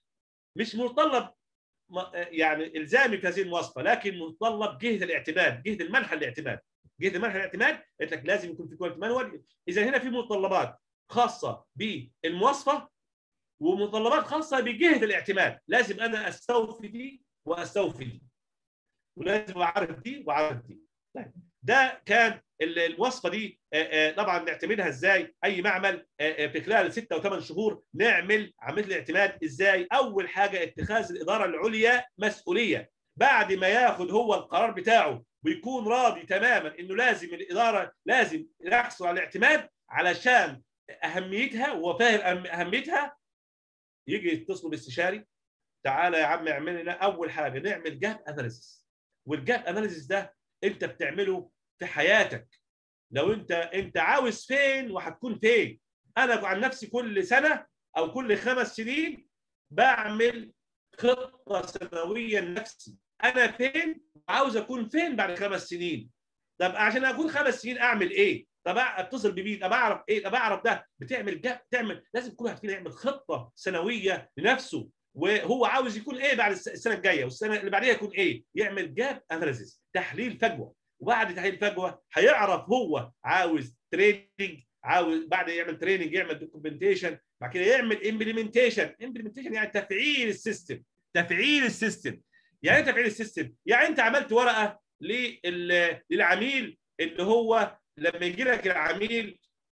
مش متطلب م- يعني الزامي في هذه المواصفه لكن متطلب جهه الاعتماد جهه المنحى الاعتماد جهه المنحى الاعتماد قلت لك لازم يكون في كواليتي مانوال اذا هنا في متطلبات خاصه بالمواصفه ومتطلبات خاصه بجهه الاعتماد لازم انا استوفي دي واستوفي دي ولازم اعرف دي واعرف دي طيب ده كان ال- الوصفه دي آه، آه، طبعا نعتمدها ازاي اي معمل آه، آه، في خلال ستة وثمان شهور نعمل عمليه الاعتماد ازاي اول حاجه اتخاذ الاداره العليا مسؤوليه بعد ما ياخد هو القرار بتاعه ويكون راضي تماما انه لازم الاداره لازم يحصل على الاعتماد علشان اهميتها وهو فاهم أهم- اهميتها يجي يتصلوا باستشاري تعالى يا عم اعمل لنا اول حاجه نعمل جاب اناليسيس والجاب اناليسيس ده انت بتعمله في حياتك لو انت انت عاوز فين وهتكون فين انا عن نفسي كل سنه او كل خمس سنين بعمل خطه سنويه لنفسي انا فين وعاوز اكون فين بعد خمس سنين طب عشان اكون خمس سنين اعمل ايه طب اتصل بمين طب اعرف ايه طب اعرف ده بتعمل جاب تعمل لازم كل واحد فينا يعمل خطه سنويه لنفسه وهو عاوز يكون ايه بعد الس- السنه الجايه والسنه اللي بعديها يكون ايه يعمل جاب اناليسيس تحليل فجوه وبعد تحليل فجوه هيعرف هو عاوز تريننج عاوز بعد يعمل تريننج يعمل دوكيومنتيشن بعد كده يعمل امبلمنتيشن امبلمنتيشن يعني تفعيل السيستم تفعيل السيستم يعني ايه تفعيل السيستم يعني انت عملت ورقه لل- للعميل اللي هو لما يجي لك العميل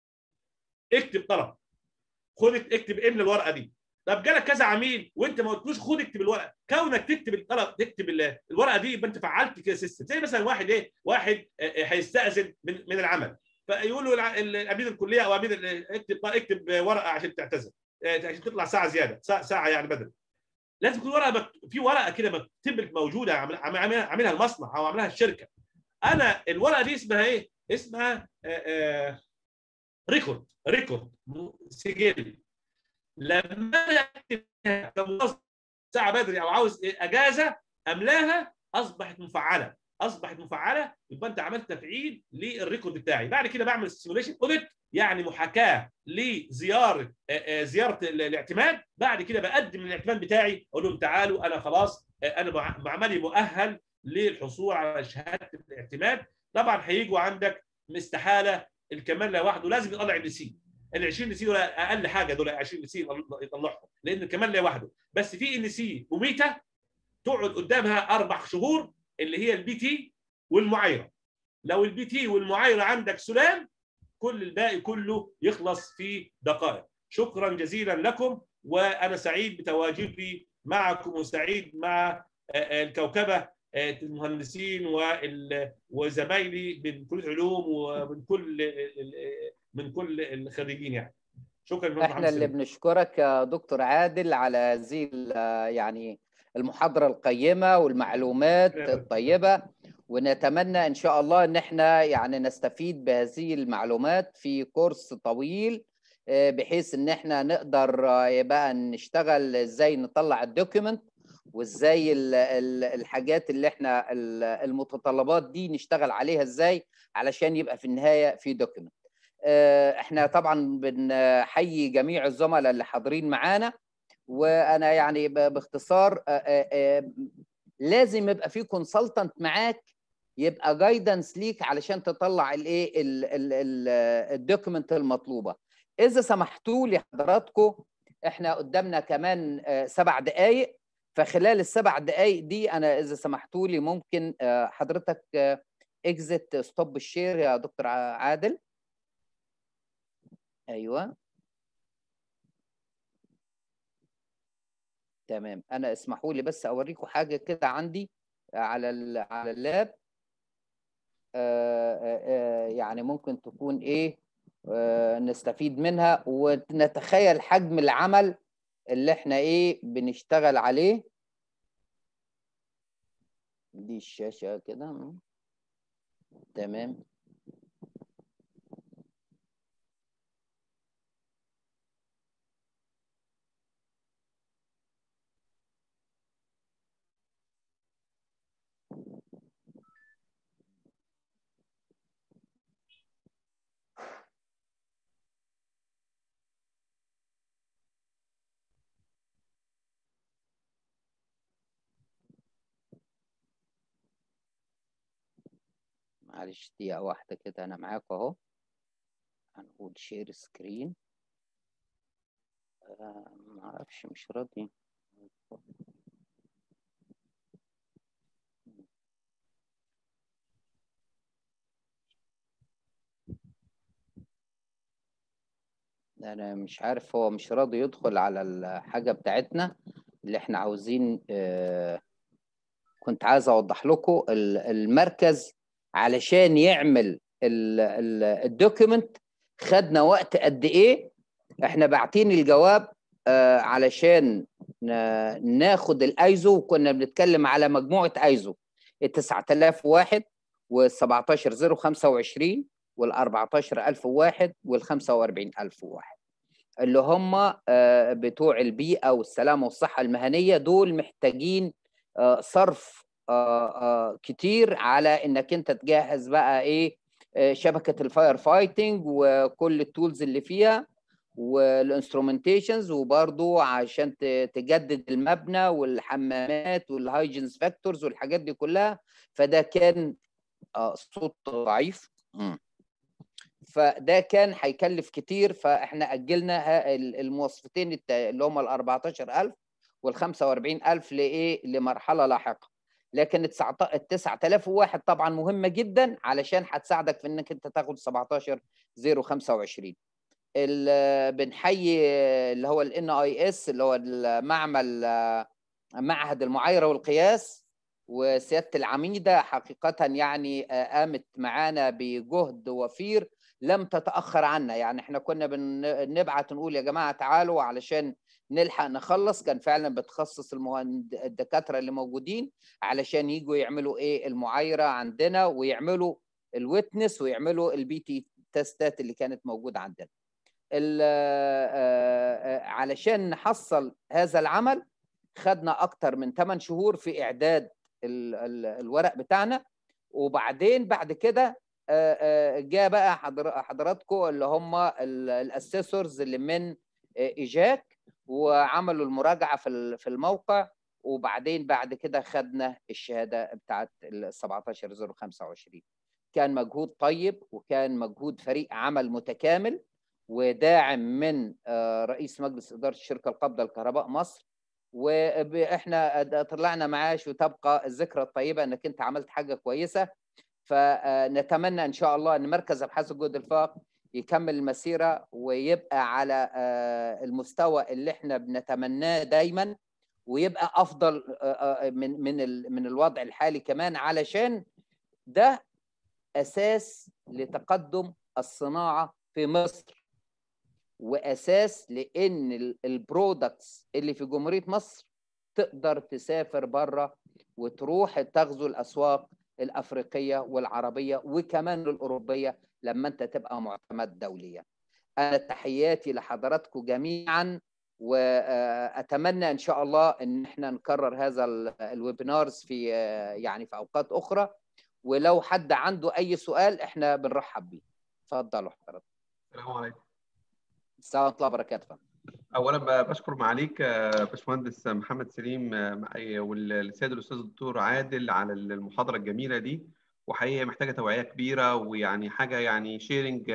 اكتب طلب خد اكتب املى الورقه دي طب جالك كذا عميل وانت ما قلتلوش خد اكتب الورقه كونك تكتب الطلب تكتب ال- الورقه دي يبقى انت فعلت كده سيستم زي مثلا واحد ايه واحد آه، آه، هيستاذن من من العمل فيقول له الع- ال- امين الكليه او امين ال- اكتب اكتب ورقه عشان تعتذر آه، عشان تطلع ساعه زياده ساعه, ساعة يعني بدل لازم يكون ورقه مك- في ورقه كده مكتوب موجوده عامل- عاملها عاملها المصنع او عاملها الشركه انا الورقه دي اسمها ايه؟ اسمها آه، آه، ريكورد ريكورد سجل لما انا اكتبها كموظف ساعه بدري او عاوز إيه اجازه املاها اصبحت مفعله اصبحت مفعله يبقى انت عملت تفعيل للريكورد بتاعي بعد كده بعمل سيموليشن اوديت يعني محاكاه لزياره آه، آه، زياره ال- الاعتماد بعد كده بقدم الاعتماد بتاعي اقول لهم تعالوا انا خلاص آه، انا مع- معملي مؤهل للحصول على شهاده الاعتماد طبعا هيجوا عندك استحاله الكمال لوحده لازم يطلع النسيج ال 20 نسي دول اقل حاجه دول 20 نسي يطلعهم لان كمان لوحده بس في ان سي وميتا تقعد قدامها اربع شهور اللي هي البي تي والمعايره لو البي تي والمعايره عندك سلام كل الباقي كله يخلص في دقائق شكرا جزيلا لكم وانا سعيد بتواجدي معكم وسعيد مع الكوكبه المهندسين وزمايلي من كل العلوم ومن كل من كل الخريجين يعني شكرا احنا اللي بنشكرك يا دكتور عادل على هذه يعني المحاضره القيمه والمعلومات الطيبه ونتمنى ان شاء الله ان احنا يعني نستفيد بهذه المعلومات في كورس طويل بحيث ان احنا نقدر بقى نشتغل ازاي نطلع الدوكيمنت وازاي الحاجات اللي احنا المتطلبات دي نشتغل عليها ازاي علشان يبقى في النهايه في دوكيمنت احنا طبعا بنحيي جميع الزملاء اللي حاضرين معانا وانا يعني باختصار لازم يبقى في كونسلتنت معاك يبقى جايدنس ليك علشان تطلع الايه الدوكيمنت المطلوبه اذا سمحتوا لي حضراتكم احنا قدامنا كمان سبع دقائق فخلال السبع دقائق دي انا اذا سمحتوا لي ممكن حضرتك اكزت ستوب الشير يا دكتور عادل ايوه تمام انا اسمحوا لي بس اوريكم حاجه كده عندي على على اللاب آآ آآ يعني ممكن تكون ايه نستفيد منها ونتخيل حجم العمل اللي احنا ايه بنشتغل عليه دي الشاشة كده تمام معلش دقيقة واحدة كده أنا معاكم أهو هنقول شير سكرين آه معرفش مش راضي أنا مش عارف هو مش راضي يدخل على الحاجة بتاعتنا اللي احنا عاوزين آه كنت عايز أوضح لكم المركز علشان يعمل الدوكيمنت خدنا وقت قد ايه احنا باعتين الجواب آه علشان ناخد الايزو وكنا بنتكلم على مجموعه ايزو ال 9001 وال 17025 وال 14001 وال 45001 اللي هم آه بتوع البيئه والسلامه والصحه المهنيه دول محتاجين آه صرف آه آه كتير على انك انت تجهز بقى ايه آه شبكه الفاير فايتنج وكل التولز اللي فيها والانسترومنتيشنز وبرضو عشان تجدد المبنى والحمامات والهايجينز فاكتورز والحاجات دي كلها فده كان صوت ضعيف فده كان هيكلف كتير فاحنا اجلنا المواصفتين اللي هم ال 14000 وال 45000 لايه لمرحله لاحقه لكن ال 9001 طبعا مهمه جدا علشان هتساعدك في انك انت تاخد 17025 بنحيي اللي هو الان اي اس اللي هو المعمل معهد المعايره والقياس وسياده العميده حقيقه يعني قامت معانا بجهد وفير لم تتاخر عنا يعني احنا كنا بنبعت نقول يا جماعه تعالوا علشان نلحق نخلص كان فعلا بتخصص المهند... الدكاتره اللي موجودين علشان يجوا يعملوا ايه المعايره عندنا ويعملوا الويتنس ويعملوا البي تي تيستات اللي كانت موجوده عندنا علشان نحصل هذا العمل خدنا اكتر من 8 شهور في اعداد ال... ال... الورق بتاعنا وبعدين بعد كده جاء بقى حضراتكم اللي هم الاسيسورز اللي من ايجاك وعملوا المراجعه في في الموقع وبعدين بعد كده خدنا الشهاده بتاعت ال 17025 كان مجهود طيب وكان مجهود فريق عمل متكامل وداعم من آه، رئيس مجلس اداره شركه القابضه لكهرباء مصر واحنا طلعنا معاش وتبقى الذكرى الطيبه انك انت عملت حاجه كويسه فنتمنى ان شاء الله ان مركز ابحاث الجهد الفاق يكمل المسيره ويبقى على آه، المستوى اللي احنا بنتمناه دايما ويبقى افضل آه، آه، من من ال- من الوضع الحالي كمان علشان ده اساس لتقدم الصناعه في مصر واساس لان البرودكتس اللي في جمهوريه مصر تقدر تسافر بره وتروح تغزو الاسواق الافريقيه والعربيه وكمان الاوروبيه لما انت تبقى معتمد دوليا. انا تحياتي لحضراتكم جميعا واتمنى ان شاء الله ان احنا نكرر هذا ال- الويبينارز في آه، يعني في اوقات اخرى ولو حد عنده اي سؤال احنا بنرحب بيه. اتفضلوا حضرتك. السلام عليكم السلام ورحمه الله وبركاته. فندم. اولا ب- بشكر معاليك آه، باشمهندس محمد سليم آه، مع- والسيد الاستاذ الدكتور عادل على المحاضره الجميله دي وحقيقه محتاجه توعيه كبيره ويعني حاجه يعني شيرنج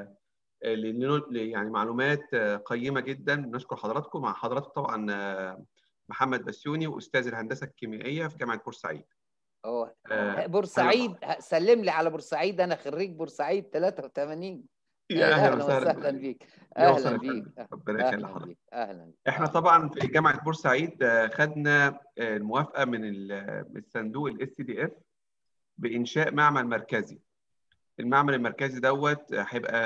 يعني معلومات آه، قيمه جدا نشكر حضراتكم مع حضراتكم طبعا آه، محمد بسيوني واستاذ الهندسه الكيميائيه في جامعه بورسعيد هو آه، بورسعيد سلم لي على بورسعيد انا خريج بورسعيد 83 يا اهلا وسهلا بيك يا اهلا وسهلا بيك فندم. ربنا يخلي اهلا حضرتك بيك اهلا احنا طبعا في جامعه بورسعيد آه، خدنا آه، الموافقه من ال- من الصندوق الاس دي اف بانشاء معمل مركزي المعمل المركزي دوت آه، هيبقى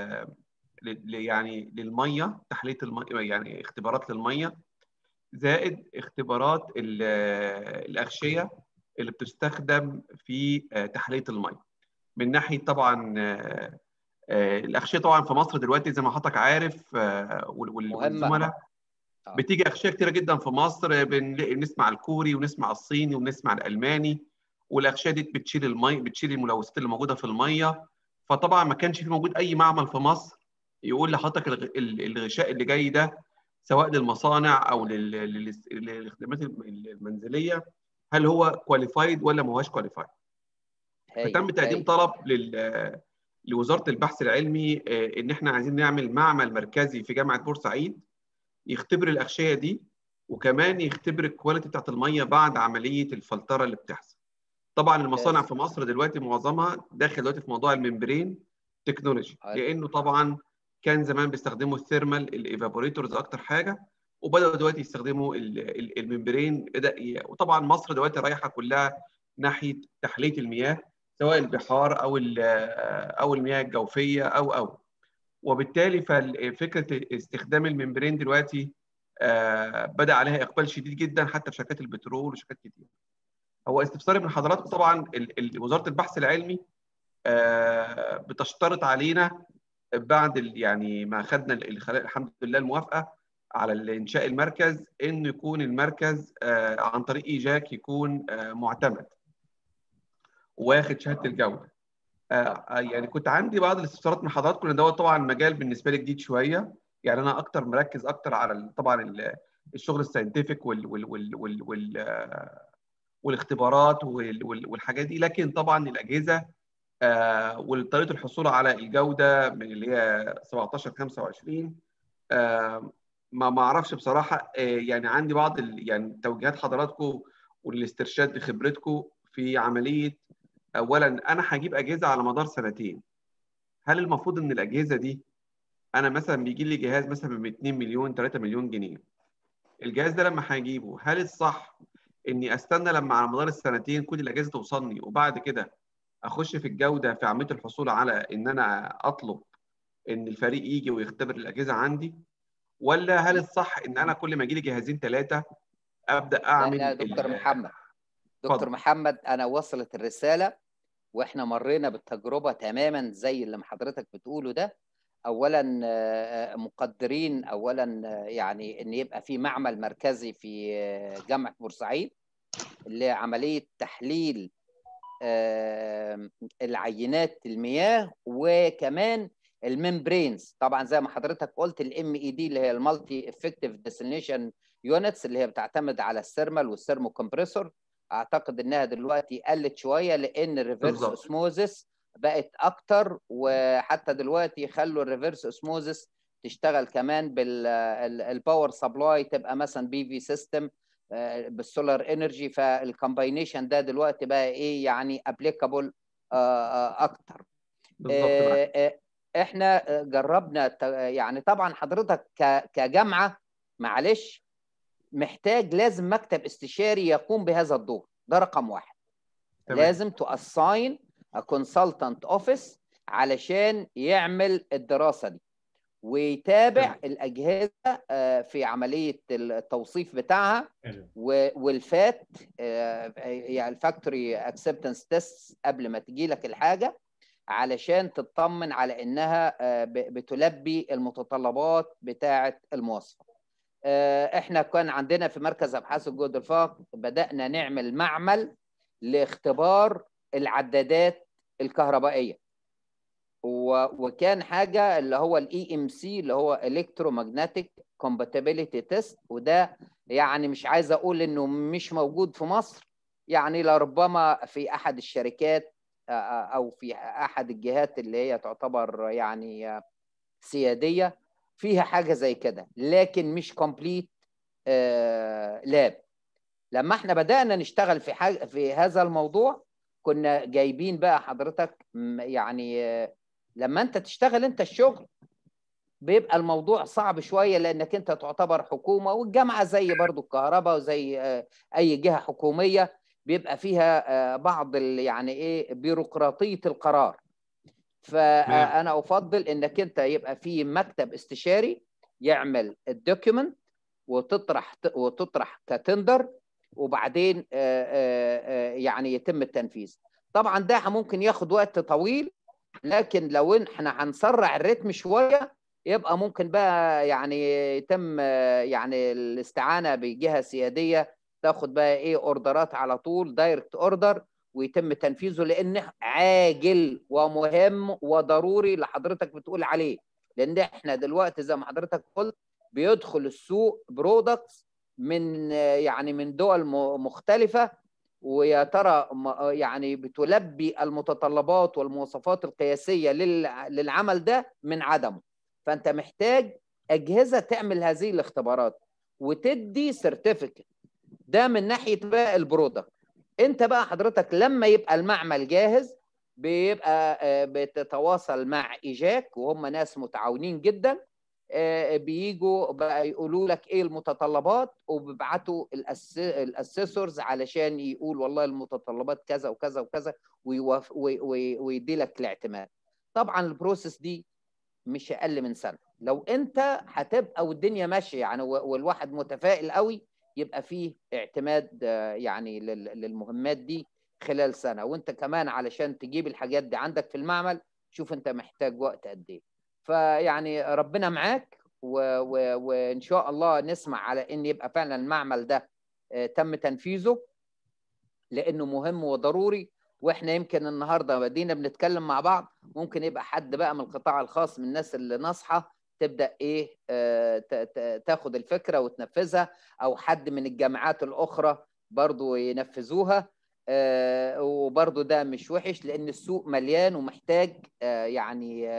ل- ل- يعني للميه تحليه الميه يعني اختبارات للميه زائد اختبارات ال- آه، الاغشيه اللي بتستخدم في آه، تحليه الميه من ناحيه طبعا آه، آه، الاغشيه طبعا في مصر دلوقتي زي ما حضرتك عارف آه، وال- وال- مهمة. والزملاء آه. بتيجي اغشيه كتيره جدا في مصر بنلاقي بنسمع الكوري ونسمع الصيني ونسمع الالماني والاغشيه دي بتشيل المي بتشيل الملوثات اللي موجوده في الميه فطبعا ما كانش في موجود اي معمل في مصر يقول لحضرتك الغ- ال- الغشاء اللي جاي ده سواء للمصانع او لل- لل- للاستخدامات المنزليه هل هو كواليفايد ولا ما هوش كواليفايد هايل، فتم تقديم هايل. طلب لل لوزاره البحث العلمي آه، ان احنا عايزين نعمل معمل مركزي في جامعه بورسعيد يختبر الاغشيه دي وكمان يختبر الكواليتي بتاعت الميه بعد عمليه الفلتره اللي بتحصل. طبعا المصانع ممتاز. في مصر دلوقتي معظمها داخل دلوقتي في موضوع الممبرين تكنولوجي حلو. لانه طبعا كان زمان بيستخدموا الثيرمال الايفابوريتورز اكتر حاجه وبداوا دلوقتي يستخدموا ال- ال- الممبرين بدا ي- وطبعا مصر دلوقتي رايحه كلها ناحيه تحليه المياه سواء البحار او ال- او المياه الجوفيه او او وبالتالي ففكره استخدام الممبرين دلوقتي آه، بدا عليها اقبال شديد جدا حتى في شركات البترول وشركات كتير. هو استفساري من حضراتكم طبعا ال- ال- وزاره البحث العلمي آه، بتشترط علينا بعد ال- يعني ما خدنا ال- ال- الحمد لله الموافقه على انشاء المركز انه يكون المركز آه، عن طريق ايجاك يكون آه، معتمد واخد شهاده الجوده. آه، آه، يعني كنت عندي بعض الاستفسارات من حضراتكم لان دوت طبعا مجال بالنسبه لي جديد شويه يعني انا اكتر مركز اكتر على ال- طبعا ال- الشغل الساينتفك وال وال وال وال وال آه، والاختبارات وال- وال- والحاجات دي لكن طبعا الاجهزه آه، وطريقه الحصول على الجوده من اللي هي 17 25 آه، ما ما اعرفش بصراحه آه، يعني عندي بعض ال- يعني توجيهات حضراتكم والاسترشاد بخبرتكم في عمليه اولا انا هجيب اجهزه على مدار سنتين هل المفروض ان الاجهزه دي انا مثلا بيجي لي جهاز مثلا ب 2 مليون 3 مليون جنيه الجهاز ده لما هجيبه هل الصح اني استنى لما على مدار السنتين كل الاجهزه توصلني وبعد كده اخش في الجوده في عمليه الحصول على ان انا اطلب ان الفريق يجي ويختبر الاجهزه عندي ولا هل الصح ان انا كل ما يجي لي جهازين ثلاثه ابدا لا اعمل لا دكتور ال- محمد دكتور اتفضل. محمد انا وصلت الرساله واحنا مرينا بالتجربه تماما زي اللي حضرتك بتقوله ده اولا آه، مقدرين اولا آه، يعني ان يبقى في معمل مركزي في آه، جامعه بورسعيد لعمليه تحليل آه، العينات المياه وكمان الممبرينز طبعا زي ما حضرتك قلت الام اي دي اللي هي المالتي افكتيف ديسلينيشن يونتس اللي هي بتعتمد على الثيرمال والثيرمو كومبريسور اعتقد انها دلوقتي قلت شويه لان الريفرس بالظبط. اوسموزس بقت اكتر وحتى دلوقتي خلوا الريفرس اسموزس تشتغل كمان بالباور سبلاي تبقى مثلا بي في سيستم بالسولار انرجي فالكومباينيشن ده دلوقتي بقى ايه يعني ابليكابل اكتر احنا جربنا يعني طبعا حضرتك كجامعه معلش محتاج لازم مكتب استشاري يقوم بهذا الدور ده رقم واحد تمام. لازم تاساين كونسلتنت اوفيس علشان يعمل الدراسه دي ويتابع تمام. الاجهزه في عمليه التوصيف بتاعها والفات يعني الفاكتوري اكسبتنس تيست قبل ما تجي لك الحاجه علشان تطمن على انها بتلبي المتطلبات بتاعه المواصفه احنا كان عندنا في مركز ابحاث الجهد الفاق بدانا نعمل معمل لاختبار العدادات الكهربائيه وكان حاجه اللي هو الاي ام سي اللي هو الكترومagnetic compatibility تيست وده يعني مش عايز اقول انه مش موجود في مصر يعني لربما في احد الشركات او في احد الجهات اللي هي تعتبر يعني سياديه فيها حاجه زي كده لكن مش كومبليت لاب لما احنا بدانا نشتغل في حاجة في هذا الموضوع كنا جايبين بقى حضرتك يعني لما انت تشتغل انت الشغل بيبقى الموضوع صعب شويه لانك انت تعتبر حكومه والجامعه زي برضو الكهرباء وزي اي جهه حكوميه بيبقى فيها بعض يعني ايه بيروقراطيه القرار فانا افضل انك انت يبقى في مكتب استشاري يعمل الدوكيومنت وتطرح وتطرح كتندر وبعدين يعني يتم التنفيذ طبعا ده ممكن ياخد وقت طويل لكن لو احنا هنسرع الريتم شويه يبقى ممكن بقى يعني يتم يعني الاستعانه بجهه سياديه تاخد بقى ايه اوردرات على طول دايركت اوردر ويتم تنفيذه لانه عاجل ومهم وضروري اللي حضرتك بتقول عليه لان احنا دلوقتي زي ما حضرتك قلت بيدخل السوق برودكتس من يعني من دول مختلفه ويا ترى يعني بتلبي المتطلبات والمواصفات القياسيه للعمل ده من عدمه فانت محتاج اجهزه تعمل هذه الاختبارات وتدي سيرتيفيكت ده من ناحيه بقى البرودكت انت بقى حضرتك لما يبقى المعمل جاهز بيبقى بتتواصل مع ايجاك وهم ناس متعاونين جدا بيجوا بقى يقولوا لك ايه المتطلبات وبيبعتوا الاسيسورز علشان يقول والله المتطلبات كذا وكذا وكذا ويدي لك الاعتماد طبعا البروسيس دي مش اقل من سنه لو انت هتبقى والدنيا ماشيه يعني والواحد متفائل قوي يبقى فيه اعتماد يعني للمهمات دي خلال سنه وانت كمان علشان تجيب الحاجات دي عندك في المعمل شوف انت محتاج وقت قد ايه فيعني ربنا معاك و... و... وان شاء الله نسمع على ان يبقى فعلا المعمل ده تم تنفيذه لانه مهم وضروري واحنا يمكن النهارده بدينا بنتكلم مع بعض ممكن يبقى حد بقى من القطاع الخاص من الناس اللي ناصحه تبدا ايه تاخد الفكره وتنفذها او حد من الجامعات الاخرى برضو ينفذوها وبرضو ده مش وحش لان السوق مليان ومحتاج يعني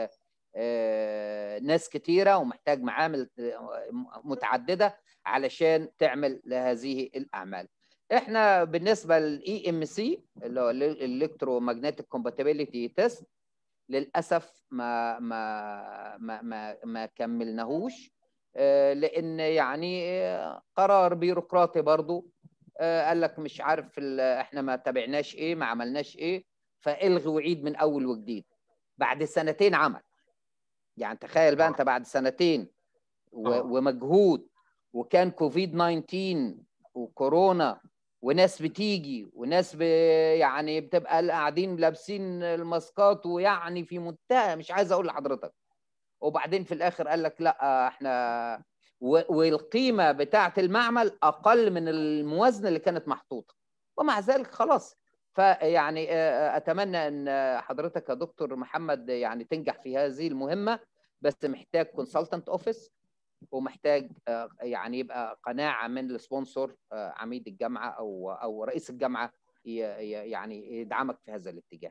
ناس كتيره ومحتاج معامل متعدده علشان تعمل هذه الاعمال احنا بالنسبه للاي ام سي اللي هو الالكترو ماجنتيك كومباتيبيليتي تيست للاسف ما ما ما ما, ما كملناهوش لان يعني قرار بيروقراطي برضو قال لك مش عارف احنا ما تابعناش ايه ما عملناش ايه فالغي وعيد من اول وجديد بعد سنتين عمل يعني تخيل بقى انت بعد سنتين ومجهود وكان كوفيد 19 وكورونا وناس بتيجي وناس ب... يعني بتبقى قاعدين لابسين الماسكات ويعني في منتهى مش عايز اقول لحضرتك وبعدين في الاخر قال لك لا احنا و... والقيمه بتاعه المعمل اقل من الموازنه اللي كانت محطوطه ومع ذلك خلاص فيعني اتمنى ان حضرتك يا دكتور محمد يعني تنجح في هذه المهمه بس محتاج كونسلتنت اوفيس ومحتاج يعني يبقى قناعه من السبونسور عميد الجامعه او او رئيس الجامعه يعني يدعمك في هذا الاتجاه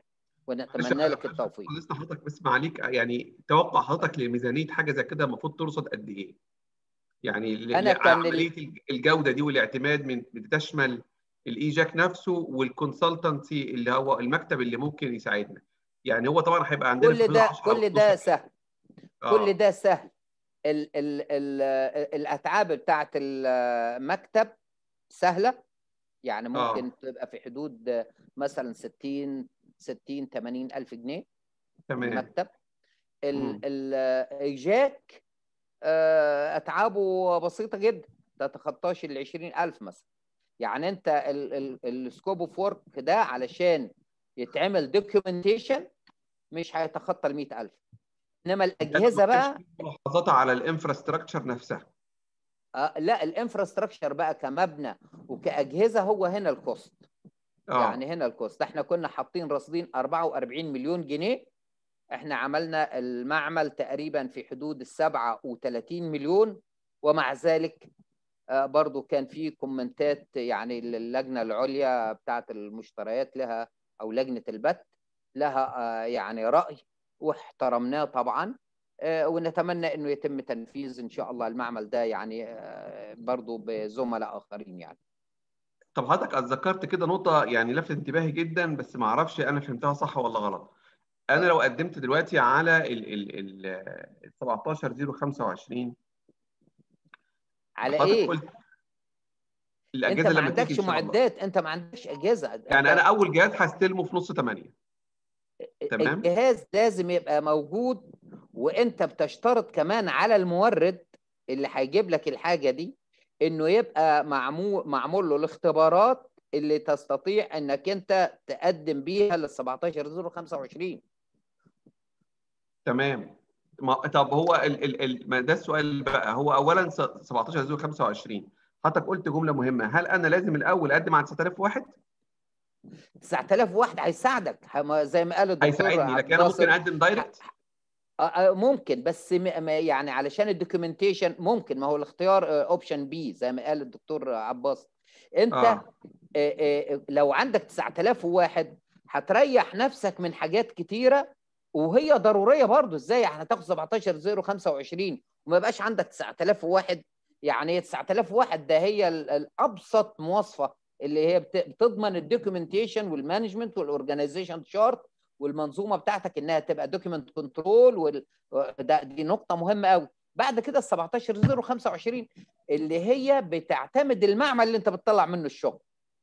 ونتمنى لك التوفيق لسه حضرتك بس معليك يعني توقع حضرتك لميزانيه حاجه زي كده المفروض ترصد قد ايه؟ يعني ل- أنا كان عمليه الجوده دي والاعتماد من بتشمل الاي جاك نفسه والكونسلتنسي اللي هو المكتب اللي ممكن يساعدنا يعني هو طبعا هيبقى عندنا في كل حدود ده 10 أو كل ده 12 سهل آه. كل ده سهل ال ال ال الاتعاب بتاعت المكتب سهله يعني آه. ممكن تبقى في حدود مثلا 60 60 80 الف جنيه تمام المكتب مم. ال- الايجاك آه، اتعابه بسيطه جدا ما تتخطاش ال 20000 مثلا يعني انت السكوب اوف ورك ده علشان يتعمل دوكيومنتيشن مش هيتخطى ال 100000 انما الاجهزه بقى ملاحظات على الانفراستراكشر نفسها آه لا الانفراستراكشر بقى كمبنى وكاجهزه هو هنا الكوست اه يعني هنا الكوست احنا كنا حاطين راصدين 44 مليون جنيه احنا عملنا المعمل تقريبا في حدود ال 37 مليون ومع ذلك آه، برضو كان في كومنتات يعني اللجنه العليا بتاعه المشتريات لها او لجنه البت لها آه، يعني راي واحترمناه طبعا آه، ونتمنى انه يتم تنفيذ ان شاء الله المعمل ده يعني آه، برضو بزملاء اخرين يعني طب حضرتك ذكرت كده نقطة يعني لفتت انتباهي جدا بس ما اعرفش انا فهمتها صح ولا غلط. انا لو قدمت دلوقتي على ال ال ال 17025 على حضرتك ايه قلت انت الاجهزة ما لما تيجي عندكش ان شاء الله معدات انت ما عندكش اجهزه يعني أنت انا اول جهاز هستلمه في نص 8 تمام الجهاز لازم يبقى موجود وانت بتشترط كمان على المورد اللي هيجيب لك الحاجه دي انه يبقى معمول معمول له الاختبارات اللي تستطيع انك انت تقدم بيها لل 17025 تمام ما طب هو ال ال ال ما ده السؤال بقى هو اولا 17 زيرو 25 حضرتك قلت جملة مهمة هل انا لازم الاول اقدم على 9000 واحد 9000 واحد هيساعدك هم- زي ما قال الدكتور هيساعدني عبد لكن انا ممكن الناصر اقدم دايركت آه، آه، ممكن بس م- ما- يعني علشان الدوكيومنتيشن ممكن ما هو الاختيار اوبشن بي زي ما قال الدكتور عباس انت اه آه، آه، لو عندك 9000 واحد هتريح نفسك من حاجات كتيره وهي ضروريه برضو ازاي يعني هتاخد 17 0 25 وما يبقاش عندك 9000 واحد يعني 9000 واحد ده هي ال- الابسط مواصفه اللي هي بت- بتضمن الدوكيومنتيشن والمانجمنت والاورجنايزيشن شارت والمنظومه بتاعتك انها تبقى دوكيمنت كنترول وال... ده دي نقطه مهمه قوي بعد كده ال 17 0 25 اللي هي بتعتمد المعمل اللي انت بتطلع منه الشغل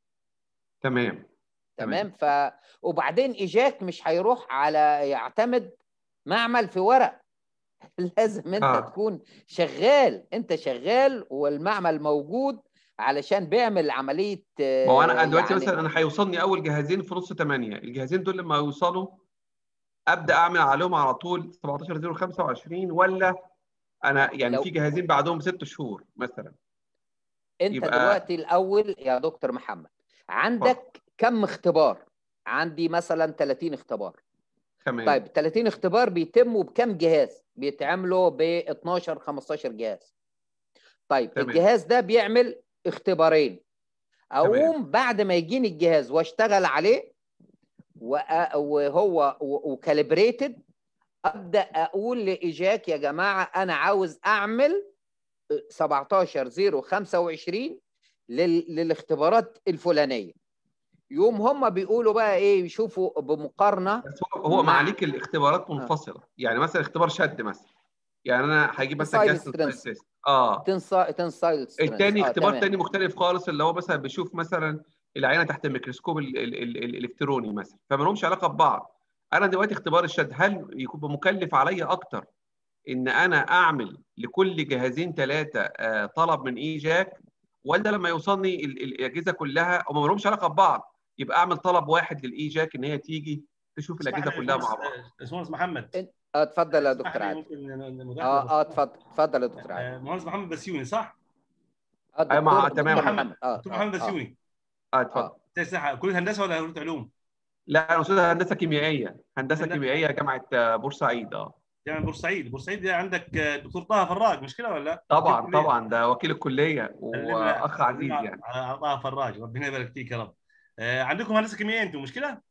تمام تمام ف وبعدين ايجاك مش هيروح على يعتمد معمل في ورق لازم انت آه. آه. تكون شغال انت شغال والمعمل موجود علشان بيعمل عمليه ما هو انا دلوقتي يعني مثلا انا هيوصلني اول جهازين في نص 8 الجهازين دول لما يوصلوا ابدا اعمل عليهم على طول 17 0 25 ولا انا يعني لو- في جهازين بعدهم بست شهور مثلا انت يبقى- دلوقتي الاول يا دكتور محمد عندك كم اختبار عندي مثلا 30 اختبار تمام طيب 30 اختبار بيتموا بكم جهاز بيتعملوا ب 12 15 جهاز طيب تمام. الجهاز ده بيعمل اختبارين اقوم بعد ما يجيني الجهاز واشتغل عليه وأ- وهو وكاليبريتد ابدا اقول لايجاك يا جماعه انا عاوز اعمل 17 0 25 لل- للاختبارات الفلانيه يوم هم بيقولوا بقى ايه يشوفوا بمقارنه بس هو هو مع- معاليك الاختبارات منفصله يعني مثلا اختبار شد مثلا يعني انا هجيب مثلا Tensile جهاز strength. tensile test. اه تنسا تنسايل التاني آه، اختبار تمام. تاني مختلف خالص اللي هو مثلا بيشوف مثلا العينه تحت الميكروسكوب ال ال ال ال الالكتروني مثلا فما لهمش علاقه ببعض انا دلوقتي اختبار الشد هل يكون مكلف عليا اكتر ان انا اعمل لكل جهازين ثلاثه طلب من اي جاك ولا لما يوصلني ال- ال- الاجهزه كلها هم ما لهمش علاقه ببعض يبقى اعمل طلب واحد للاي جاك ان هي تيجي تشوف الاجهزه كلها مع بعض باشمهندس محمد اه اتفضل يا اسمح دكتور لي عادل ممكن مداخلة اه اه بسيطة؟ اتفضل اتفضل يا دكتور عادل آه، مهندس محمد بسيوني صح؟ اه أيوة، مع- الدكتور تمام. دكتور محمد محمد اه دكتور محمد آه، آه. بسيوني اه اتفضل آه. أنت صح كلية هندسة ولا كلية علوم؟ لا انا استاذ هندسه كيميائيه هندسه هندسة. كيميائيه جامعه آه، بورسعيد اه جامعة بورسعيد، بورسعيد دي عندك آه، دكتور طه فراج مش كده ولا لا؟ طبعا وكيل الكلية. طبعا ده وكيل الكليه سلمنا- واخ عزيز سلمنا يعني على طه فراج ربنا يبارك فيك يا رب. آه، عندكم هندسة كيميائية انتم مش كده؟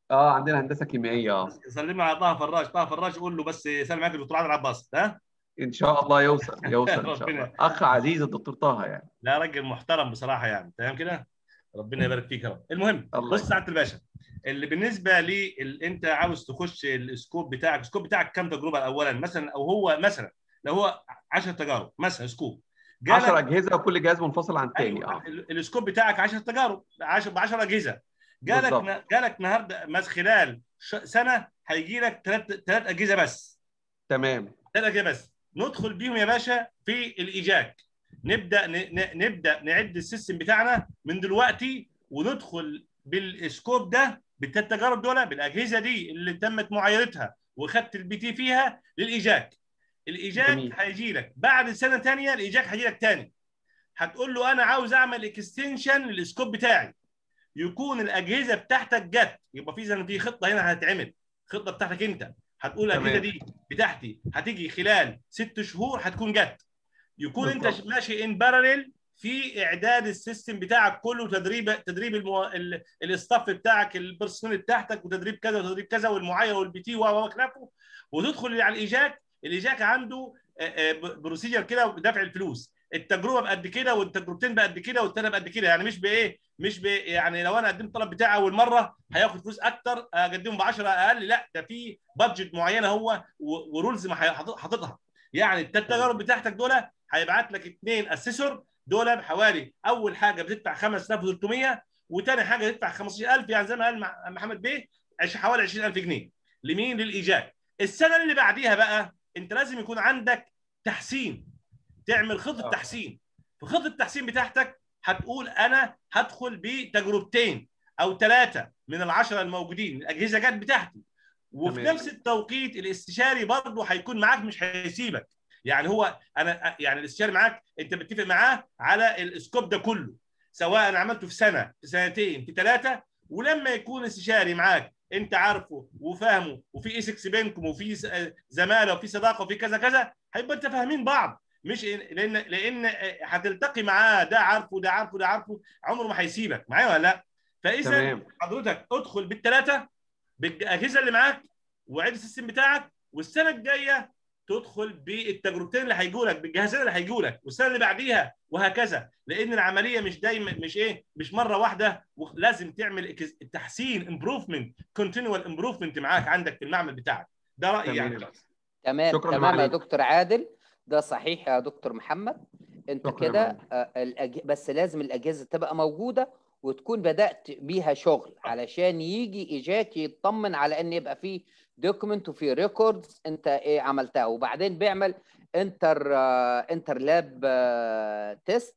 اه عندنا هندسه كيميائيه اه سلم على طه فراج طه فراج قول له بس سلم عليك الدكتور عادل عباس ها ان شاء الله يوصل يوصل ان شاء الله ربنا- اخ عزيز الدكتور طه يعني لا راجل محترم بصراحه يعني تمام كده ربنا يبارك فيك يا رب المهم الله بص سعاده الباشا اللي بالنسبه لي ال- انت عاوز تخش السكوب بتاعك السكوب بتاعك كام تجربه اولا مثلا او هو مثلا لو هو 10 تجارب مثلا سكوب 10 اجهزه وكل جهاز منفصل عن الثاني ايوه اه ال- السكوب بتاعك 10 تجارب 10 ب 10 اجهزه جالك بالظبط. ن- جالك النهارده مس خلال ش- سنه هيجي لك ثلاث ثلاث اجهزه بس تمام ثلاث اجهزه بس ندخل بيهم يا باشا في الايجاك نبدا ن... ن... نبدا نعد السيستم بتاعنا من دلوقتي وندخل بالسكوب ده بالثلاث تجارب دول بالاجهزه دي اللي تمت معايرتها وخدت البي تي فيها للايجاك الايجاك جميل. هيجي لك بعد سنه ثانيه الايجاك هيجي لك ثاني هتقول له انا عاوز اعمل اكستنشن للسكوب بتاعي يكون الاجهزه بتاعتك جت يبقى في زي في خطه هنا هتتعمل خطه بتاعتك انت هتقول الاجهزه تمام. دي بتاعتي هتيجي خلال ست شهور هتكون جت يكون انت بالظبط. ماشي ان باراليل في اعداد السيستم بتاعك كله تدريب تدريب المو... ال... الاستاف بتاعك البيرسونال بتاعتك وتدريب كذا وتدريب كذا والمعايره والبي تي وخلافه وتدخل على الايجاك الايجاك عنده بروسيجر كده ودفع الفلوس التجربه بقد كده والتجربتين بقد كده والثانيه بقد كده يعني مش بايه مش ب يعني لو انا قدمت الطلب بتاعي اول مره هياخد فلوس اكتر اقدمه ب 10 اقل لا ده في بادجت معينه هو و- ورولز ما هي- حاطط- حاططها يعني الثلاث تجارب بتاعتك دول هيبعت لك اثنين اسيسور دول بحوالي اول حاجه بتدفع 5300 وثاني حاجه تدفع 15000 يعني زي ما قال مع- محمد بيه عش- حوالي 20000 جنيه لمين للايجاك السنه اللي بعديها بقى انت لازم يكون عندك تحسين تعمل خطه آه. تحسين في خطه التحسين بتاعتك هتقول انا هدخل بتجربتين او ثلاثه من العشره الموجودين الاجهزه جت بتاعتي وفي تمام. نفس التوقيت الاستشاري برضه هيكون معاك مش هيسيبك يعني هو انا يعني الاستشاري معاك انت بتتفق معاه على السكوب ده كله سواء عملته في سنه في سنتين في ثلاثه ولما يكون استشاري معاك انت عارفه وفاهمه وفي اسكس بينكم وفي س- زماله وفي صداقه وفي كذا كذا هيبقى انت فاهمين بعض مش إن- لان لان هتلتقي معاه ده عارفه ده عارفه ده عارفه عمره ما هيسيبك معايا ولا لا؟ فاذا تمام حضرتك ادخل بالثلاثه بالاجهزه اللي معاك وعيد السيستم بتاعك والسنه الجايه تدخل بالتجربتين اللي هيجوا لك بالجهازين اللي هيجوا لك والسنه اللي بعديها وهكذا لان العمليه مش دايما مش ايه مش مره واحده لازم تعمل إكس- تحسين امبروفمنت كونتينوال امبروفمنت معاك عندك في المعمل بتاعك ده رايي تمام. يعني تمام شكراً تمام يا عليك. دكتور عادل ده صحيح يا دكتور محمد انت شكراً كده عليك. آه، الأج... بس لازم الاجهزه تبقى موجوده وتكون بدات بيها شغل علشان يجي ايجاك يطمن على ان يبقى فيه دوكيمنت وفي ريكوردز انت ايه عملتها وبعدين بيعمل انتر آه، انتر لاب آه، تيست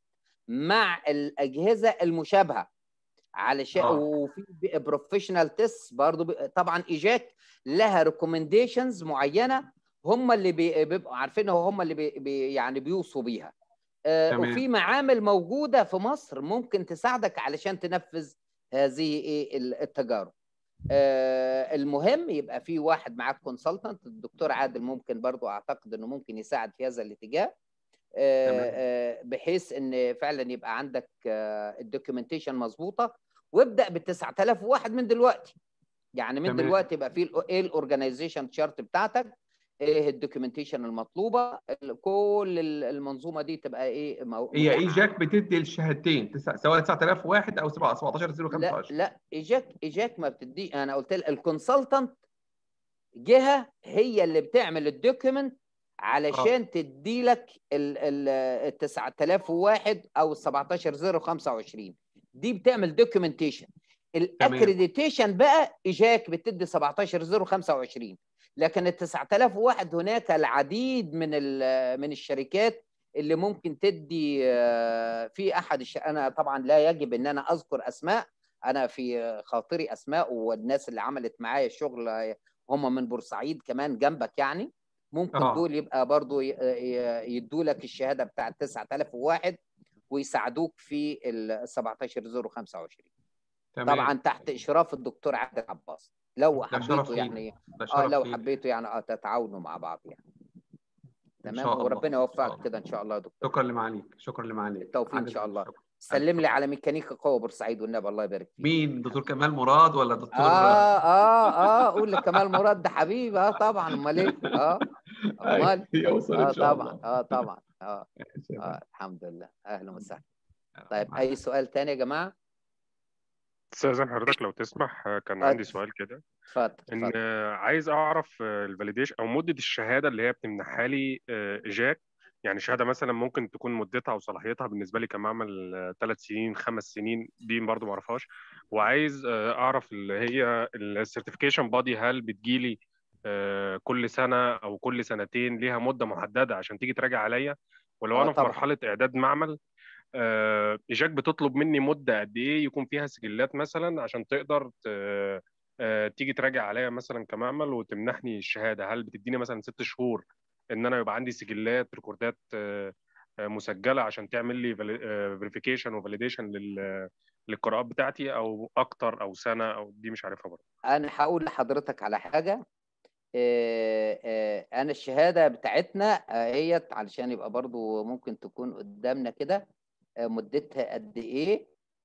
مع الاجهزه المشابهه علشان آه. وفي بروفيشنال تيست برضو بي- طبعا ايجاك لها ريكومنديشنز معينه هم اللي بي- بيبقوا عارفينها وهم اللي بي بي يعني بيوصوا بيها آه، تمام. وفي معامل موجوده في مصر ممكن تساعدك علشان تنفذ هذه ايه ال- التجارب آه، المهم يبقى في واحد معاك كونسلتنت الدكتور عادل ممكن برضو اعتقد انه ممكن يساعد في هذا الاتجاه آه، تمام. آه، بحيث ان فعلا يبقى عندك الدوكيومنتيشن مظبوطه وابدا بال 9001 من دلوقتي يعني من تمام. دلوقتي يبقى في ال- ايه الاورجنايزيشن شارت بتاعتك ايه الدوكيومنتيشن المطلوبه ال- كل ال- المنظومه دي تبقى ايه مو- هي متاحة. ايجاك بتدي الشهادتين تسع- سواء 9001 او 17 لا 015 لا ايجاك ايجاك ما بتدي انا قلت لك الكونسلتنت جهه هي اللي بتعمل الدوكيمنت علشان تدي لك ال ال 9001 او ال 17025 دي بتعمل دوكيومنتيشن الاكريديتيشن بقى ايجاك بتدي 17025 لكن ال 9001 هناك العديد من ال- من الشركات اللي ممكن تدي آه، في احد الش... انا طبعا لا يجب ان انا اذكر اسماء انا في خاطري اسماء والناس اللي عملت معايا الشغل آه، هم من بورسعيد كمان جنبك يعني ممكن آه. دول يبقى برضو يدوا لك الشهاده بتاعت 9001 ويساعدوك في ال 17025 تمام طبعا تحت اشراف الدكتور عادل عباس لو ده شرف حبيتوا لينا. يعني ده اه شرف لو لينا. حبيتوا يعني اه تتعاونوا مع بعض يعني إن تمام شاء الله. وربنا إن شاء يوفقك الله. كده ان شاء الله يا دكتور شكرا لمعاليك شكرا لمعاليك بالتوفيق ان عدد شاء الله شكرا. سلم لي على ميكانيكا قوه بورسعيد والنبي الله يبارك فيك مين دكتور كمال مراد ولا دكتور اه اه اه قول لكمال مراد ده حبيبي اه طبعا امال ايه اه امال يوصل اه ان شاء طبعا الله اه طبعا اه اه الحمد لله اهلا وسهلا طيب اي سؤال تاني يا جماعه استاذن حضرتك لو تسمح آه، كان اتفضل. عندي سؤال كده اتفضل ان اتفضل آه، عايز اعرف الفاليديشن او مده الشهاده اللي هي بتمنحها لي آه، ايجاك يعني شهاده مثلا ممكن تكون مدتها او صلاحيتها بالنسبه لي كمعمل ثلاث سنين خمس سنين دي برضو ما اعرفهاش وعايز آه، اعرف اللي هي السيرتيفيكيشن بادي هل بتجيلي آه، كل سنه او كل سنتين ليها مده محدده عشان تيجي تراجع عليا ولو آه، انا في طبعا. مرحله اعداد معمل آه، ايجاك بتطلب مني مده قد ايه يكون فيها سجلات مثلا عشان تقدر ت- آه، تيجي تراجع عليا مثلا كمعمل وتمنحني الشهاده هل بتديني مثلا ست شهور ان انا يبقى عندي سجلات ريكوردات آه، آه، مسجله عشان تعمل لي فيريفيكيشن وفاليديشن للقراءات بتاعتي او اكتر او سنه او دي مش عارفها برضه انا هقول لحضرتك على حاجه آه، آه، انا الشهاده بتاعتنا هي علشان يبقى برضو ممكن تكون قدامنا كده آه، مدتها قد ايه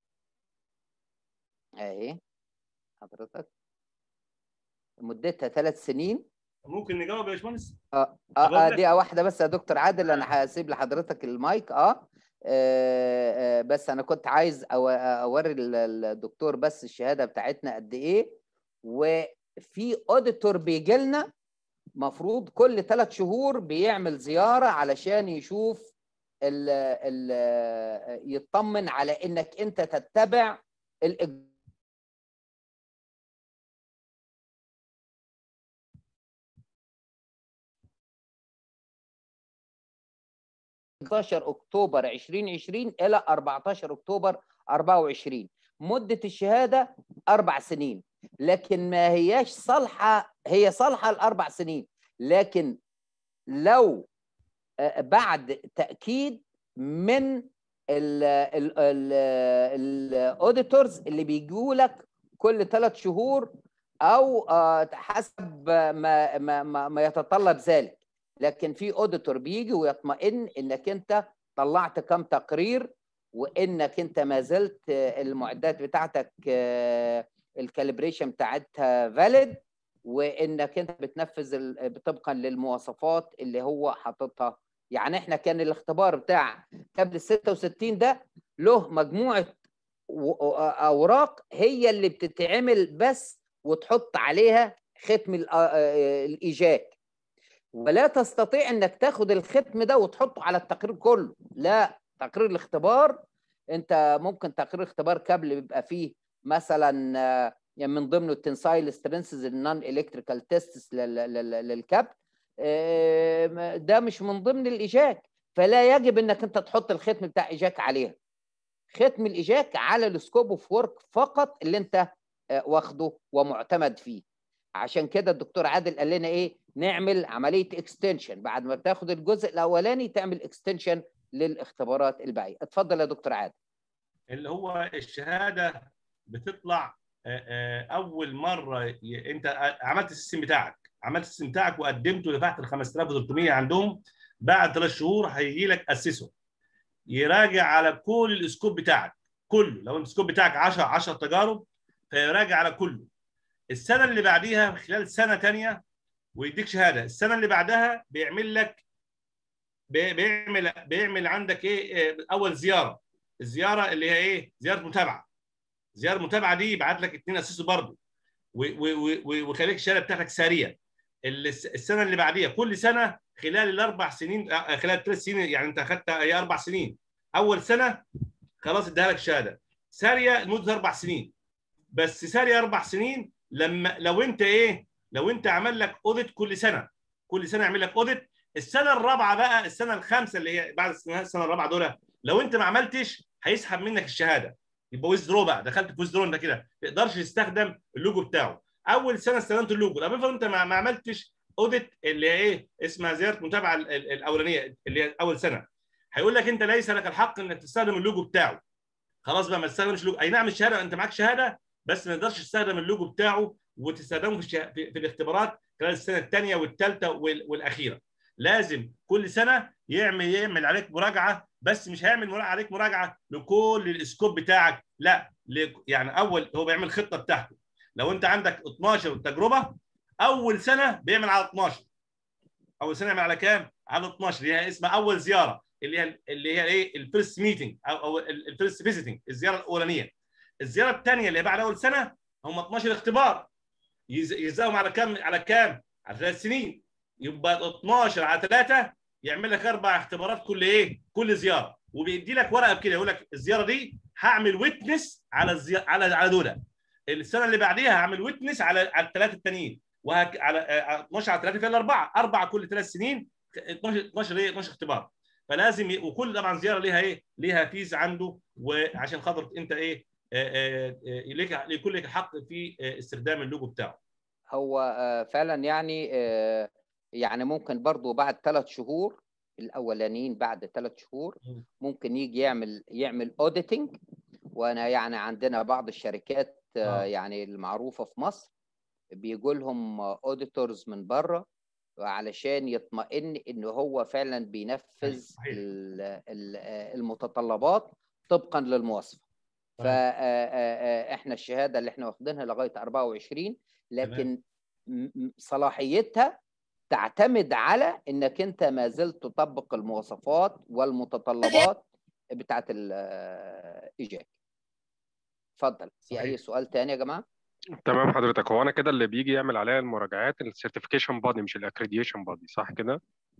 اهي حضرتك مدتها ثلاث سنين ممكن نجاوب يا باشمهندس اه أقول اه لك؟ دقيقة واحدة بس يا دكتور عادل انا هسيب لحضرتك المايك اه, آه, آه بس انا كنت عايز أو- اوري ال- ال- الدكتور بس الشهادة بتاعتنا قد ايه وفي اوديتور بيجي لنا مفروض كل ثلاث شهور بيعمل زيارة علشان يشوف ال ال يطمن على انك انت تتبع الإج... 16 اكتوبر 2020 الى 14 اكتوبر 24 مده الشهاده اربع سنين لكن ما هياش صالحه هي صالحه لاربع سنين لكن لو آه، بعد تاكيد من الاوديتورز اللي بيجوا لك كل ثلاث شهور او آه، حسب ما ما ما ما يتطلب ذلك لكن في اوديتور بيجي ويطمئن انك انت طلعت كم تقرير وانك انت ما زلت آه، المعدات بتاعتك الكاليبريشن بتاعتها فاليد وانك انت بتنفذ ال- طبقا للمواصفات اللي هو حاططها يعني احنا كان الاختبار بتاع قبل ال 66 ده له مجموعه و- اوراق هي اللي بتتعمل بس وتحط عليها ختم ال- آه، الايجاك ولا تستطيع انك تاخد الختم ده وتحطه على التقرير كله لا تقرير الاختبار انت ممكن تقرير اختبار كابل بيبقى فيه مثلا آه، يعني من ضمنه التنسايل سترينثز النون الكتريكال تيستس للكابل آه، ده مش من ضمن الايجاك فلا يجب انك انت تحط الختم بتاع ايجاك عليها ختم الايجاك على السكوب اوف ورك فقط اللي انت آه، واخده ومعتمد فيه عشان كده الدكتور عادل قال لنا ايه نعمل عمليه اكستنشن بعد ما بتاخد الجزء الاولاني تعمل اكستنشن للاختبارات الباقيه اتفضل يا دكتور عادل اللي هو الشهاده بتطلع آه، آه، اول مره ي- انت عملت السيستم بتاعك عملت السيستم بتاعك وقدمته ودفعت ال 5300 عندهم بعد ثلاث شهور هيجي لك اسسه يراجع على كل السكوب بتاعك كله لو انت السكوب بتاعك 10 10 تجارب فيراجع على كله السنه اللي بعديها خلال سنه ثانيه ويديك شهاده السنه اللي بعدها بيعمل لك بي- بيعمل بيعمل عندك ايه آه، اول زياره الزياره اللي هي ايه زياره متابعه زياره متابعه دي يبعت لك اثنين اساسي برضه و- و- و- ويخليك الشهاده بتاعتك ساريه ال- السنه اللي بعديها كل سنه خلال الاربع سنين آه، خلال الثلاث سنين يعني انت اخذت هي اربع سنين اول سنه خلاص اديها لك شهاده ساريه لمده اربع سنين بس ساريه اربع سنين لما لو انت ايه لو انت عمل لك اوديت كل سنه كل سنه يعمل لك اوديت السنه الرابعه بقى السنه الخامسه اللي هي بعد السنه السنة الرابعه دول لو انت ما عملتش هيسحب منك الشهاده يبقى ويزدرو بقى دخلت في ويزدرو انت كده ما تقدرش تستخدم اللوجو بتاعه اول سنه استخدمت اللوجو طب افرض انت ما ما عملتش اوديت اللي هي ايه اسمها زياره متابعه ال- ال- الاولانيه اللي هي اول سنه هيقول لك انت ليس لك الحق انك تستخدم اللوجو بتاعه خلاص بقى ما تستخدمش اللوجو اي نعم الشهاده انت معاك شهاده بس ما تقدرش تستخدم اللوجو بتاعه وتستخدمه في, الشه... في, في الاختبارات خلال السنه الثانيه والثالثه وال... والاخيره لازم كل سنه يعمل يعمل عليك مراجعه بس مش هيعمل مراجعه عليك مراجعه لكل الاسكوب بتاعك لا ل- يعني اول هو بيعمل خطه بتاعته لو انت عندك 12 تجربه اول سنه بيعمل على 12 اول سنه يعمل على كام؟ على 12 اللي هي اسمها اول زياره اللي هي اللي هي ايه الفيرست ميتنج او او الفيرست فيزيتنج الزياره الاولانيه الزياره الثانيه اللي هي بعد اول سنه هم 12 اختبار يز- يزاهم على كام على كام؟ على ثلاث سنين يبقى 12 على 3 يعمل لك اربع اختبارات كل ايه؟ كل زياره وبيدي لك ورقه بكده يقول لك الزياره دي هعمل ويتنس على الزي... على على دول السنه اللي بعديها هعمل ويتنس على على الثلاثه التانيين وهك... على آه، 12 على 3 فيها الاربعه اربعه كل ثلاث سنين 12 12 ايه 12 اختبار فلازم ي... وكل طبعا زياره ليها ايه؟ ليها فيز عنده وعشان خاطر انت ايه آه، آه، آه، ليك يكون لك حق في آه، استخدام اللوجو بتاعه هو آه، فعلا يعني آه، يعني ممكن برضو بعد ثلاث شهور الاولانيين بعد ثلاث شهور مم. ممكن يجي يعمل يعمل اوديتنج وانا يعني عندنا بعض الشركات آه، آه. يعني المعروفه في مصر بيجوا لهم اوديتورز من بره علشان يطمئن ان هو فعلا بينفذ صحيح. ال- ال- آه، المتطلبات طبقا للمواصفه صحيح. فاحنا الشهاده اللي احنا واخدينها لغايه 24 لكن م- م- صلاحيتها تعتمد على انك انت ما زلت تطبق المواصفات والمتطلبات بتاعت الايجاك اتفضل في اي صحيح. سؤال تاني يا جماعه تمام حضرتك هو انا كده اللي بيجي يعمل عليا المراجعات السيرتيفيكيشن بادي مش الاكريديشن بادي صح كده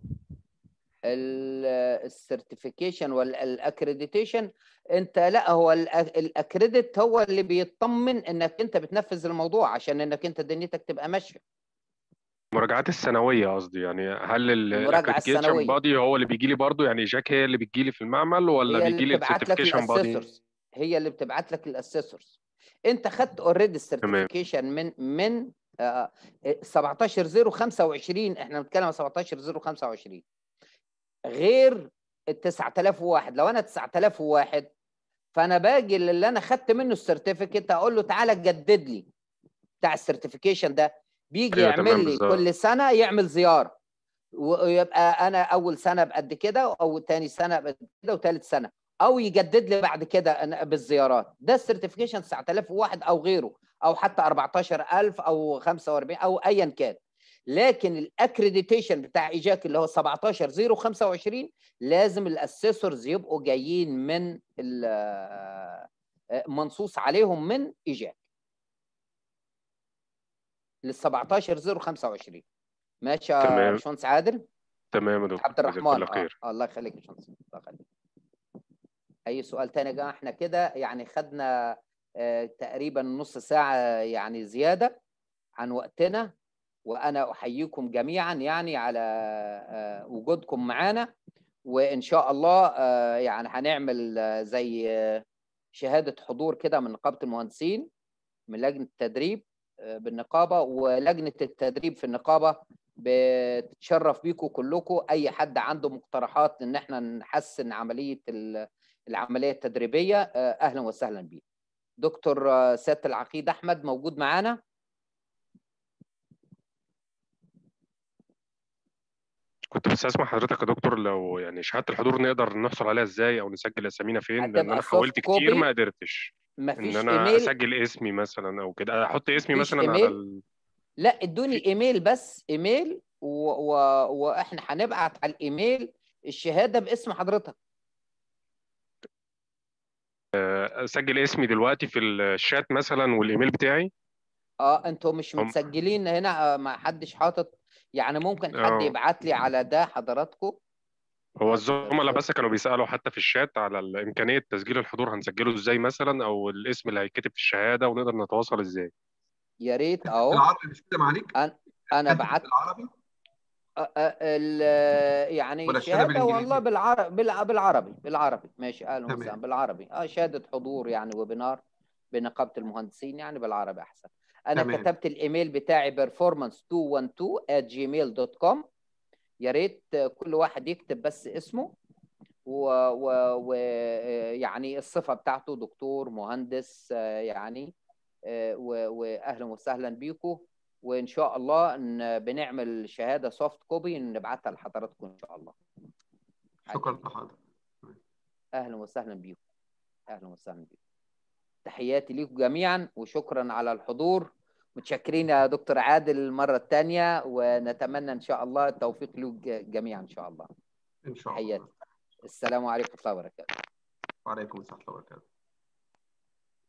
السيرتيفيكيشن والاكريديتيشن انت لا هو الاكريديت هو اللي بيطمن انك انت بتنفذ الموضوع عشان انك انت دنيتك تبقى ماشيه المراجعات السنويه قصدي يعني هل المراجعة الاكريديشن السنوية. بادي هو اللي بيجي لي برضه يعني جاك هي اللي بتجي لي في المعمل ولا هي بيجي اللي لي بتبعت لك السيرتيفيكيشن بادي الاسيسورز هي اللي بتبعت لك الاسيسورز انت خدت اوريدي السيرتيفيكيشن من من آه، 17 0 25 احنا بنتكلم عن 17 0 25 غير ال 9001 لو انا 9001 فانا باجي اللي انا خدت منه السيرتيفيكت اقول له تعالى جدد لي بتاع السيرتيفيكيشن ده بيجي أيوة، تمام يعمل لي بالظبط. كل سنه يعمل زياره ويبقى انا اول سنه بقد كده او تاني سنه بقد كده وثالث سنه او يجدد لي بعد كده أنا بالزيارات ده السيرتيفيكيشن 9001 او غيره او حتى 14000 او 45 او ايا كان لكن الاكريديتيشن بتاع ايجاك اللي هو 17 0 25 لازم الاسيسورز يبقوا جايين من ال- منصوص عليهم من ايجاك لل 17 0 25 ماشي يا تمام. باشمهندس عادل تمام يا دكتور عبد جزاك الرحمن الله خير آه. الله يخليك يا باشمهندس الله يخليك اي سؤال تاني يا جماعه احنا كده يعني خدنا آه تقريبا نص ساعه يعني زياده عن وقتنا وانا احييكم جميعا يعني على آه وجودكم معانا وان شاء الله آه يعني هنعمل آه زي آه شهاده حضور كده من نقابه المهندسين من لجنه التدريب آه بالنقابه ولجنه التدريب في النقابه بتتشرف بيكم كلكم اي حد عنده مقترحات ان احنا نحسن عمليه ال- العمليه التدريبيه آه، اهلا وسهلا بيه دكتور آه، سياده العقيد احمد موجود معانا كنت بس اسمع حضرتك يا دكتور لو يعني شهاده الحضور نقدر نحصل عليها ازاي او نسجل اسامينا فين لان هتبقى انا soft حاولت كتير copy. ما قدرتش ان مفيش انا ايميل اسجل اسمي مثلا او كده احط اسمي مفيش مثلا على إيميل؟ ال... لا ادوني ايميل بس ايميل و... و... واحنا هنبعت على الايميل الشهاده باسم حضرتك اسجل اسمي دلوقتي في الشات مثلا والايميل بتاعي اه انتوا مش هم- متسجلين هنا آه، ما حدش حاطط يعني ممكن حد آه. يبعت لي على ده حضراتكم هو آه، الزملاء ف- بس كانوا بيسالوا حتى في الشات على ال- امكانيه تسجيل الحضور هنسجله ازاي مثلا او الاسم اللي هيتكتب في الشهاده ونقدر نتواصل ازاي يا ريت اهو بالعربي مش كده معاليك انا كاتب بعت بالعربي آه، آه، ال- يعني ولا الشهادة شهاده والله بالإنجليزي؟ بالعربي بالعربي بالعربي ماشي اهلا تمام. وسهلا بالعربي اه شهاده حضور يعني ويبينار بنقابه المهندسين يعني بالعربي احسن انا تمام. كتبت الايميل بتاعي performance212 at gmail.com يا ريت كل واحد يكتب بس اسمه ويعني و... و... يعني الصفه بتاعته دكتور مهندس آه، يعني آه، و... واهلا وسهلا بيكم وان شاء الله ان بنعمل شهاده سوفت كوبي نبعتها لحضراتكم ان شاء الله شكرا لحضرتك اهلا وسهلا بيكم اهلا وسهلا بيكم تحياتي ليكم جميعا وشكرا على الحضور متشكرين يا دكتور عادل المره الثانيه ونتمنى ان شاء الله التوفيق لكم جميعا ان شاء الله ان شاء تحياتي الله السلام عليكم ورحمه الله وبركاته وعليكم السلام ورحمه الله وبركاته